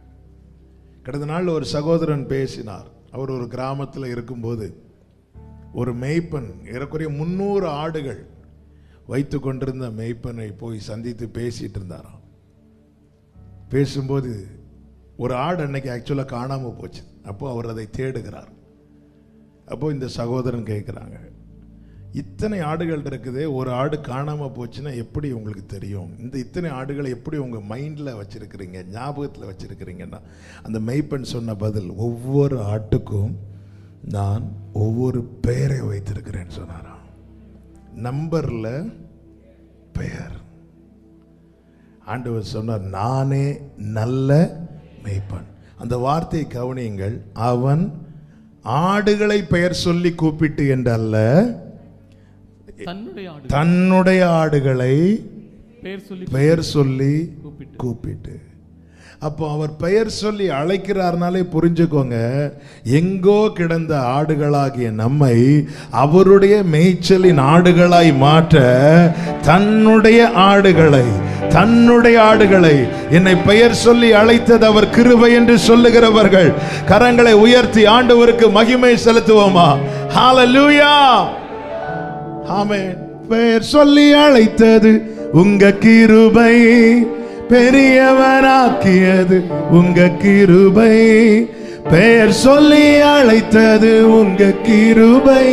கடந்த நாள் ஒரு சகோதரன் பேசினார் அவர் ஒரு கிராமத்தில் இருக்கும்போது ஒரு மேய்ப்பன் ஏறக்குறைய முன்னூறு ஆடுகள் வைத்து கொண்டிருந்த மேய்ப்பனை போய் சந்தித்து பேசிட்டு இருந்தாராம் பேசும்போது ஒரு ஆடு அன்னைக்கு ஆக்சுவலாக காணாமல் போச்சு அப்போ அவர் அதை தேடுகிறார் அப்போ இந்த சகோதரன் கேட்குறாங்க இத்தனை ஆடுகள் இருக்குதே ஒரு ஆடு காணாமல் போச்சுன்னா எப்படி உங்களுக்கு தெரியும் இந்த இத்தனை ஆடுகளை எப்படி உங்கள் மைண்டில் வச்சிருக்கிறீங்க ஞாபகத்தில் வச்சிருக்கிறீங்கன்னா அந்த மெய்ப்பெண் சொன்ன பதில் ஒவ்வொரு ஆட்டுக்கும் நான் ஒவ்வொரு பெயரை வைத்திருக்கிறேன்னு சொன்னாராம் நம்பரில் பெயர் ஆண்டவர் சொன்னார் நானே நல்ல மேய்ப்பன் அந்த வார்த்தையை கவனியுங்கள் அவன் ஆடுகளை பெயர் சொல்லி கூப்பிட்டு என்றல்ல தன்னுடைய ஆடு தன்னுடைய ஆடுகளை பேர் சொல்லி பெயர் சொல்லி கூப்பிட்டு கூப்பிட்டு அப்போ அவர் பெயர் சொல்லி அழைக்கிறார்னாலே புரிஞ்சுக்கோங்க எங்கோ கிடந்த ஆடுகளாகிய நம்மை அவருடைய மேய்ச்சலின் ஆடுகளாய் மாற்ற தன்னுடைய ஆடுகளை தன்னுடைய ஆடுகளை என்னை பெயர் சொல்லி அழைத்தது அவர் கிருபை என்று சொல்லுகிறவர்கள் கரங்களை உயர்த்தி ஆண்டவருக்கு மகிமை செலுத்துவோமா ஹalleluya ஆமென் பெயர் சொல்லி அழைத்தது உங்க கிருபை பெரியவனாக்கியது உங்க கிருபை பெயர் சொல்லி அழைத்தது உங்க கிருபை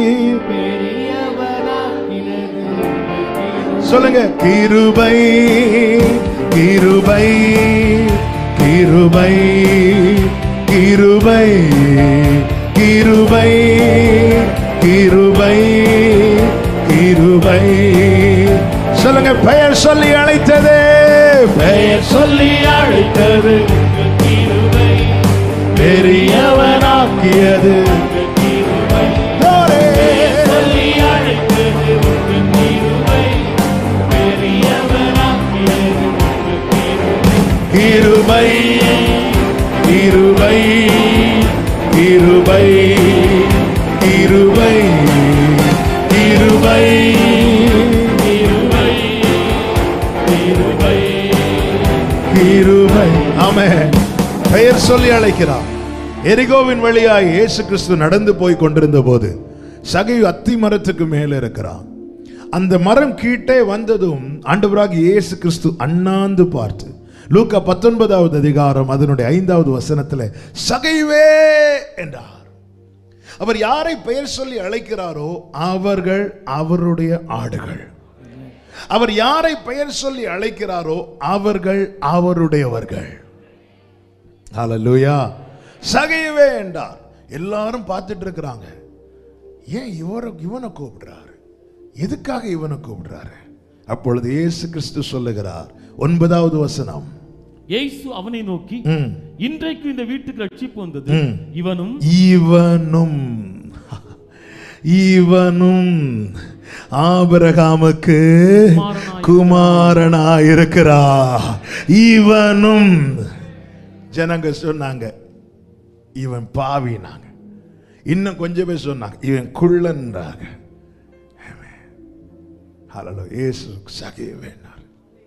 சொல்லுங்க கிருபை கிருபை கிருபை கிருபை கிருபை கிருபை கிருபை சொல்லுங்க பெயர் சொல்லி அழைத்தது பெயர் சொல்லி அழைத்தது பெரியவனாக்கியது கிருபை கிருபை கிருபை கிருபை கிருபை கிருபை ஆமே பெயர் சொல்லி அழைக்கிறார் எரிகோவின் வழியாய் இயேசு கிறிஸ்து நடந்து போய் கொண்டிருந்த போது சகை அத்தி மரத்துக்கு மேலே இருக்கிறான் அந்த மரம் கீட்டே வந்ததும் ஆண்டவராக இயேசு கிறிஸ்து அண்ணாந்து பார்த்து லூக்கா பத்தொன்பதாவது அதிகாரம் அதனுடைய ஐந்தாவது வசனத்தில் சகைவே என்றார் அவர் யாரை பெயர் சொல்லி அழைக்கிறாரோ அவர்கள் அவருடைய ஆடுகள் அவர் யாரை பெயர் சொல்லி அழைக்கிறாரோ அவர்கள் அவருடையவர்கள் ஹalleluya சகையவே என்றார் எல்லாரும் பார்த்துட்டு இருக்கிறாங்க ஏன் இவரை இவனை கூப்பிடுறாரு எதுக்காக இவனை கூப்பிடுறாரு அப்பொழுது இயேசு கிறிஸ்து சொல்லுகிறார் ஒன்பதாவது வசனம் இயேசு அவனை நோக்கி ம். இன்றைக்கு இந்த வீட்டுக்கு ரட்சிப்பு வந்தது ம். இவனும் இவனும் இவனும் ஆபிரகாமுக்கு குமாரனாயிருக்கிறா இவனும் ஜனங்க சொன்னாங்க இவன் பாவினாங்க இன்னும் கொஞ்சம் பேர் சொன்னாங்க இவன் குள்ளன்றாங்க ஹலோ இயேசு சகைய வேண்டார்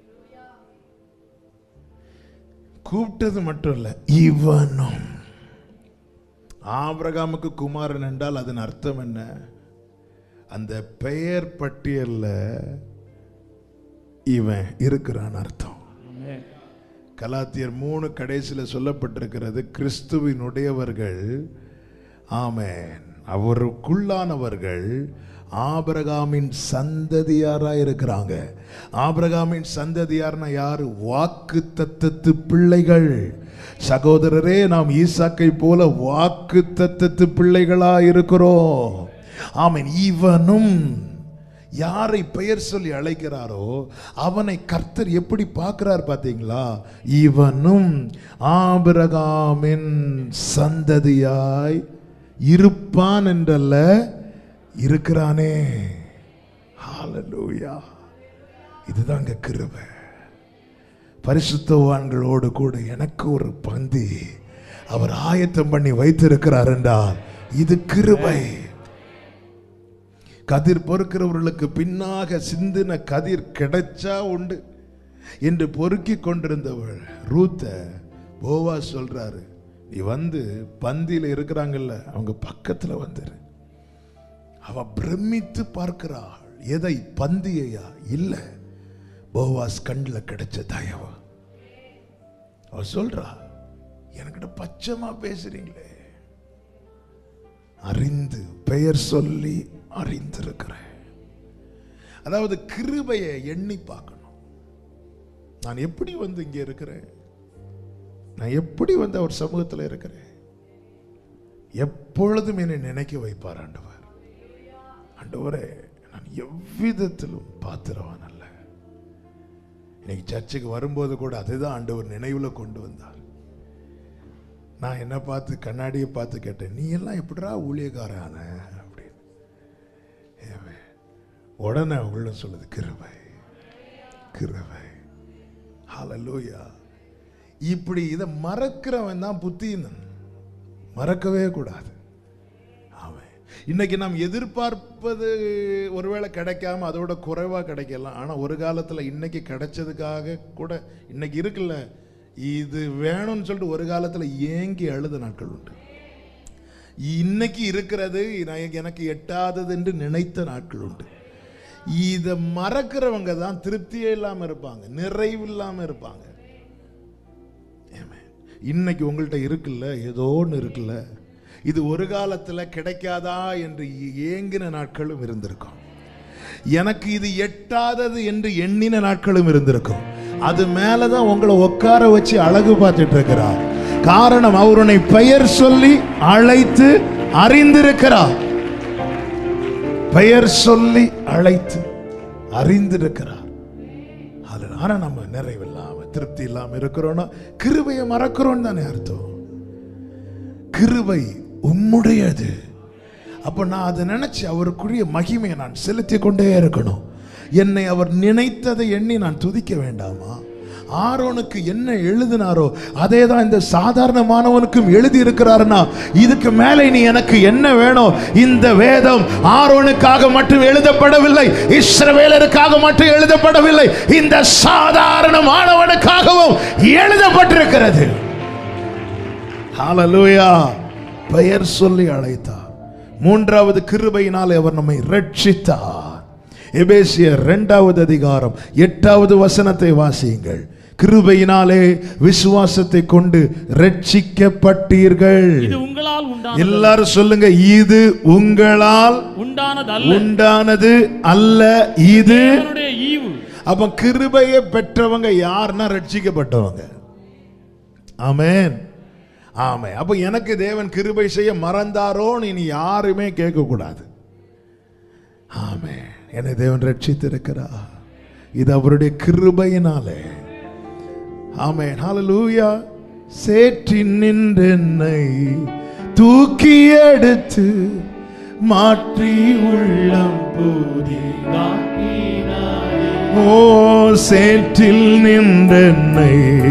கூப்பிட்டது மட்டும் இல்ல இவனும் ஆபிரகாமுக்கு குமாரன் என்றால் அதன் அர்த்தம் என்ன அந்த பெயர் பட்டியல்ல இவன் இருக்கிறான் அர்த்தம் கலாத்தியர் மூணு கடைசியில் சொல்லப்பட்டிருக்கிறது கிறிஸ்துவினுடையவர்கள் ஆமென் அவருக்குள்ளானவர்கள் ஆபிரகாமின் சந்ததியாரா இருக்கிறாங்க ஆபிரகாமின் சந்ததியார்னா யாரு வாக்கு தத்தத்து பிள்ளைகள் சகோதரரே நாம் ஈசாக்கை போல வாக்கு தத்தத்து பிள்ளைகளா இருக்கிறோம் ஆமென் இவனும் யாரை பெயர் சொல்லி அழைக்கிறாரோ அவனை கர்த்தர் எப்படி பார்க்கிறார் பார்த்தீங்களா இவனும் ஆபிரகாமின் சந்ததியாய் இருப்பான் என்றல்ல இருக்கிறானே ஹalleluya இதுதாங்க கிருபை பரிசுத்தவான்களோடு கூட எனக்கு ஒரு பந்தி அவர் ஆயத்தம் பண்ணி வைத்திருக்கிறார் என்றால் இது கிருபை கதிர் பொறுக்கிறவர்களுக்கு பின்னாக சிந்தின கதிர் கிடைச்சா உண்டு என்று பொறுக்கி கொண்டிருந்தவள் ரூத்த போவா சொல்றாரு நீ வந்து பந்தியில இருக்கிறாங்கல்ல அவங்க பக்கத்துல வந்துரு அவ பிரமித்து பார்க்கிறாள் எதை பந்தியையா இல்ல போவாஸ் கண்ணில் கிடைச்ச தயவு அவ சொல்றா என்கிட்ட பச்சைமா பேசுறீங்களே அறிந்து பெயர் சொல்லி அறிந்திருக்கிறேன் அதாவது கிருபையை எண்ணி பார்க்கணும் நான் எப்படி வந்து இங்க இருக்கிறேன் நான் எப்படி வந்து அவர் சமூகத்தில் இருக்கிறேன் எப்பொழுதும் என்னை நினைக்க வைப்பார் ஆண்டவர் ஆண்டவரே நான் எவ்விதத்திலும் பாத்திரவான் அல்ல இன்னைக்கு சர்ச்சுக்கு வரும்போது கூட அதுதான் ஆண்டவர் நினைவுல கொண்டு வந்தார் நான் என்ன பார்த்து கண்ணாடியை பார்த்து கேட்டேன் நீ எல்லாம் எப்படிடா ஊழியக்காரான அப்படின்னு ஏவே. உடனே உள்ள சொல்லுது கிருபை கிருபை ஹalleluya இப்படி இதை மறக்கிறவன் தான் புத்தினன் மறக்கவே கூடாது ஆமென் இன்னைக்கு நாம் எதிர்பார்ப்பது ஒருவேளை கிடைக்காம அதோட குறைவா கிடைக்கலாம் ஆனா ஒரு காலத்துல இன்னைக்கு கிடைச்சதுக்காக கூட இன்னைக்கு இருக்குல்ல இது வேணும்னு சொல்லிட்டு ஒரு காலத்துல ஏங்கி அழுத நாட்கள் உண்டு இன்னைக்கு இருக்கிறது நான் எனக்கு எட்டாதது என்று நினைத்த நாட்கள் உண்டு இதை மறக்கிறவங்க தான் திருப்தியே இல்லாம இருப்பாங்க நிறைவு இல்லாம இருப்பாங்க Amen. இன்னைக்கு உங்கள்கிட்ட இருக்குல்ல ஏதோ ஒன்று இருக்குல்ல இது ஒரு காலத்துல கிடைக்காதா என்று ஏங்கின நாட்களும் இருந்திருக்கும் எனக்கு இது எட்டாதது என்று எண்ணின நாட்களும் இருந்திருக்கும் அது மேலதான் உங்களை உட்கார வச்சு அழகு பார்த்துட்டு இருக்கிறார் காரணம் அவர் உன்னை பெயர் சொல்லி அழைத்து அறிந்திருக்கிறார் பெயர் சொல்லி அழைத்து அறிந்திருக்கிறார் அதுல ஆனா நம்ம நிறைவில்லாம திருப்தி இல்லாம இருக்கிறோம்னா கிருபையை மறக்கிறோம் தானே அர்த்தம் கிருபை உம்முடையது அப்ப நான் அதை நினைச்சு அவருக்குரிய மகிமையை நான் செலுத்தி கொண்டே இருக்கணும் என்னை அவர் நினைத்ததை எண்ணி நான் துதிக்க வேண்டாமா ஆரோனுக்கு என்ன எழுதினாரோ அதே தான் இந்த சாதாரணமானவனுக்கும் எழுதி இருக்கிறாருன்னா இதுக்கு மேலே நீ எனக்கு என்ன வேணும் இந்த வேதம் ஆரோனுக்காக மட்டும் எழுதப்படவில்லை இஸ்ரவேலருக்காக மட்டும் எழுதப்படவில்லை இந்த சாதாரணமானவனுக்காகவும் எழுதப்பட்டிருக்கிறது ஹalleluya பெயர் சொல்லி அழைத்தார் மூன்றாவது கிருபையினால் அவர் நம்மை ரட்சித்தார் எபேசியர் இரண்டாவது அதிகாரம் எட்டாவது வசனத்தை வாசியுங்கள் கிருபையினாலே விசுவாசத்தை கொண்டு ரட்சிக்கப்பட்டீர்கள் இது உங்களால் உண்டான எல்லாரும் சொல்லுங்க இது உங்களால் உண்டானது அல்ல உண்டானது அல்ல இது தேவனுடைய ஈவு அப்ப கிருபையை பெற்றவங்க யாருன்னா ரட்சிக்கப்பட்டவங்க ஆமென் ஆமே அப்ப எனக்கு தேவன் கிருபை செய்ய மறந்தாரோன்னு இனி யாருமே கேட்க கூடாது ஆமே என்னை தேவன் ரட்சித்திருக்கிறார் இது அவருடைய கிருபையினாலே ஆமே ஹalleluya சேற்றி நின்றென்னை தூக்கி எடுத்து மாற்றி உள்ளம் போதி ஓ சேற்றில் நின்றென்னை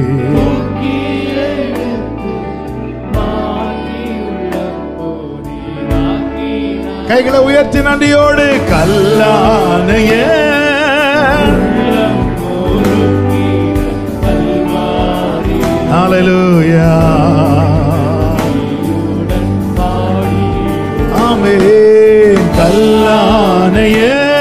கைகளை உயர்த்தி நன்றியோடு கல்லானைய ஹalleluya ஆமே கல்லானைய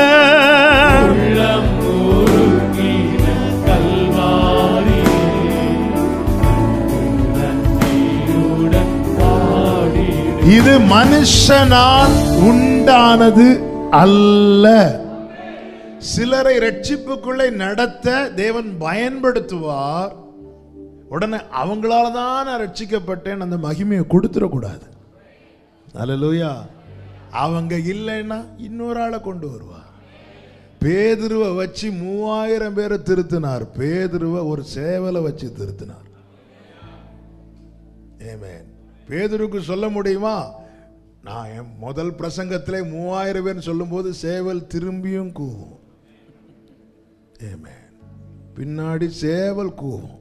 இது மனுஷனால் உண்டானது அல்ல சிலரை ரட்சிப்புக்குள்ளே நடத்த தேவன் பயன்படுத்துவார் உடனே அவங்களால தான் நான் ரட்சிக்கப்பட்டேன் அந்த மகிமையை கொடுத்துடக்கூடாது அல்லேலூயா அவங்க இல்லைன்னா இன்னொரு ஆளை கொண்டு வருவார் பேதுருவை வச்சு மூவாயிரம் பேரை திருத்தினார் பேதுருவை ஒரு சேவலை வச்சு திருத்தினார் ஆமென் பேதுருக்கு சொல்ல முடியுமா நான் என் முதல் பிரசங்கத்திலே மூவாயிரம் பேர் சொல்லும்போது சேவல் திரும்பியும் கூவும் ஆமென் பின்னாடி சேவல் கூவும்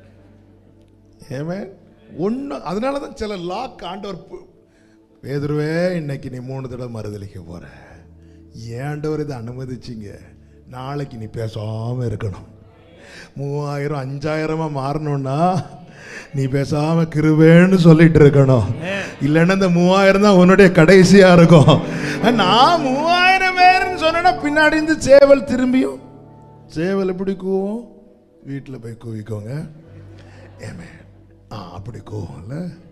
ஆமென் ஒன்று அதனால தான் சில லாக் ஆண்டவர் பு- பேதுருவே இன்னைக்கு நீ மூணு தடவை மறுதளிக்க போற ஏன் ஆண்டவர் இதை அனுமதிச்சிங்க நாளைக்கு நீ பேசாம இருக்கணும் மூவாயிரம் அஞ்சாயிரமா மாறணும்னா நீ பேசாம கிருபேன்னு சொல்லிட்டு இருக்கணும் இல்லைன்னா இந்த மூவாயிரம் தான் உன்னுடைய கடைசியா இருக்கும் நான் மூவாயிரம் பேருன்னு சொன்னா பின்னாடி இருந்து சேவல் திரும்பியும் சேவல் எப்படி கூவும் வீட்டில் போய் கூவிக்கோங்க ஏமே ஆ அப்படி கூவும்ல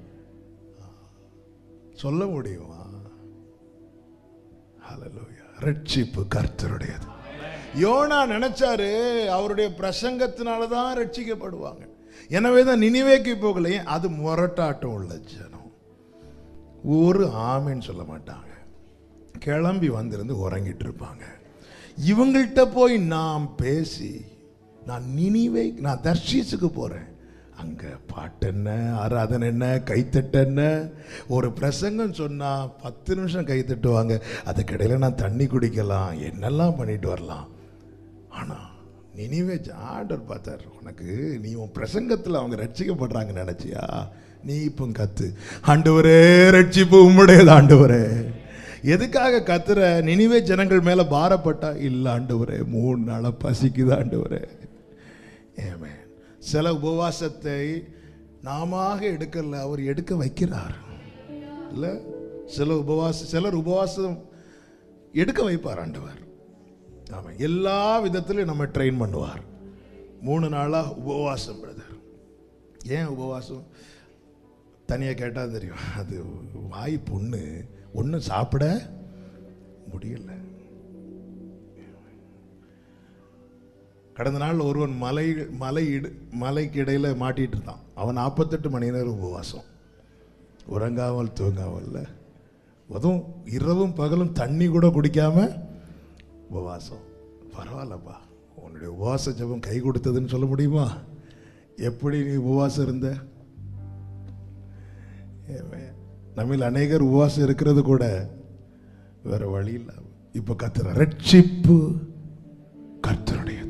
சொல்ல முடியுமா ஹalleluya ரட்சிப்பு கர்த்தருடையது யோனா நினைச்சாரு அவருடைய பிரசங்கத்தினால தான் ரட்சிக்கப்படுவாங்க எனவே தான் நினைவேக்கு போகலையே அது முரட்டாட்டம் உள்ள ஜனம் ஒரு ஆமைன்னு சொல்ல மாட்டாங்க கிளம்பி வந்திருந்து உறங்கிட்டு இருப்பாங்க இவங்கள்ட்ட போய் நாம் பேசி நான் நினைவே நான் தர்ஷீஸுக்கு போறேன் அங்க பாட்டு என்ன ஆராதனை என்ன கைத்தட்டு என்ன ஒரு பிரசங்கம் சொன்னா பத்து நிமிஷம் கை தட்டுவாங்க அதுக்கிடையில நான் தண்ணி குடிக்கலாம் என்னெல்லாம் பண்ணிட்டு வரலாம் ஆனா நினைவே ஆண்டவர் பார்த்தார் உனக்கு நீ உன் பிரசங்கத்தில் அவங்க ரட்சிக்கப்படுறாங்க நினைச்சியா நீ இப்போ கத்து ஆண்டவரே ரட்சிப்பு உம்முடையது ஆண்டவரே எதுக்காக கத்துற நினைவே ஜனங்கள் மேல பாரப்பட்டா இல்ல ஆண்டவரே மூணு நாளா பசிக்குது ஆண்டவரே ஏமே சில உபவாசத்தை நாம எடுக்கல அவர் எடுக்க வைக்கிறார் இல்ல சில உபவாசம் சிலர் உபவாசம் எடுக்க வைப்பார் ஆண்டவர் ஆமா எல்லா விதத்திலும் நம்ம ட்ரெயின் பண்ணுவார் மூணு நாளா உபவாசம் பிரதர் ஏன் உபவாசம் தனியாக கேட்டால் தெரியும் அது வாய் புண்ணு ஒன்றும் சாப்பிட முடியல கடந்த நாள் ஒருவன் மலை மலை இடு மலைக்கு இடையில மாட்டிட்டு இருந்தான் அவன் நாற்பத்தெட்டு மணி நேரம் உபவாசம் உறங்காமல் தூங்காமல்ல அதுவும் இரவும் பகலும் தண்ணி கூட குடிக்காம உபவாசம் பரவாயில்லப்பா உன்னுடைய உபவாச ஜெபம் கை கொடுத்ததுன்னு சொல்ல முடியுமா எப்படி நீ உபவாசம் இருந்த நம்மில் அநேகர் உபவாசம் இருக்கிறது கூட வேற வழி இல்லை இப்ப கத்துற ரட்சிப்பு கர்த்தருடையது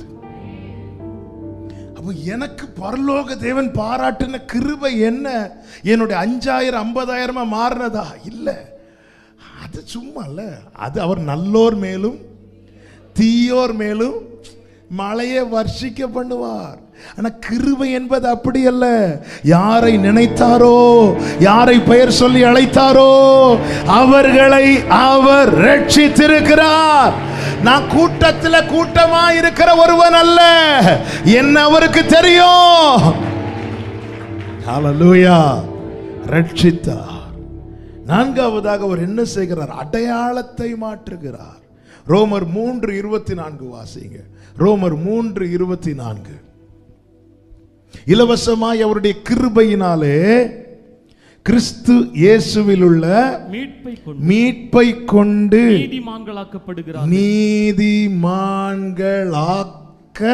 அப்போ எனக்கு பரலோக தேவன் பாராட்டின கிருபை என்ன என்னுடைய அஞ்சாயிரம் ஐம்பதாயிரமா மாறினதா இல்ல அது சும்மா இல்ல அது அவர் நல்லோர் மேலும் தீயோர் மேலும் மழையை வர்ஷிக்க பண்ணுவார் ஆனா கிருபை என்பது அப்படி அல்ல யாரை நினைத்தாரோ யாரை பெயர் சொல்லி அழைத்தாரோ அவர்களை அவர் ரட்சித்திருக்கிறார் நான் கூட்டத்துல கூட்டமா இருக்கிற ஒருவன் அல்ல என்ன அவருக்கு தெரியும் ஹalleluya ரட்சித்தார் நான்காவதாக அவர் என்ன செய்கிறார் அடையாளத்தை மாற்றுகிறார் ரோமர் மூன்று இருபத்தி நான்கு வாசிங்க ரோமர் மூன்று இருபத்தி நான்கு இலவசமாய் அவருடைய கிருபையினாலே கிறிஸ்து இயேசுவில் உள்ள மீட்பை கொண்டு மீட்பை கொண்டு நீதிமான்களாக்கப்படுகிறார் நீதிமான்களாக்க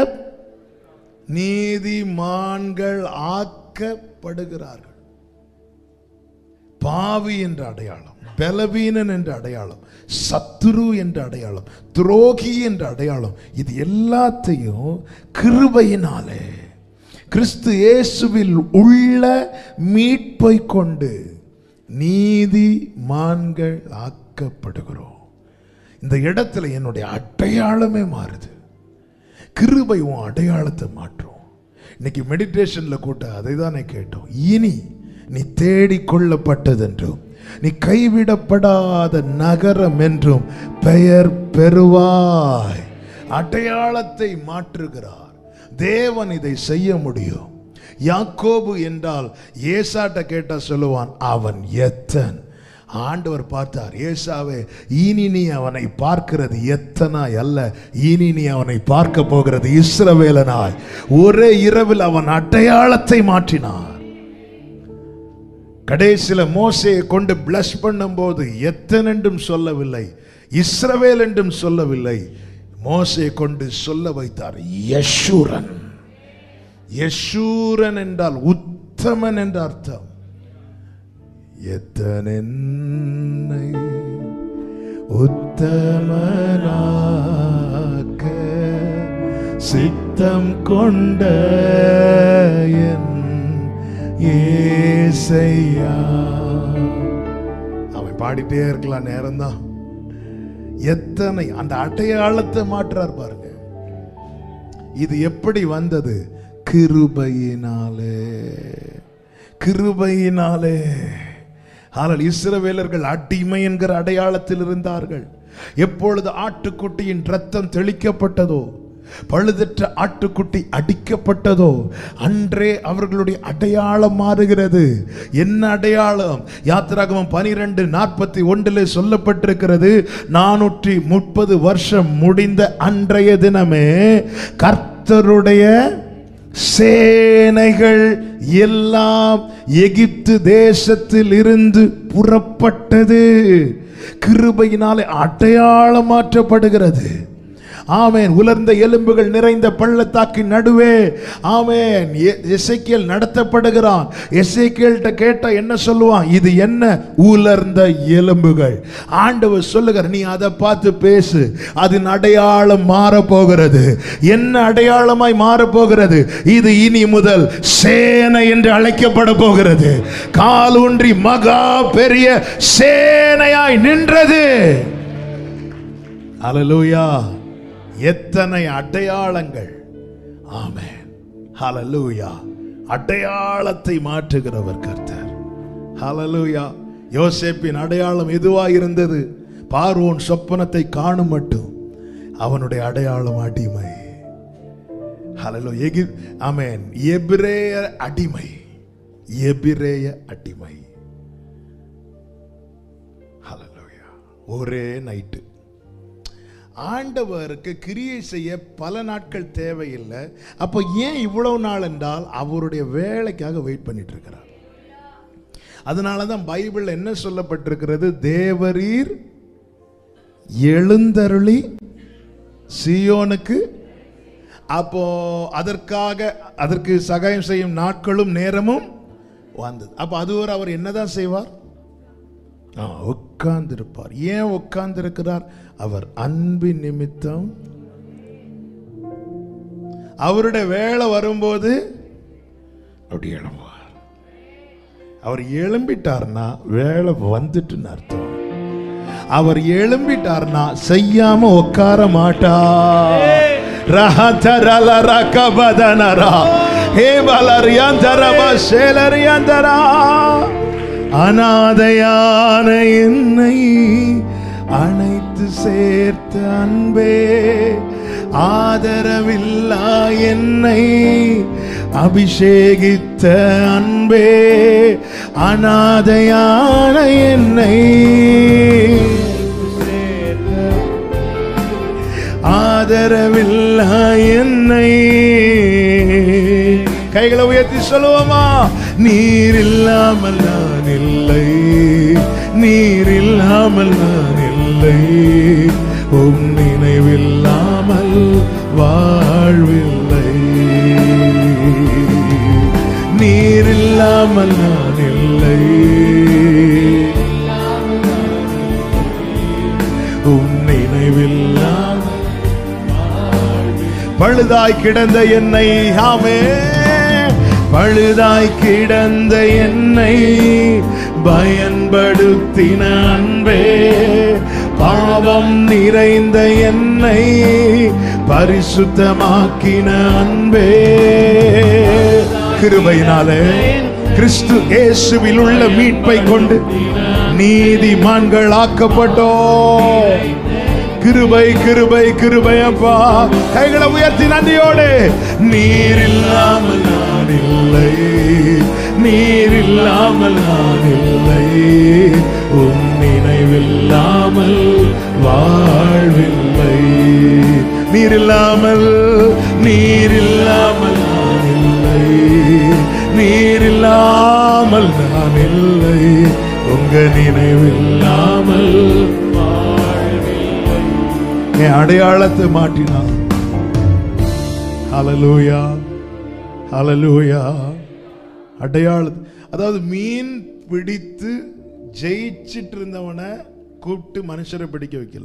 நீதிமான்கள் ஆக்கப்படுகிறார்கள் பாவி என்ற அடையாளம் பலவீனன் என்ற அடையாளம் சத்துரு என்ற அடையாளம் துரோகி என்ற அடையாளம் இது எல்லாத்தையும் கிருபையினாலே கிறிஸ்து இயேசுவில் உள்ள மீட்பை கொண்டு நீதிமான்கள் ஆக்கப்படுகிறோம் இந்த இடத்துல என்னுடைய அடையாளமே மாறுது கிருபை உன் அடையாளத்தை மாற்றும் இன்னைக்கு மெடிடேஷன்ல கூட்ட அதை தானே கேட்டோம் இனி நீ தேடிக்கொள்ளப்பட்டதென்றும் நீ கைவிடப்படாத நகரம் என்றும் பெயர் பெறுவாய் அடையாளத்தை மாற்றுகிறார் தேவன் இதை செய்ய முடியும் யாக்கோபு என்றால் ஏசாட்ட கேட்டா சொல்லுவான் அவன் எத்தன் ஆண்டவர் பார்த்தார் ஏசாவே இனி நீ அவனை பார்க்கிறது எத்தனாய் அல்ல இனி நீ அவனை பார்க்க போகிறது இஸ்ரவேலனாய் ஒரே இரவில் அவன் அடையாளத்தை மாற்றினார் கடைசியில மோசையை கொண்டு பிளஸ் பண்ணும்போது எத்தன் என்றும் சொல்லவில்லை இஸ்ரவேல் என்றும் சொல்லவில்லை மோசையை கொண்டு சொல்ல வைத்தார் யஷூரன் யஷூரன் என்றால் உத்தமன் என்ற அர்த்தம் எத்தனென்னை உத்தமனாக்க சித்தம் கொண்ட என் ஏசையா அவன் பாடிட்டே இருக்கலாம் நேரம்தான் எத்தனை அந்த அடையாளத்தை மாற்றார் பாருங்க இது எப்படி வந்தது கிருபையினாலே கிருபையினாலே ஆனால் இஸ்ரவேலர்கள் அடிமை என்கிற அடையாளத்தில் இருந்தார்கள் எப்பொழுது ஆட்டுக்குட்டியின் ரத்தம் தெளிக்கப்பட்டதோ பழுதற்ற ஆட்டுக்குட்டி அடிக்கப்பட்டதோ அன்றே அவர்களுடைய அடையாளம் மாறுகிறது என்ன அடையாளம் யாத்திராகமம் பனிரெண்டு நாற்பத்தி ஒன்றில் சொல்லப்பட்டிருக்கிறது நானூற்றி முப்பது வருஷம் முடிந்த அன்றைய தினமே கர்த்தருடைய சேனைகள் எல்லாம் எகிப்து தேசத்தில் இருந்து புறப்பட்டது கிருபையினாலே அடையாளம் மாற்றப்படுகிறது ஆமேன் உலர்ந்த எலும்புகள் நிறைந்த பள்ளத்தாக்கின் நடுவே ஆமேன் எ- எசேக்கியேல் நடத்தப்படுகிறான் எசேக்கியேல்ட்ட கேட்டா என்ன சொல்லுவான் இது என்ன உலர்ந்த எலும்புகள் ஆண்டவர் சொல்லுகிறார் நீ அதை பார்த்து பேசு அதன் அடையாளம் மாற போகிறது என்ன அடையாளமாய் மாற போகிறது இது இனி முதல் சேனை என்று அழைக்கப்பட போகிறது கால் ஊன்றி மகா பெரிய சேனையாய் நின்றது ஹalleluya எத்தனை அடையாளங்கள் ஆமென் ஹalleluya அடையாளத்தை மாற்றுகிறவர் கர்த்தர் ஹalleluya யோசேப்பின் அடையாளம் எதுவாய் இருந்தது பார்வோன் சொப்பனத்தை காணும் மட்டும் அவனுடைய அடையாளம் அடிமை ஹalleluya எகி ஆமென் எபிரேய அடிமை எபிரேய அடிமை ஹalleluya ஒரே நைட்டு ஆண்டவருக்கு கிரியை செய்ய பல நாட்கள் தேவையில்லை அப்போ ஏன் இவ்வளவு நாள் என்றால் அவருடைய வேலைக்காக வெயிட் பண்ணிட்டு இருக்கிறார் அதனால தான் பைபிள் என்ன சொல்லப்பட்டிருக்கிறது தேவரீர் எழுந்தருளி சியோனுக்கு அப்போ அதற்காக அதற்கு சகாயம் செய்யும் நாட்களும் நேரமும் வந்தது அப்போ அது ஒரு அவர் என்னதான் செய்வார் உட்கார்ந்திருப்பார் ஏன் உட்கார்ந்திருக்கிறார் அவர் அன்பின் நிமித்தம் அவருடைய வேலை வரும்போது அப்படி எழும்புவார் அவர் எழும்பிட்டார்னா வேலை வந்துட்டுன்னு அர்த்தம் அவர் எழும்பிட்டார்னா செய்யாம உட்கார மாட்டார் ரஹதரல ரகபதனரா ஹே பலரியாந்தரப சேலரியாந்தரா அனாதையான என்னை அணைத்து சேர்த்த அன்பே ஆதரவில்லா என்னை அபிஷேகித்த அன்பே அனாதையான என்னை ஆதரவில்லா என்னை கைகளை உயர்த்தி சொல்லுவோமா நீர் இல்லாமல் நான் இல்லை நீர் இல்லாமல் நான் இல்லை உம் நினைவில்லாமல் வாழ்வில்லை நீர் இல்லாமல் நான் இல்லை உம் நினைவில்லாமல் பழுதாய் கிடந்த என்னை ஆமே பழுதாய் கிடந்த என்னை பயன்படுத்தின அன்பே பாவம் நிறைந்த என்னை பரிசுத்தமாக்கின அன்பே கிருபையினாலே கிறிஸ்து இயேசுவில் உள்ள மீட்பை கொண்டு நீதிமான்கள் ஆக்கப்பட்டோம் கிருபை கிருபை கிருபை அப்பா கைகளை உயர்த்தி நன்றியோடு நீர் இல்லாமல் நான் இல்லை நீர் இல்லாமல் நான் இல்லை உன் நினைவில்லாமல் வாழ்வில்லை நீர் இல்லாமல் நீர் இல்லாமல் நான் இல்லை நீர் இல்லாமல் நான் இல்லை உங்க நினைவில்லாமல் என் அடையாளத்தை மாற்றினான் ஹalleluya ஹalleluya அடையாள அதாவது மீன் பிடித்து ஜெயிச்சிட்டு இருந்தவனை கூப்பிட்டு மனுஷரை பிடிக்க வைக்கல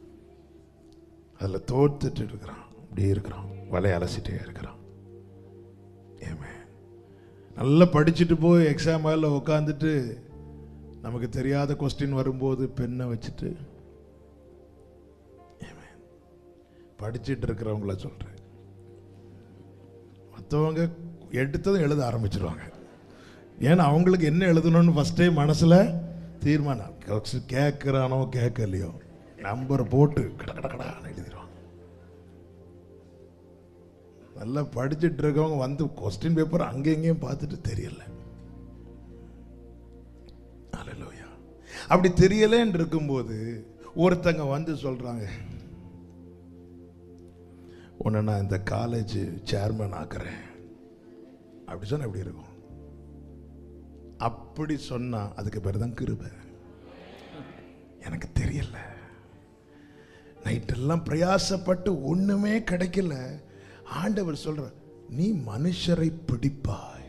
அதுல தோத்துட்டு இருக்கிறான் அப்படியே இருக்கிறான் வலையை அலசிட்டே இருக்கிறான் Amen. நல்லா படிச்சுட்டு போய் எக்ஸாம் ஹாலில் உட்காந்துட்டு நமக்கு தெரியாத கொஸ்டின் வரும்போது பெண்ணை வச்சுட்டு படிச்சிட்டு இருக்கிறவங்கள சொல்றேன் மற்றவங்க எடுத்ததும் எழுத ஆரம்பிச்சிருவாங்க ஏன்னா அவங்களுக்கு என்ன எழுதணும்னு ஃபஸ்ட்டே மனசில் தீர்மானம் கேட்குறானோ கேட்கலையோ நம்பர் போட்டு கட கட கடான்னு எழுதிடுவாங்க நல்லா படிச்சுட்டு இருக்கவங்க வந்து கொஸ்டின் பேப்பர் அங்கே இங்கேயும் பார்த்துட்டு தெரியல அல்லேலூயா அப்படி தெரியலன்னு இருக்கும்போது ஒருத்தங்க வந்து சொல்றாங்க உன்னை நான் இந்த காலேஜ் சேர்மன் ஆக்குறேன் அப்படி சொன்னா எப்படி இருக்கும் அப்படி சொன்னா அதுக்கு பேர் தான் கிருபை எனக்கு தெரியல நைட்டெல்லாம் பிரயாசப்பட்டு ஒண்ணுமே கிடைக்கல ஆண்டவர் சொல்ற நீ மனுஷரை பிடிப்பாய்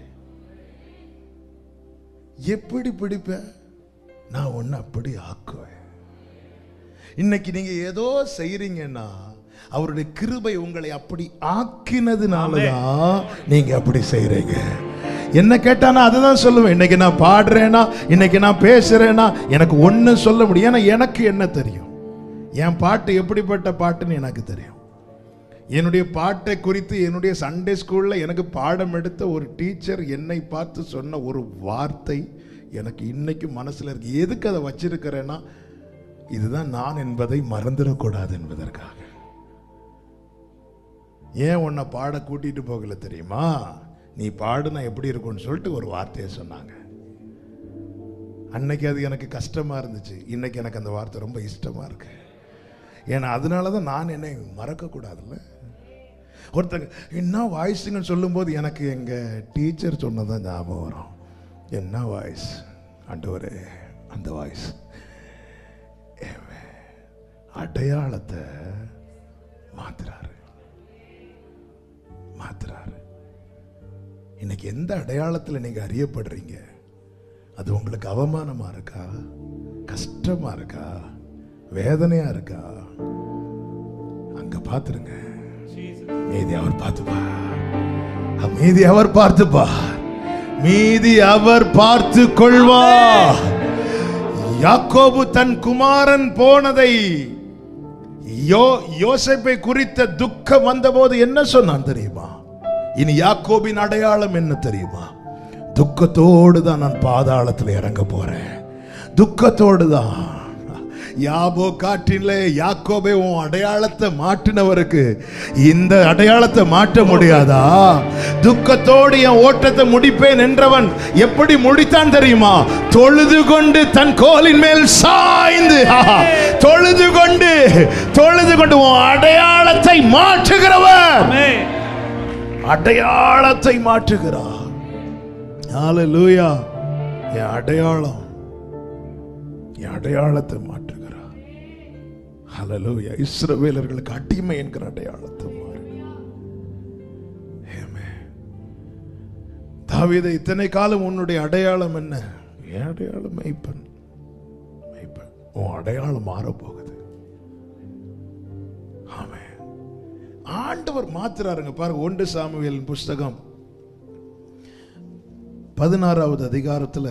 எப்படி பிடிப்ப நான் ஒன்னு அப்படி ஆக்குவேன் இன்னைக்கு நீங்க ஏதோ செய்றீங்கன்னா அவருடைய கிருபை உங்களை அப்படி ஆக்கினதுனாலதான் நீங்க அப்படி செய்றீங்க என்ன கேட்டா நான் அதுதான் சொல்லுவேன் இன்னைக்கு நான் பாடுறேனா இன்னைக்கு நான் பேசுறேனா எனக்கு ஒண்ணு சொல்ல முடியும் ஏன்னா எனக்கு என்ன தெரியும் என் பாட்டு எப்படிப்பட்ட பாட்டுன்னு எனக்கு தெரியும் என்னுடைய பாட்டை குறித்து என்னுடைய சண்டே ஸ்கூல்ல எனக்கு பாடம் எடுத்த ஒரு டீச்சர் என்னை பார்த்து சொன்ன ஒரு வார்த்தை எனக்கு இன்னைக்கு மனசுல இருக்கு எதுக்கு அதை வச்சிருக்கிறேன்னா இதுதான் நான் என்பதை மறந்துடக்கூடாது என்பதற்காக ஏன் உன்னை பாட கூட்டிட்டு போகல தெரியுமா நீ பாடுனா எப்படி இருக்கும்னு சொல்லிட்டு ஒரு வார்த்தையை சொன்னாங்க அன்னைக்கு அது எனக்கு கஷ்டமா இருந்துச்சு இன்னைக்கு எனக்கு அந்த வார்த்தை ரொம்ப இஷ்டமா இருக்கு ஏன்னா அதனால தான் நான் என்னை மறக்க கூடாதுல்ல ஒருத்தங்க என்ன வாய்ஸுங்கன்னு சொல்லும்போது எனக்கு எங்க டீச்சர் சொன்னதான் ஞாபகம் வரும் என்ன வாய்ஸ் ஆண்டவரே அந்த வாய்ஸ் அடையாளத்தை மாத்துறாரு மாத்துறாரு இன்னைக்கு எந்த அடையாளத்தில் நீங்க அறியப்படுறீங்க அது உங்களுக்கு அவமானமா இருக்கா கஷ்டமா இருக்கா வேதனையா இருக்கா அங்க பாத்துருங்க மீதி அவர் பார்த்துப்பார் மீதி அவர் பார்த்துப்பார் மீதி அவர் பார்த்து கொள்வார் யாக்கோபு தன் குமாரன் போனதை யோ யோசேப்பை குறித்த துக்கம் வந்தபோது என்ன சொன்னான் தெரியுமா இனி யாக்கோபின் அடையாளம் என்ன தெரியுமா துக்கத்தோடு தான் நான் பாதாளத்தில் இறங்க போறேன் துக்கத்தோடு தான் யாபோ காட்டிலே யாக்கோபே உன் அடையாளத்தை மாற்றினவருக்கு இந்த அடையாளத்தை மாற்ற முடியாதா துக்கத்தோடு என் ஓட்டத்தை முடிப்பேன் என்றவன் எப்படி முடித்தான் தெரியுமா தொழுது கொண்டு தன் கோலின் மேல் சாய்ந்து ஆஹா, தொழுது கொண்டு தொழுது கொண்டு உன் அடையாளத்தை மாற்றுகிறவர் அடையாளத்தை மாற்றுகிறார் ஹalleluya என் அடையாளம் என் அடையாளத்தை மாற்றுகிறார் ஹalleluya இஸ்ரவேலர்களுக்கு அடிமை என்கிற அடையாளத்தை மாறுகிறார் Amen. தாவீதை இத்தனை காலம் உன்னுடைய அடையாளம் என்ன என் அடையாளம் மெய்ப்பன் மெய்ப்பன் உன் அடையாளம் மாறப்போகுது ஆமென் ஆண்டவர் மாத்துறாருங்க பாருங்க ஒன்று சாமுவேல் புஸ்தகம் பதினாறாவது அதிகாரத்துல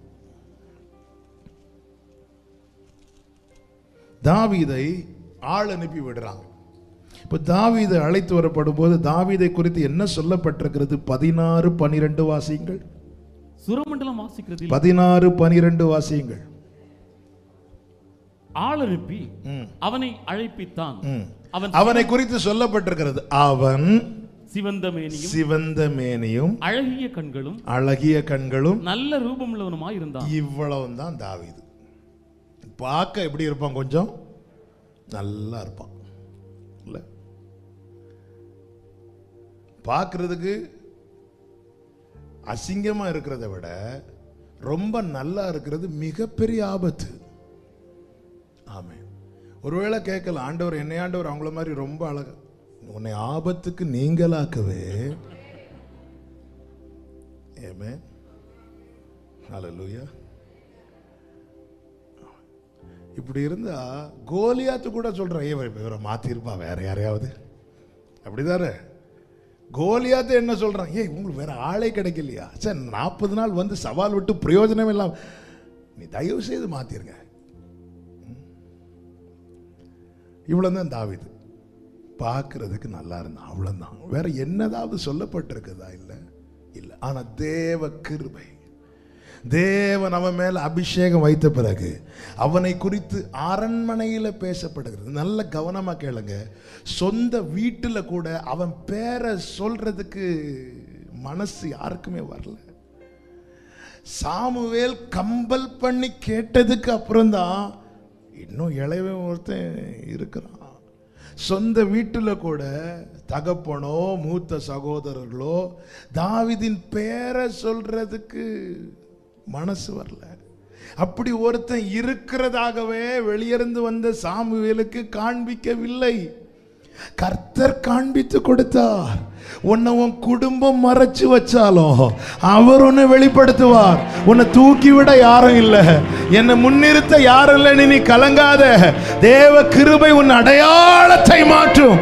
தாவீதை ஆள் அனுப்பி விடுறாங்க இப்ப தாவீதை அழைத்து வரப்படும் போது தாவீதை குறித்து என்ன சொல்லப்பட்டிருக்கிறது பதினாறு பனிரெண்டு வாசியங்கள் சுரமண்டலம் வாசிக்கிறதில் பதினாறு பனிரெண்டு வாசியங்கள் ஆள் அனுப்பி ம், அவனை அழைப்பித்தான் ம். அவன் அவனை குறித்து சொல்லப்பட்டிருக்கிறது அவன் சிவந்த மேனியும் சிவந்த மேனியும் அழகிய கண்களும் அழகிய கண்களும் நல்ல ரூபமுள்ளவனுமாய் இருந்தான் இவ்வளவு தான் தாவீது பார்க்க எப்படி இருப்பான் கொஞ்சம் நல்லா இருப்பான் இல்ல பார்க்கிறதுக்கு அசிங்கமா இருக்கிறத விட ரொம்ப நல்லா இருக்கிறது மிகப்பெரிய ஆபத்து ஆமே ஒருவேளை கேட்கல ஆண்டவர் என்னை ஆண்டவர் அவங்கள மாதிரி ரொம்ப அழகா உன்னை ஆபத்துக்கு நீங்களாக்கவே ஏமே ஹalleluya இப்படி இருந்தா கோலியாத்து கூட சொல்றேன் ஏ இவரை மாத்திருப்பா வேற யாரையாவது அப்படிதானே கோலியாத்து என்ன சொல்றான் ஏய் உங்களுக்கு வேற ஆளே கிடைக்கலையா சார் நாற்பது நாள் வந்து சவால் விட்டு பிரயோஜனம் இல்லாம நீ தயவு செய்து மாத்திருங்க இவ்வளவு தான் தாவிது பார்க்கறதுக்கு நல்லா இருந்தான் அவ்வளவுதான் வேற என்னதாவது சொல்லப்பட்டிருக்குதா இல்ல இல்ல ஆனா தேவ கிருபை தேவன் அவன் மேல அபிஷேகம் வைத்த பிறகு அவனை குறித்து அரண்மனையில பேசப்படுகிறது நல்ல கவனமா கேளுங்க சொந்த வீட்டுல கூட அவன் பேரை சொல்றதுக்கு மனசு யாருக்குமே வரல சாமுவேல் கம்பல் பண்ணி கேட்டதுக்கு அப்புறம்தான் இன்னும் இளையவன் ஒருத்தன் இருக்கிறான் சொந்த வீட்டுல கூட தகப்பனோ மூத்த சகோதரர்களோ தாவிதின் பேரை சொல்றதுக்கு மனசு வரல அப்படி ஒருத்தன் இருக்கிறதாகவே வெளியிருந்து வந்த சாமுவேலுக்கு காண்பிக்கவில்லை கர்த்தர் காண்பித்து கொடுத்தார் உன்னை உன் குடும்பம் மறைச்சு வச்சாலும் அவர் உன்னை வெளிப்படுத்துவார் உன்னை தூக்கி விட யாரும் இல்ல என்னை முன்னிறுத்த யாரும் இல்லை நீ கலங்காத தேவ கிருபை உன் அடையாளத்தை மாற்றும்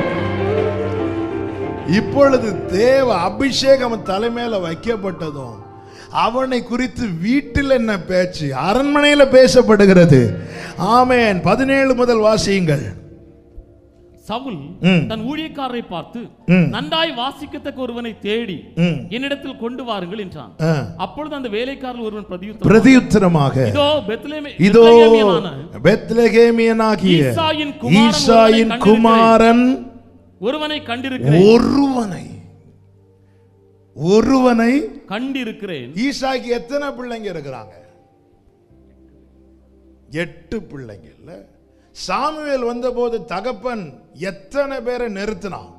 இப்பொழுது தேவ அபிஷேகம் அவன் தலைமையில வைக்கப்பட்டதும் அவனை குறித்து வீட்டில் என்ன பேச்சு அரண்மனையில பேசப்படுகிறது ஆமென் பதினேழு முதல் வாசியுங்கள் சவுல் ம். தன் ஊழியக்காரரை பார்த்து ம். நன்றாய் வாசிக்கத்தக்க ஒருவனை தேடி ம். என்னிடத்தில் கொண்டு வாருங்கள் என்றான் ஆ. அப்பொழுது அந்த வேலைக்காரர் ஒருவன் பிரதியுத்தரம் பிரதியுத்தரமாக இதோ பெத்லெமே- இதோ பெத்லெகேமியனான பெத்லகேமியனாகிய ஈசாயின் குமாரன் ஈசாயின் ஒருவனை குமாரன் ஒருவனை கண்டிருக்கிறேன் ஒருவனை ஒருவனை கண்டிருக்கிறேன் ஈசாக்கு எத்தனை பிள்ளைங்க இருக்கிறாங்க எட்டு பிள்ளைங்க இல்ல சாமுவேல் வந்தபோது தகப்பன் எத்தனை பேரை நிறுத்தினான்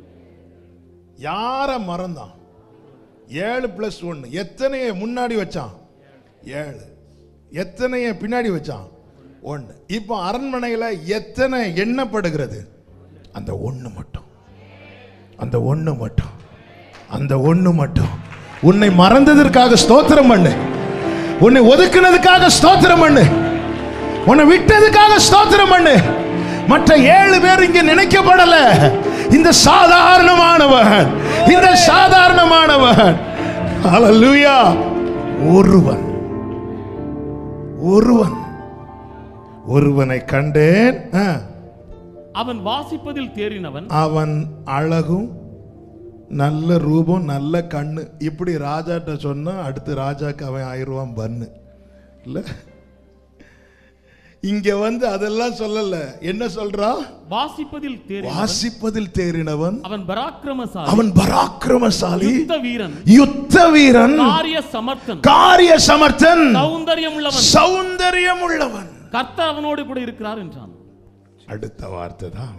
யார மறந்தான் ஏழு பிளஸ் ஒன்னு எத்தனைய முன்னாடி வச்சான் ஏழு எத்தனைய பின்னாடி வச்சான் ஒன்னு இப்போ அரண்மனையில எத்தனை எண்ணப்படுகிறது அந்த ஒண்ணு மட்டும் அந்த ஒண்ணு மட்டும் அந்த ஒண்ணு மட்டும் உன்னை மறந்ததற்காக ஸ்தோத்திரம் பண்ணு உன்னை ஒதுக்குனதுக்காக ஸ்தோத்திரம் பண்ணு உன்னை விட்டதுக்காக ஸ்தோத்திரம் பண்ணு மற்ற ஏழு பேர் இங்க நினைக்கப்படல இந்த சாதாரணமானவன் இந்த சாதாரணமானவன் ஹalleluya ஒருவன் ஒருவன் ஒருவனை கண்டேன் ஆ. அவன் வாசிப்பதில் தேறினவன் அவன் அழகும் நல்ல ரூபம் நல்ல கண்ணு இப்படி ராஜாட்ட சொன்னா அடுத்து ராஜாக்கு அவன் ஆயிடுவான் பன்னு இல்ல இங்க வந்து அதெல்லாம் சொல்லல என்ன சொல்றான் வாசிப்பதில் தேறினவன் வாசிப்பதில் தேறினவன் அவன் பராக்கிரமசாலி அவன் பராக்கிரமசாலி யுத்த வீரன் யுத்த வீரன் காரிய சமர்த்தன் காரிய சமர்த்தன் சௌந்தரியம் உள்ளவன் சௌந்தரியம் உள்ளவன் கர்த்தர் அவனோடு கூட இருக்கிறார் என்றான் அடுத்த வார்த்தை தான்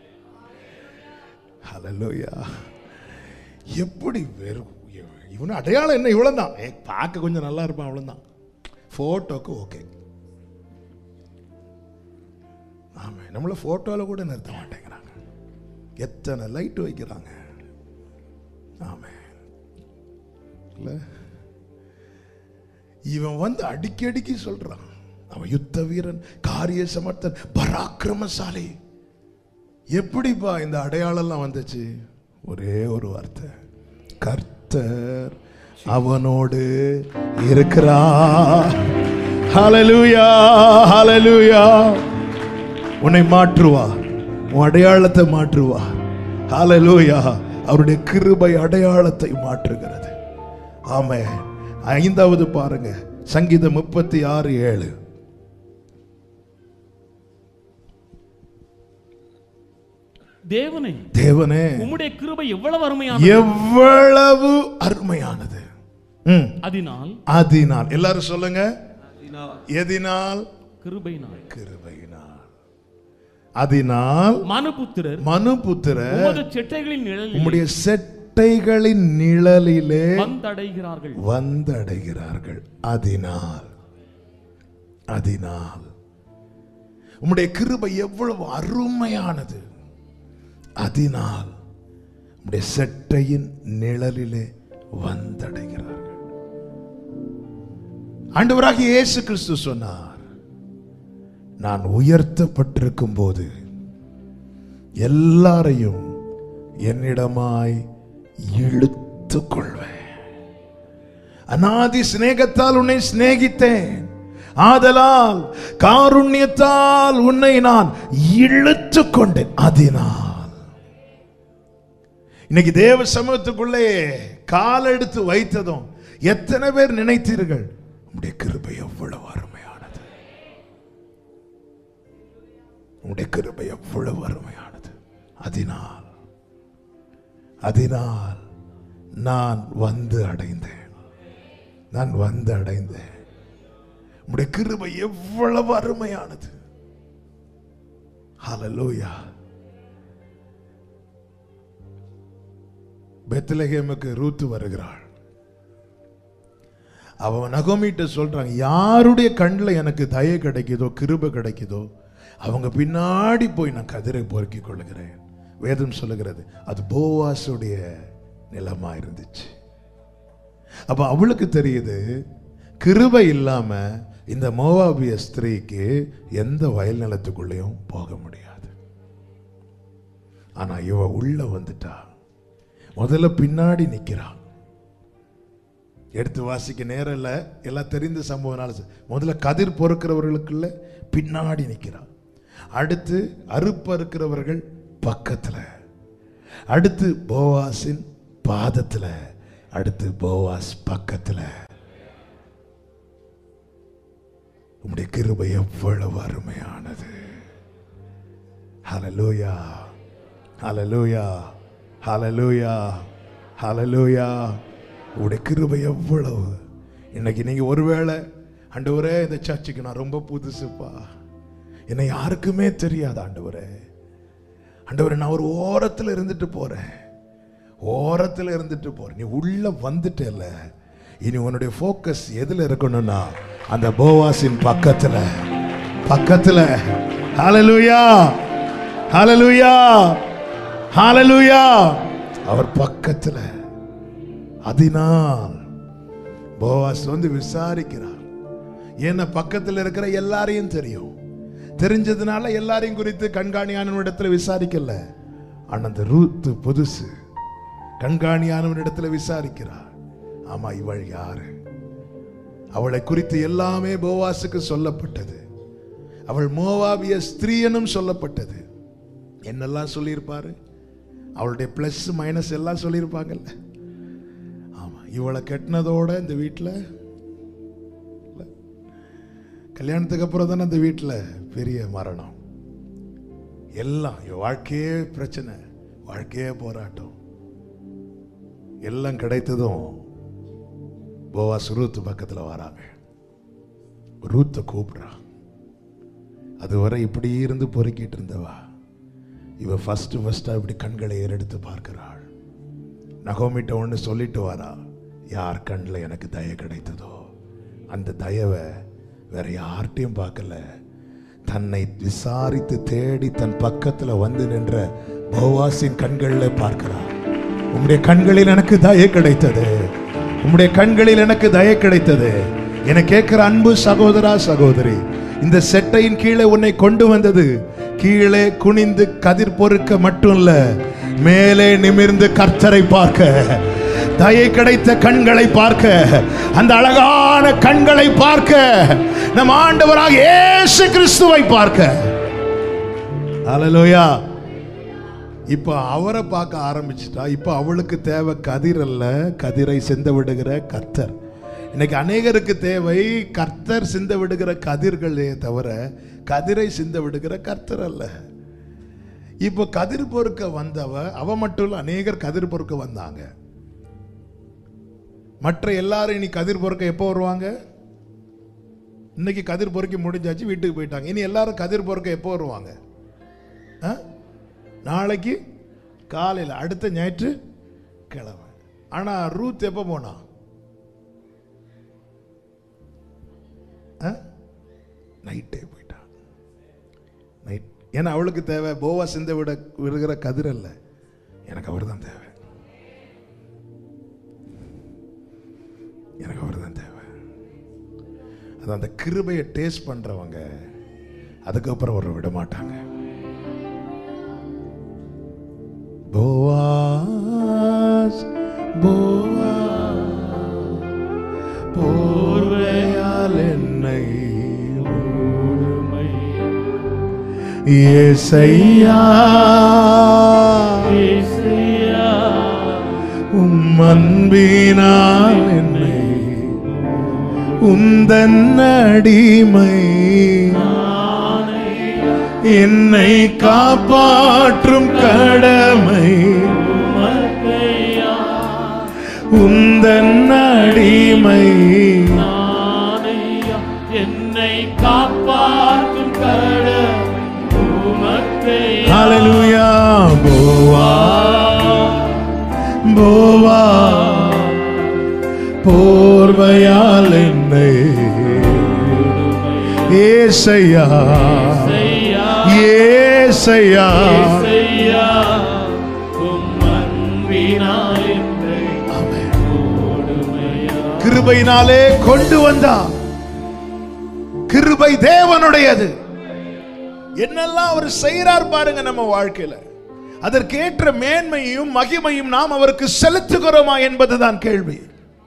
ஹalleluya எப்படி வெறும் இவனு அடையாளம் என்ன இவ்வளவுதான் ஏ பார்க்க கொஞ்சம் நல்லா இருப்பான் அவ்வளவுதான் போட்டோக்கு ஓகே ஆமா நம்மள போட்டோல கூட நிறுத்த மாட்டேங்கிறாங்க எத்தனை லைட் வைக்கிறாங்க ஆமா இல்ல இவன் வந்து அடிக்கடிக்கு சொல்றான் அவன் யுத்த வீரன் காரிய சமர்த்தன் பராக்கிரமசாலி எப்படிப்பா இந்த அடையாளம்லாம் வந்துச்சு ஒரே ஒரு வார்த்தை கர்த்தர் அவனோடு இருக்கிறா ஹalleluya ஹalleluya உன்னை மாற்றுவா உன் அடையாளத்தை மாற்றுவா ஹalleluya அவருடைய கிருபை அடையாளத்தை மாற்றுகிறது ஆமே ஐந்தாவது பாருங்க சங்கீதம் முப்பத்தி ஆறு ஏழு தேவனே தேவனே உம்முடைய கிருபை எவ்வளவு அருமையானது எவ்வளவு அருமையானது ம். அதனால் அதனால் எல்லாரும் சொல்லுங்க எதினால் கிருபையினால் கிருபையினால் அதனால் மனுபுத்திரர் மனுபுத்திர உமது செட்டைகளின் நிழலில் உம்முடைய செட்டைகளின் நிழலிலே வந்தடைகிறார்கள் வந்தடைகிறார்கள் அதனால் அதனால் உம்முடைய கிருபை எவ்வளவு அருமையானது அதனால் உம்முடைய செட்டையின் நிழலிலே வந்தடைகிறார்கள் ஆண்டவராகிய இயேசு கிறிஸ்து சொன்னார் நான் உயர்த்தப்பட்டிருக்கும் போது எல்லாரையும் என்னிடமாய் இழுத்துக் கொள்வேன் அநாதி சிநேகத்தால் உன்னை சிநேகித்தேன் ஆதலால் காருண்யத்தால் உன்னை நான் இழுத்துக் கொண்டேன் அதனால் இன்னைக்கு தேவ சமூகத்துக்குள்ளே கால் எடுத்து வைத்ததும் எத்தனை பேர் நினைத்தீர்கள் உம்முடைய கிருபை எவ்வளவு அருமையானது உம்முடைய கிருபை எவ்வளவு அருமையானது அதனால் அதனால் நான் வந்து அடைந்தேன் நான் வந்து அடைந்தேன் உம்முடைய கிருபை எவ்வளவு அருமையானது ஹalleluya பெத்லகேமுக்கு ரூத்து வருகிறாள் அவன் நகோமிட்ட சொல்றாங்க யாருடைய கண்ணில் எனக்கு தயை கிடைக்குதோ கிருபை கிடைக்குதோ அவங்க பின்னாடி போய் நான் கதிரை பொறுக்கிக் கொள்ளுகிறேன் வேதம் சொல்லுகிறது அது போவாசுடைய நிலமா இருந்துச்சு அப்ப அவளுக்கு தெரியுது கிருபை இல்லாம இந்த மோவாபிய ஸ்திரீக்கு எந்த வயல் நிலத்துக்குள்ளேயும் போக முடியாது ஆனா இவ உள்ள வந்துட்டா முதல்ல பின்னாடி நிக்கிறான் எடுத்து வாசிக்க நேரம் இல்லை எல்லாம் தெரிந்த சம்பவம்னால சொ- முதல்ல கதிர் பொறுக்கிறவர்களுக்குள்ள பின்னாடி நிற்கிறான் அடுத்து அறுப்பறுக்கிறவர்கள் பக்கத்துல அடுத்து போவாஸின் பாதத்துல அடுத்து போவாஸ் பக்கத்துல உம்முடைய கிருபை எவ்வளவு அருமையானது ஹalleluya ஹalleluya ஹalleluya ஹalleluya உடைய கிருபை எவ்வளவு இன்னைக்கு நீங்க ஒருவேளை ஆண்டவரே இந்த சர்ச்சுக்கு நான் ரொம்ப புதுசுப்பா என்னை யாருக்குமே தெரியாது ஆண்டவரே ஆண்டவரே நான் ஒரு ஓரத்துல இருந்துட்டு போறேன் ஓரத்துல இருந்துட்டு போறேன் நீ உள்ள வந்துட்டேல்ல இனி உன்னுடைய ஃபோக்கஸ் எதுல இருக்கணும்னா அந்த போவாசின் பக்கத்துல பக்கத்துல ஹalleluya ஹalleluya ஹalleluya அவர் பக்கத்துல அதனால் போவாஸ் வந்து விசாரிக்கிறார் ஏன்னா பக்கத்துல இருக்கிற எல்லாரையும் தெரியும் தெரிஞ்சதுனால எல்லாரையும் குறித்து கண்காணியானவனிடத்துல விசாரிக்கல ஆனா அந்த ரூத்து புதுசு கண்காணியானவனிடத்துல விசாரிக்கிறார் ஆமா இவள் யாரு அவளை குறித்து எல்லாமே போவாசுக்கு சொல்லப்பட்டது அவள் மோவாபிய ஸ்திரீயனும் சொல்லப்பட்டது என்னெல்லாம் சொல்லியிருப்பாரு அவளுடைய பிளஸ் மைனஸ் எல்லாம் சொல்லியிருப்பாங்கல்ல ஆமா இவளை கெட்டினதோட இந்த வீட்டில் கல்யாணத்துக்கு அப்புறம் தானே இந்த வீட்டில் பெரிய மரணம் எல்லாம் இவ வாழ்க்கையே பிரச்சனை வாழ்க்கையே போராட்டம் எல்லாம் கிடைத்ததும் போவாஸ் ரூத்து பக்கத்தில் வராங்க ரூத்தை கூப்பிடுறா அதுவரை இப்படி இருந்து பொறுக்கிட்டு இருந்தவா இவ ஃபர்ஸ்ட் ஃபர்ஸ்டா இப்படி கண்களை ஏறெடுத்து பார்க்கிறாள் நகோமிட்ட ஒன்று சொல்லிட்டு வரா யார் கண்ணில் எனக்கு தய கிடைத்ததோ அந்த தயவை வேற யார்கிட்டையும் பார்க்கல தன்னை விசாரித்து தேடி தன் பக்கத்துல வந்து நின்ற போவாசின் கண்களில் பார்க்கிறார் உம்முடைய கண்களில் எனக்கு தய கிடைத்தது உம்முடைய கண்களில் எனக்கு தய கிடைத்தது என கேட்கிற அன்பு சகோதரா சகோதரி இந்த செட்டையின் கீழே உன்னை கொண்டு வந்தது கீழே குனிந்து கதிர் பொறுக்க மட்டும் இல்ல மேலே நிமிர்ந்து கர்த்தரை பார்க்க தயை கிடைத்த கண்களை பார்க்க அந்த அழகான கண்களை பார்க்க நம் ஆண்டவராக இயேசு கிறிஸ்துவை பார்க்க ஹalleluya இப்ப அவரை பார்க்க ஆரம்பிச்சிட்டா இப்ப அவளுக்கு தேவை கதிர் அல்ல கதிரை சிந்த விடுகிற கர்த்தர் இன்னைக்கு அநேகருக்கு தேவை கர்த்தர் சிந்த விடுகிற கதிர்களே தவிர கதிரை சிந்த விடுகிற கர்த்தர் அல்ல இப்போ கதிர் பொறுக்க வந்தவ அவ மட்டும் இல்ல அநேகர் கதிர் பொறுக்க வந்தாங்க மற்ற எல்லாரும் இனி கதிர் பொறுக்க எப்போ வருவாங்க இன்னைக்கு கதிர் பொறுக்கி முடிஞ்சாச்சு வீட்டுக்கு போயிட்டாங்க இனி எல்லாரும் கதிர் பொறுக்க எப்போ வருவாங்க ஆ? நாளைக்கு காலையில் அடுத்த ஞாயிற்று கிழமை ஆனா ரூத் எப்போ போனா நைட்டே போயிட்டா நைட் ஏன்னா அவளுக்கு தேவை போவா சிந்த விட விடுகிற கதிர் அல்ல எனக்கு அவர் தான் தேவை எனக்கு அவர் தான் தேவை அது அந்த கிருபையை டேஸ்ட் பண்றவங்க அதுக்கப்புறம் அவரை விட மாட்டாங்க போவாஸ் போவாஸ் போர்வையால் என்னை ஊடுமை ஏசையா இசையா உம் அன்பினால் என்னை உந்தன் அடிமை என்னை காப்பாற்றும் கடமை உந்தன் அடிமை நானையா என்னை காப்பாற்றும் கடமை உமக்கை ஹalleluya போவா போவா போர்வையால் என்னை ஏசையா செய்யா ஏசையா செய்யா உம் அன்பினால் என்னை கிருபையினாலே கொண்டு வந்தா கிருபை தேவனுடையது என்னெல்லாம் அவர் செய்யறார் பாருங்க நம்ம வாழ்க்கையில அதற்கேற்ற மேன்மையும் மகிமையும் நாம் அவருக்கு செலுத்துகிறோமா என்பதுதான் கேள்வி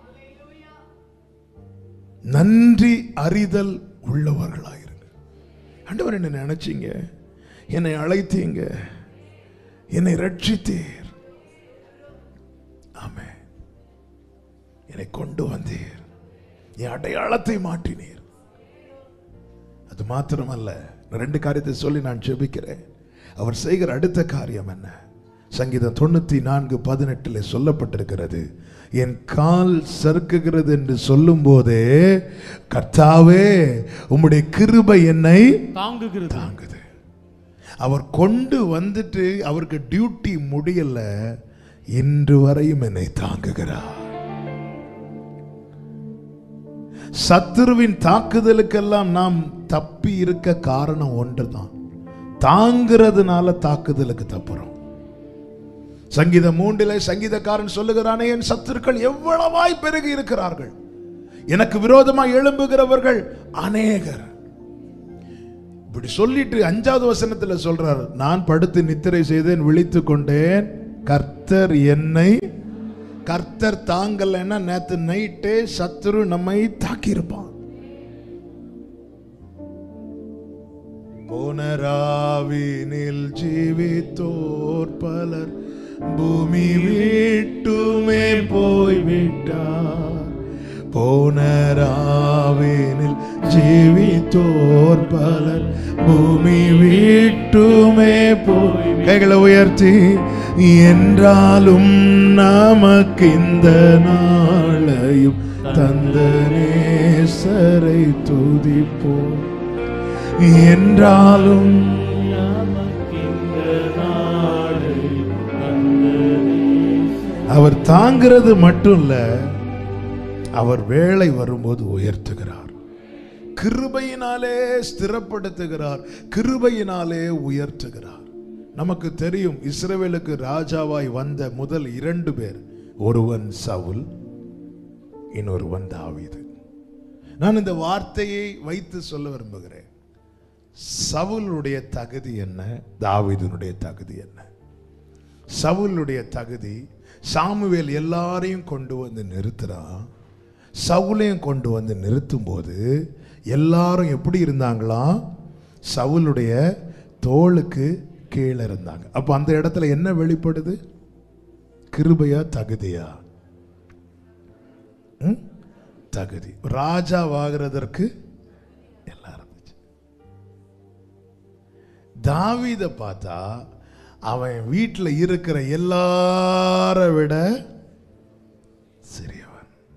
நன்றி அறிதல் உள்ளவர்களாயிருங்க ஆண்டவர் என்ன நினைச்சீங்க என்னை அழைத்தீங்க என்னை ரட்சித்தீர் ஆமென் என்னை கொண்டு வந்தீர் என் அடையாளத்தை மாற்றினீர் அது மாத்திரமல்ல நான் ரெண்டு காரியத்தை சொல்லி நான் ஜெபிக்கிறேன் அவர் செய்கிற அடுத்த காரியம் என்ன சங்கீதம் தொண்ணூத்தி நான்கு பதினெட்டுல சொல்லப்பட்டிருக்கிறது என் கால் சறுக்குகிறது என்று சொல்லும் போதே கர்த்தாவே உம்முடைய கிருபை என்னை தாங்குகிறது தாங்குது அவர் கொண்டு வந்துட்டு அவருக்கு டியூட்டி முடியல இன்று வரையும் என்னை தாங்குகிறார் சத்துருவின் தாக்குதலுக்கெல்லாம் நாம் தப்பி இருக்க காரணம் ஒன்றுதான் தாங்கிறதுனால தாக்குதலுக்கு தப்புறோம் சங்கீதம் மூன்றிலே சங்கீதக்காரன் சொல்லுகிறானே என் சத்துருக்கள் எவ்வளவாய் பெருகி இருக்கிறார்கள் எனக்கு விரோதமாய் எழும்புகிறவர்கள் அநேகர் இப்படி சொல்லிட்டு அஞ்சாவது வசனத்துல சொல்றார் நான் படுத்து நித்திரை செய்தேன் விழித்து கொண்டேன் கர்த்தர் என்னை கர்த்தர் தாங்கலைன்னா நேத்து நைட்டே சத்துரு நம்மை தாக்கியிருப்பான் போனராவினில் ஜீவித்தோர் பலர் பூமி வீட்டுமே போய்விட்டார் போனராவினில் ஜீவித்தோர் பலர் பூமி வீட்டுமே போய் கைகளை உயர்த்தி என்றாலும் நமக்கு இந்த நாளையும் தந்த நேசரை துதிப்போம் என்றாலும் அவர் தாங்கிறது மட்டும் இல்ல அவர் வேலை வரும்போது உயர்த்துகிறார் கிருபையினாலே ஸ்திரப்படுத்துகிறார் கிருபையினாலே உயர்த்துகிறார் நமக்கு தெரியும் இஸ்ரவேலுக்கு ராஜாவாய் வந்த முதல் இரண்டு பேர் ஒருவன் சவுல் இன்னொருவன் தாவீது நான் இந்த வார்த்தையை வைத்து சொல்ல விரும்புகிறேன் சவுலுடைய தகுதி என்ன தாவீதுனுடைய தகுதி என்ன சவுலுடைய தகுதி சாமுவேல் எல்லாரையும் கொண்டு வந்து நிறுத்துறான் சவுலையும் கொண்டு வந்து நிறுத்தும் போது எல்லாரும் எப்படி இருந்தாங்களாம் சவுலுடைய தோளுக்கு கீழே இருந்தாங்க அப்போ அந்த இடத்துல என்ன வெளிப்படுது கிருபையா தகுதியா ம்? தகுதி ராஜாவாகிறதற்கு எல்லாம் இருந்துச்சு தாவீத பார்த்தா அவன் வீட்டில் இருக்கிற எல்லார விட சிறியவன்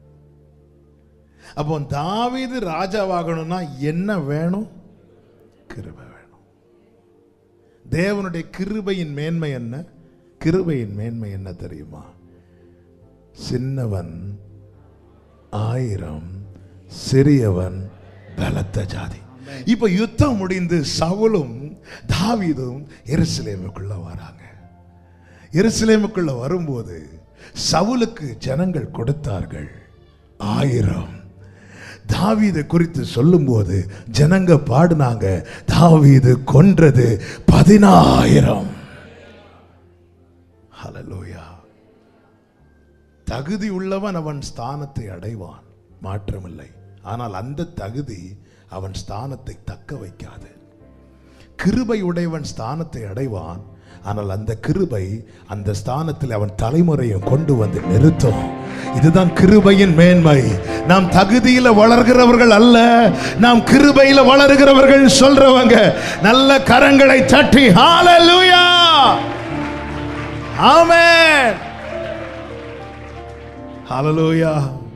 அப்போ தாவீது ராஜாவாகணும்னா என்ன வேணும் கிருபை வேணும் தேவனுடைய கிருபையின் மேன்மை என்ன கிருபையின் மேன்மை என்ன தெரியுமா சின்னவன் ஆயிரம் சிறியவன் பலத்த ஜாதி இப்ப யுத்தம் முடிந்து சவுலும் தாவீதும் எருசலேமுக்குள்ள வராங்க எருசலேமுக்குள்ள வரும்போது சவுலுக்கு ஜனங்கள் கொடுத்தார்கள் ஆயிரம் தாவீதை குறித்து சொல்லும்போது ஜனங்க பாடினாங்க தாவீது கொன்றது பதினாயிரம் ஹalleluya தகுதி உள்ளவன் அவன் ஸ்தானத்தை அடைவான் மாற்றமில்லை ஆனால் அந்த தகுதி அவன் ஸ்தானத்தை தக்க வைக்காது கிருபை உடையவன் ஸ்தானத்தை அடைவான் ஆனால் அந்த கிருபை அந்த ஸ்தானத்தில் அவன் தலைமுறையும் கொண்டு வந்து நிறுத்தும் இதுதான் கிருபையின் மேன்மை நாம் தகுதியில வளர்கிறவர்கள் அல்ல நாம் கிருபையில வளர்கிறவர்கள் சொல்றவங்க நல்ல கரங்களை தட்டி ஹalleluya ஆமென் ஹalleluya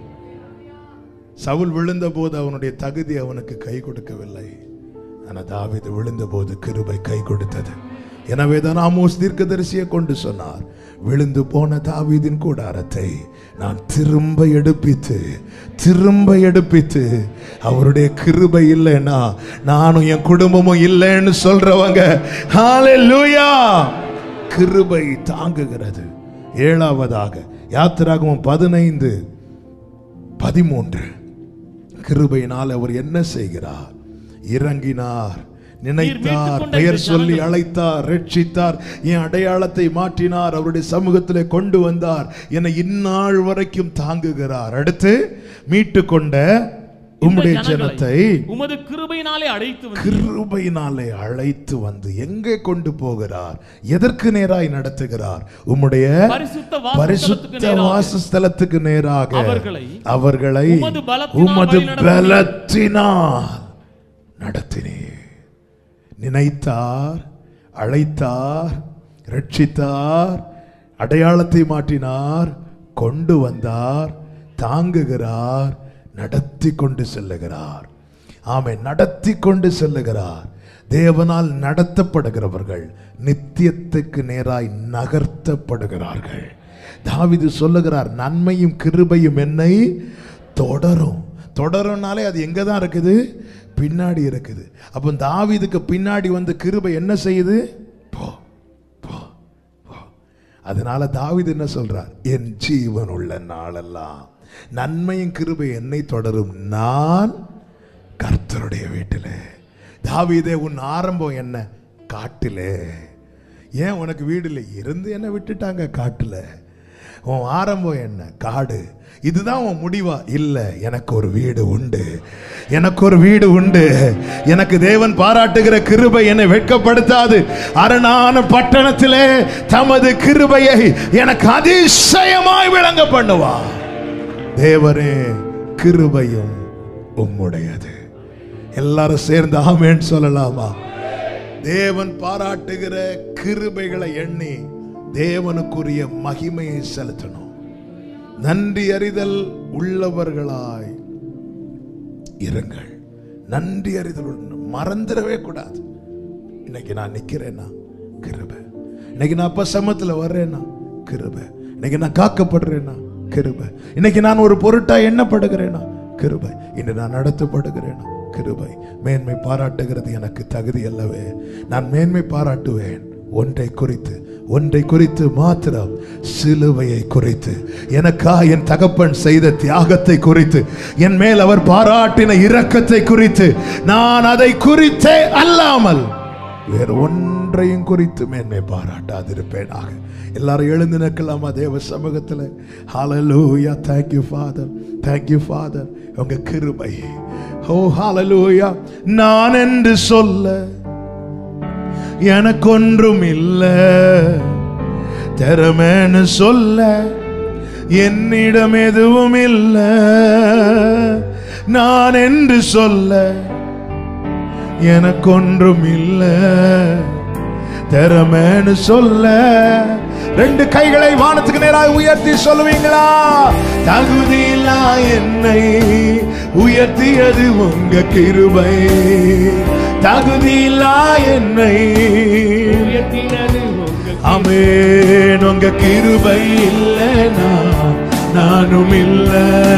சவுல் விழுந்தபோது அவனுடைய தகுதி அவனுக்கு கை கொடுக்கவில்லை ஆனால் தாவீது விழுந்தபோது கிருபை கை கொடுத்தது எனவே தான் ஆமோஸ் தீர்க்கதரிசியை கொண்டு சொன்னார் விழுந்து போன தாவீதின் கூடாரத்தை நான் திரும்ப எடுப்பித்து திரும்ப எடுப்பித்து அவருடைய கிருபை இல்லைன்னா நானும் என் குடும்பமும் இல்லைன்னு சொல்றவங்க ஹalleluya கிருபை தாங்குகிறது ஏழாவதாக யாத்திராகமம் பதினைந்து பதிமூன்று கிருபையினால் அவர் என்ன செய்கிறார் இறங்கினார் நினைத்தார் கொண்ட பெயர் இந்த சொல்லி ஜனங்கள். அழைத்தார் ரட்சித்தார் என் அடையாளத்தை மாற்றினார் அவருடைய சமூகத்திலே கொண்டு வந்தார் என்னை இந்நாள் வரைக்கும் தாங்குகிறார் அடுத்து மீட்டு கொண்ட உம்முடைய இந்த ஜனங்களை ஜனத்தை உமது கிருபையினாலே அழைத்து வந்து கிருபையினாலே அழைத்து வந்து எங்கே கொண்டு போகிறார் எதற்கு நேராய் நடத்துகிறார் உம்முடைய பரிசுத்த வாசஸ்தலத்துக்கு பரிசுத்த நேராக வாசஸ்தலத்துக்கு நேராக அவர்களை அவர்களை உமது பலத்தினால் உமது வழிநடத்தினீர். பலத்தினால் நடத்தினீர் நினைத்தார் அழைத்தார் ரட்சித்தார் அடையாளத்தை மாற்றினார் கொண்டு வந்தார் தாங்குகிறார் நடத்தி கொண்டு செல்லுகிறார் ஆமை நடத்தி கொண்டு செல்லுகிறார் தேவனால் நடத்தப்படுகிறவர்கள் நித்தியத்துக்கு நேராய் நகர்த்தப்படுகிறார்கள் தாவிது சொல்லுகிறார் நன்மையும் கிருபையும் என்னை தொடரும் தொடரும்னாலே அது எங்க தான் இருக்குது பின்னாடி இருக்குது அப்போ தாவீதுக்கு பின்னாடி வந்து கிருபை என்ன செய்யுது போ போ போ அதனால தாவீது என்ன சொல்றார் என் ஜீவன் உள்ள நாளெல்லாம் நன்மையும் கிருபை என்னை தொடரும் நான் கர்த்தருடைய வீட்டிலே தாவீதே உன் ஆரம்பம் என்ன காட்டிலே ஏன் உனக்கு வீடு இல்லை இருந்து என்ன விட்டுட்டாங்க காட்டுல உன் ஆரம்பம் என்ன காடு இதுதான் உன் முடிவா இல்ல எனக்கு ஒரு வீடு உண்டு எனக்கு ஒரு வீடு உண்டு எனக்கு தேவன் பாராட்டுகிற கிருபை என்னை வெட்கப்படுத்தாது அரணான பட்டணத்திலே தமது கிருபையை எனக்கு அதிசயமாய் விளங்க பண்ணுவா தேவரே கிருபையும் உம்முடையது எல்லாரும் சேர்ந்து ஆமேன்னு சொல்லலாமா தேவன் பாராட்டுகிற கிருபைகளை எண்ணி தேவனுக்குரிய மகிமையை செலுத்தணும் நன்றி அறிதல் உள்ளவர்களாய் இருங்கள் நன்றி அறிதல் உள்ள- மறந்துடவே கூடாது இன்னைக்கு நான் நிக்கிறேன்னா கிருபை இன்னைக்கு நான் அப்ப சமத்துல வர்றேன்னா கிருபை இன்னைக்கு நான் காக்கப்படுறேன்னா கிருபை இன்னைக்கு நான் ஒரு பொருட்டா எண்ணப்படுகிறேனா கிருபை இன்று நான் நடத்தப்படுகிறேனா கிருபை மேன்மை பாராட்டுகிறது எனக்கு தகுதி அல்லவே நான் மேன்மை பாராட்டுவேன் ஒன்றை குறித்து ஒன்றை குறித்து மாத்திரம் சிலுவையை குறித்து எனக்கா என் தகப்பன் செய்த தியாகத்தை குறித்து என் மேல் அவர் பாராட்டின இரக்கத்தை குறித்து நான் அதை குறித்தே அல்லாமல் வேறு ஒன்றையும் குறித்து மேன்மை பாராட்டாதிருப்பேனாக எல்லாரும் எழுந்து நிற்கலாமா தேவ சமூகத்தில் ஹalleluya thank you father thank you father உங்க கிருபை ஓ ஹalleluya நான் என்று சொல்ல எனக்கொன்றும் இல்ல திறமைன்னு சொல்ல என்னிடம் எதுவும் இல்ல நான் என்று சொல்ல எனக்கொன்றும் இல்ல திறமைன்னு சொல்ல ரெண்டு கைகளை வானத்துக்கு நேராக உயர்த்தி சொல்லுவீங்களா தகுதியில்லா என்னை உயர்த்தியது உங்க கிருபை தகுதியில்லா என்னை உயர்த்தினது உங்க அமேன் உங்க கிருபை இல்லைனா நானும் இல்ல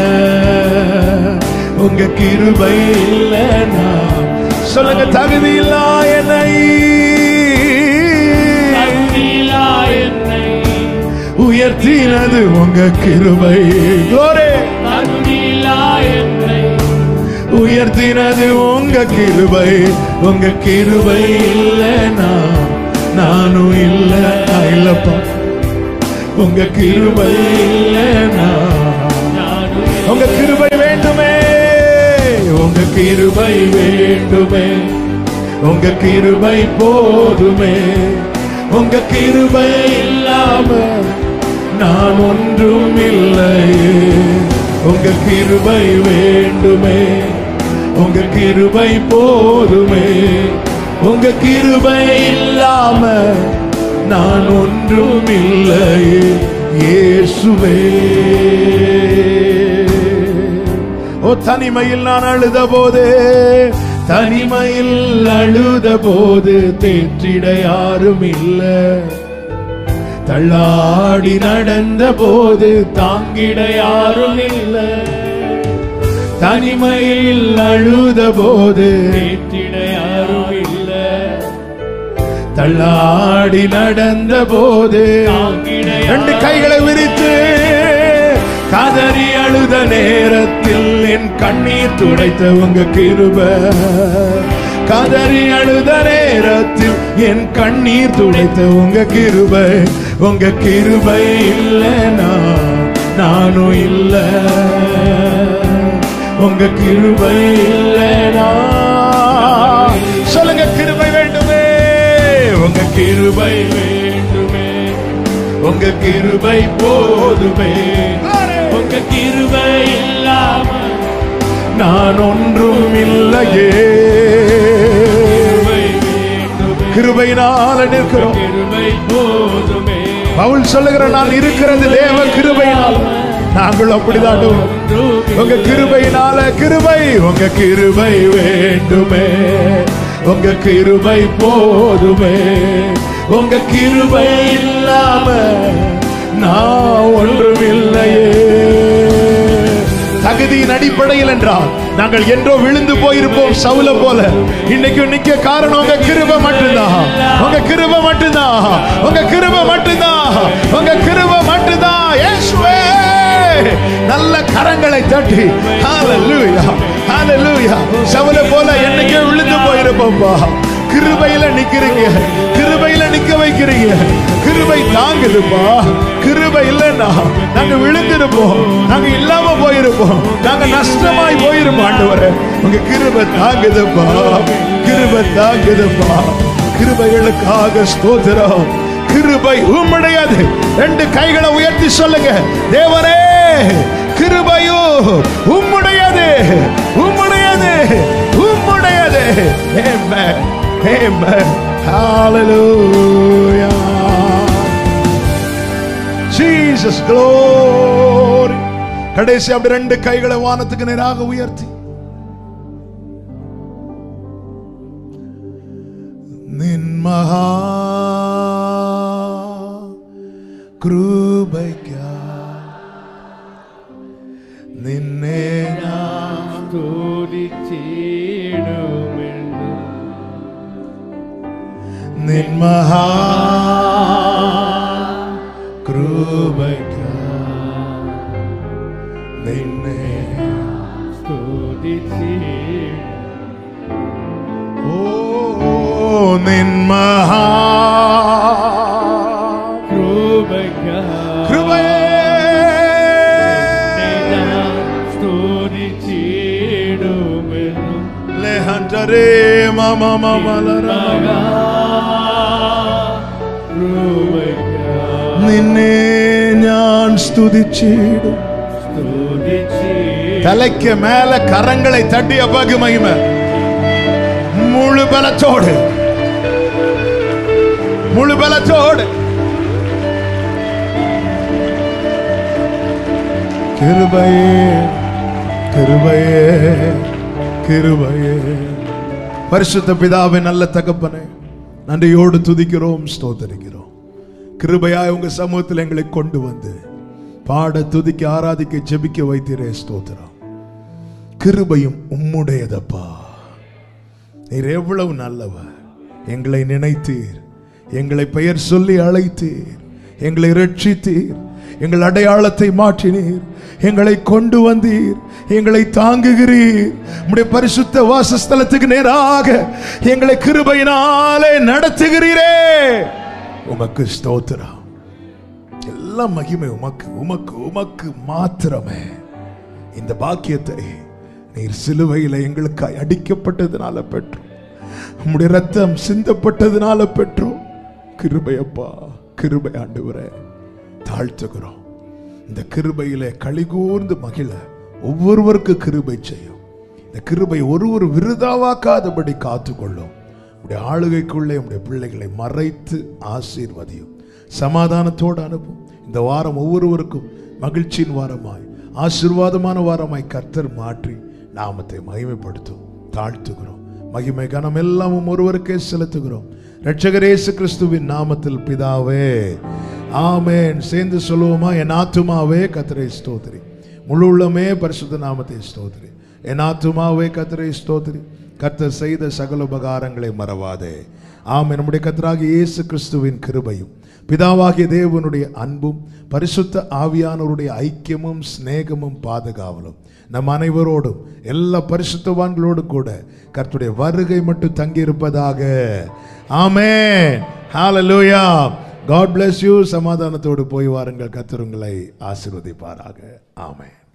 உங்க கிருபை இல்லைனா சொல்லுங்க தகுதி இல்லா என்னை தகுதியில்லா என்னை உயர்த்தினது உங்க கிருபை Glory. தகுதியில்லா என்னை உயர்த்தினது உங்க கிருபை உங்க கிருபை இல்லைனா நானும் இல்ல நான் இல்லப்பா உங்க கிருபை இல்லைனா நானும் உங்க கிருபை வேண்டுமே உங்க கிருபை வேண்டுமே உங்க கிருபை போதுமே உங்க கிருபை இல்லாம நான் ஒன்றும் இல்லையே உங்க கிருபை வேண்டுமே உங்க கிருபை போதுமே உங்க கிருபை இல்லாம நான் ஒன்றும் இல்லையே இயேசுவே ஓ தனிமையில் நான் அழுத போது தனிமையில் அழுத போது தேற்றிட யாரும் இல்ல தள்ளாடி நடந்த போது தாங்கிட யாரும் இல்ல தனிமையில் அழுத போது ஏற்றிட யாரும் இல்ல தள்ளாடி நடந்த போது தாங்கிட ரெண்டு கைகளை விரித்து கதறி அழுத நேரத்தில் என் கண்ணீர் துடைத்த உங்க கிருப கதறி அழுத நேரத்தில் என் கண்ணீர் துடைத்த உங்க கிருபை உங்க கிருபை இல்லைனா நானும் இல்ல உங்க கிருபை இல்லைனா சொல்லுங்க கிருபை வேண்டுமே உங்க கிருபை வேண்டுமே உங்க கிருபை போதுமே உங்க கிருபை இல்லாம நான் ஒன்றும் இல்லையே கிருபை வேண்டுமே கிருபையினால நிற்கிறோம் கிருபை போதுமே பவுல் சொல்லுகிற நான் இருக்கிறது தேவ கிருபையினால் நாங்கள் அப்படிதான் உங்க கிருபையினால கிருபை உங்க கிருபை வேண்டுமே உங்க கிருபை போதுமே உங்க கிருபை இல்லாம நான் ஒன்றும் இல்லையே தகுதியின் அடிப்படையில் என்றால் நாங்கள் என்றோ விழுந்து போயிருப்போம் சவுல போல இன்னைக்கு நிக்க காரணம் உங்க கிருபை மட்டும்தான் உங்க கிருபை மட்டும்தான் உங்க கிருபை மட்டும்தான் உங்க கிருபை மட்டும்தான் இயேசுவே நல்ல கரங்களை தட்டி ஹalleluya ஹalleluya சவுல போல என்னைக்கே விழுந்து போயிருப்போம்பா கிருபையில நிக்கிறீங்க கிருபையில நிக்க வைக்கிறீங்க கிருபை தாங்குதுப்பா கிருபை இல்லைன்னா நாங்க விழுந்திருப்போம் நாங்க இல்லாம போயிருப்போம் நாங்க நஷ்டமாய் போயிருப்போம் ஆண்டவரே உங்க கிருபை தாங்குதுப்பா கிருபை தாங்குதுப்பா கிருபைகளுக்காக ஸ்தோத்திரம் கிருபை உம்முடையது ரெண்டு கைகளை உயர்த்தி சொல்லுங்க தேவரே கிருபையோ உம்முடையது உம்முடையது உம்முடையது Amen. Amen. Hallelujah. Jesus glory. கடைசி அப்படி ரெண்டு கைகளை வானத்துக்கு நேராக உயர்த்தி நின் மகா കൃപയ്ക്കാ നിന്നെ ഞാൻ സ്തുതിച്ചിടുമെന്ന് നിൻ മഹാ കൃപയ്ക്കാ നിന്നെ സ്തുതിച്ചിടും ഓ നിൻ മഹാ കൃപയ്ക്കായി കൃപയേ ഞാൻ സ്തുതിച്ചിടുമെന്നും ലെഹന്തരേ മമ മമലര കൃപയ്ക്കായി നിന്നെ ഞാൻ സ്തുതിച്ചിടും സ്തുതിച്ചിടും தலைக்கு மேல கரங்களை தட்டி அப்பாக்கு மகிமை முழு பலத்தோடு முழு பலத்தோடு கிருபையே கிருபையே கிருபையே பரிசுத்த பிதாவை நல்ல தகப்பனே நன்றியோடு துதிக்கிறோம் ஸ்தோத்தரிக்கிறோம் கிருபையாய் உங்க சமூகத்தில் எங்களை கொண்டு வந்து பாட துதிக்க ஆராதிக்க ஜெபிக்க வைத்தீரே ஸ்தோத்திரம் கிருபையும் உம்முடையதப்பா நீர் எவ்வளவு நல்லவர் எங்களை நினைத்தீர் எங்களை பெயர் சொல்லி அழைத்தீர் எங்களை ரட்சித்தீர் எங்கள் அடையாளத்தை மாற்றினீர் எங்களை கொண்டு வந்தீர் எங்களை தாங்குகிறீர் உம்முடைய பரிசுத்த வாசஸ்தலத்துக்கு நேராக எங்களை கிருபையினாலே நடத்துகிறீரே உமக்கு ஸ்தோத்திரம் எல்லா மகிமை உமக்கு உமக்கு உமக்கு மாத்திரமே இந்த பாக்கியத்தை நீர் சிலுவையில் எங்களுக்காய் அடிக்கப்பட்டதுனால பெற்றோம் உம்முடைய ரத்தம் சிந்தப்பட்டதுனால பெற்றோம் கிருபையப்பா கிருபை ஆண்டவரே தாழ்த்துகிறோம் இந்த கிருபையிலே களிகூர்ந்து மகிழ ஒவ்வொருவருக்கு கிருபை செய்யும் இந்த கிருபை ஒருவர் விருதாவாக்காதபடி காத்துக்கொள்ளும் உடைய ஆளுகைக்குள்ளே உடைய பிள்ளைகளை மறைத்து ஆசீர்வதியும் சமாதானத்தோடு அனுப்பும் இந்த வாரம் ஒவ்வொருவருக்கும் மகிழ்ச்சியின் வாரமாய் ஆசீர்வாதமான வாரமாய் கர்த்தர் மாற்றி நாமத்தை மகிமைப்படுத்தும் தாழ்த்துகிறோம் மகிமை கனம் எல்லாமும் ஒருவருக்கே செலுத்துகிறோம் இரட்சகர் இயேசு கிறிஸ்துவின் நாமத்தில் பிதாவே ஆமென் சேர்ந்து சொல்லுவோமா என் ஆத்துமாவே கத்தரை ஸ்தோத்திரி முழு உள்ளமே பரிசுத்த நாமத்தை ஸ்தோத்திரி என் ஆத்துமாவே கத்தரை ஸ்தோத்திரி கர்த்தர் செய்த சகல உபகாரங்களை மறவாதே ஆம் நம்முடைய கத்தராகிய இயேசு கிறிஸ்துவின் கிருபையும் பிதாவாகிய தேவனுடைய அன்பும் பரிசுத்த ஆவியானவருடைய ஐக்கியமும் சிநேகமும் பாதுகாவலும் நம் அனைவரோடும் எல்லா பரிசுத்தவான்களோடு கூட கர்த்தருடைய வருகை மட்டும் தங்கியிருப்பதாக ஆமென் ஹalleluya God bless you சமாதானத்தோடு போய் வாருங்கள் கர்த்தர் உங்களை ஆசீர்வதிப்பாராக ஆமென்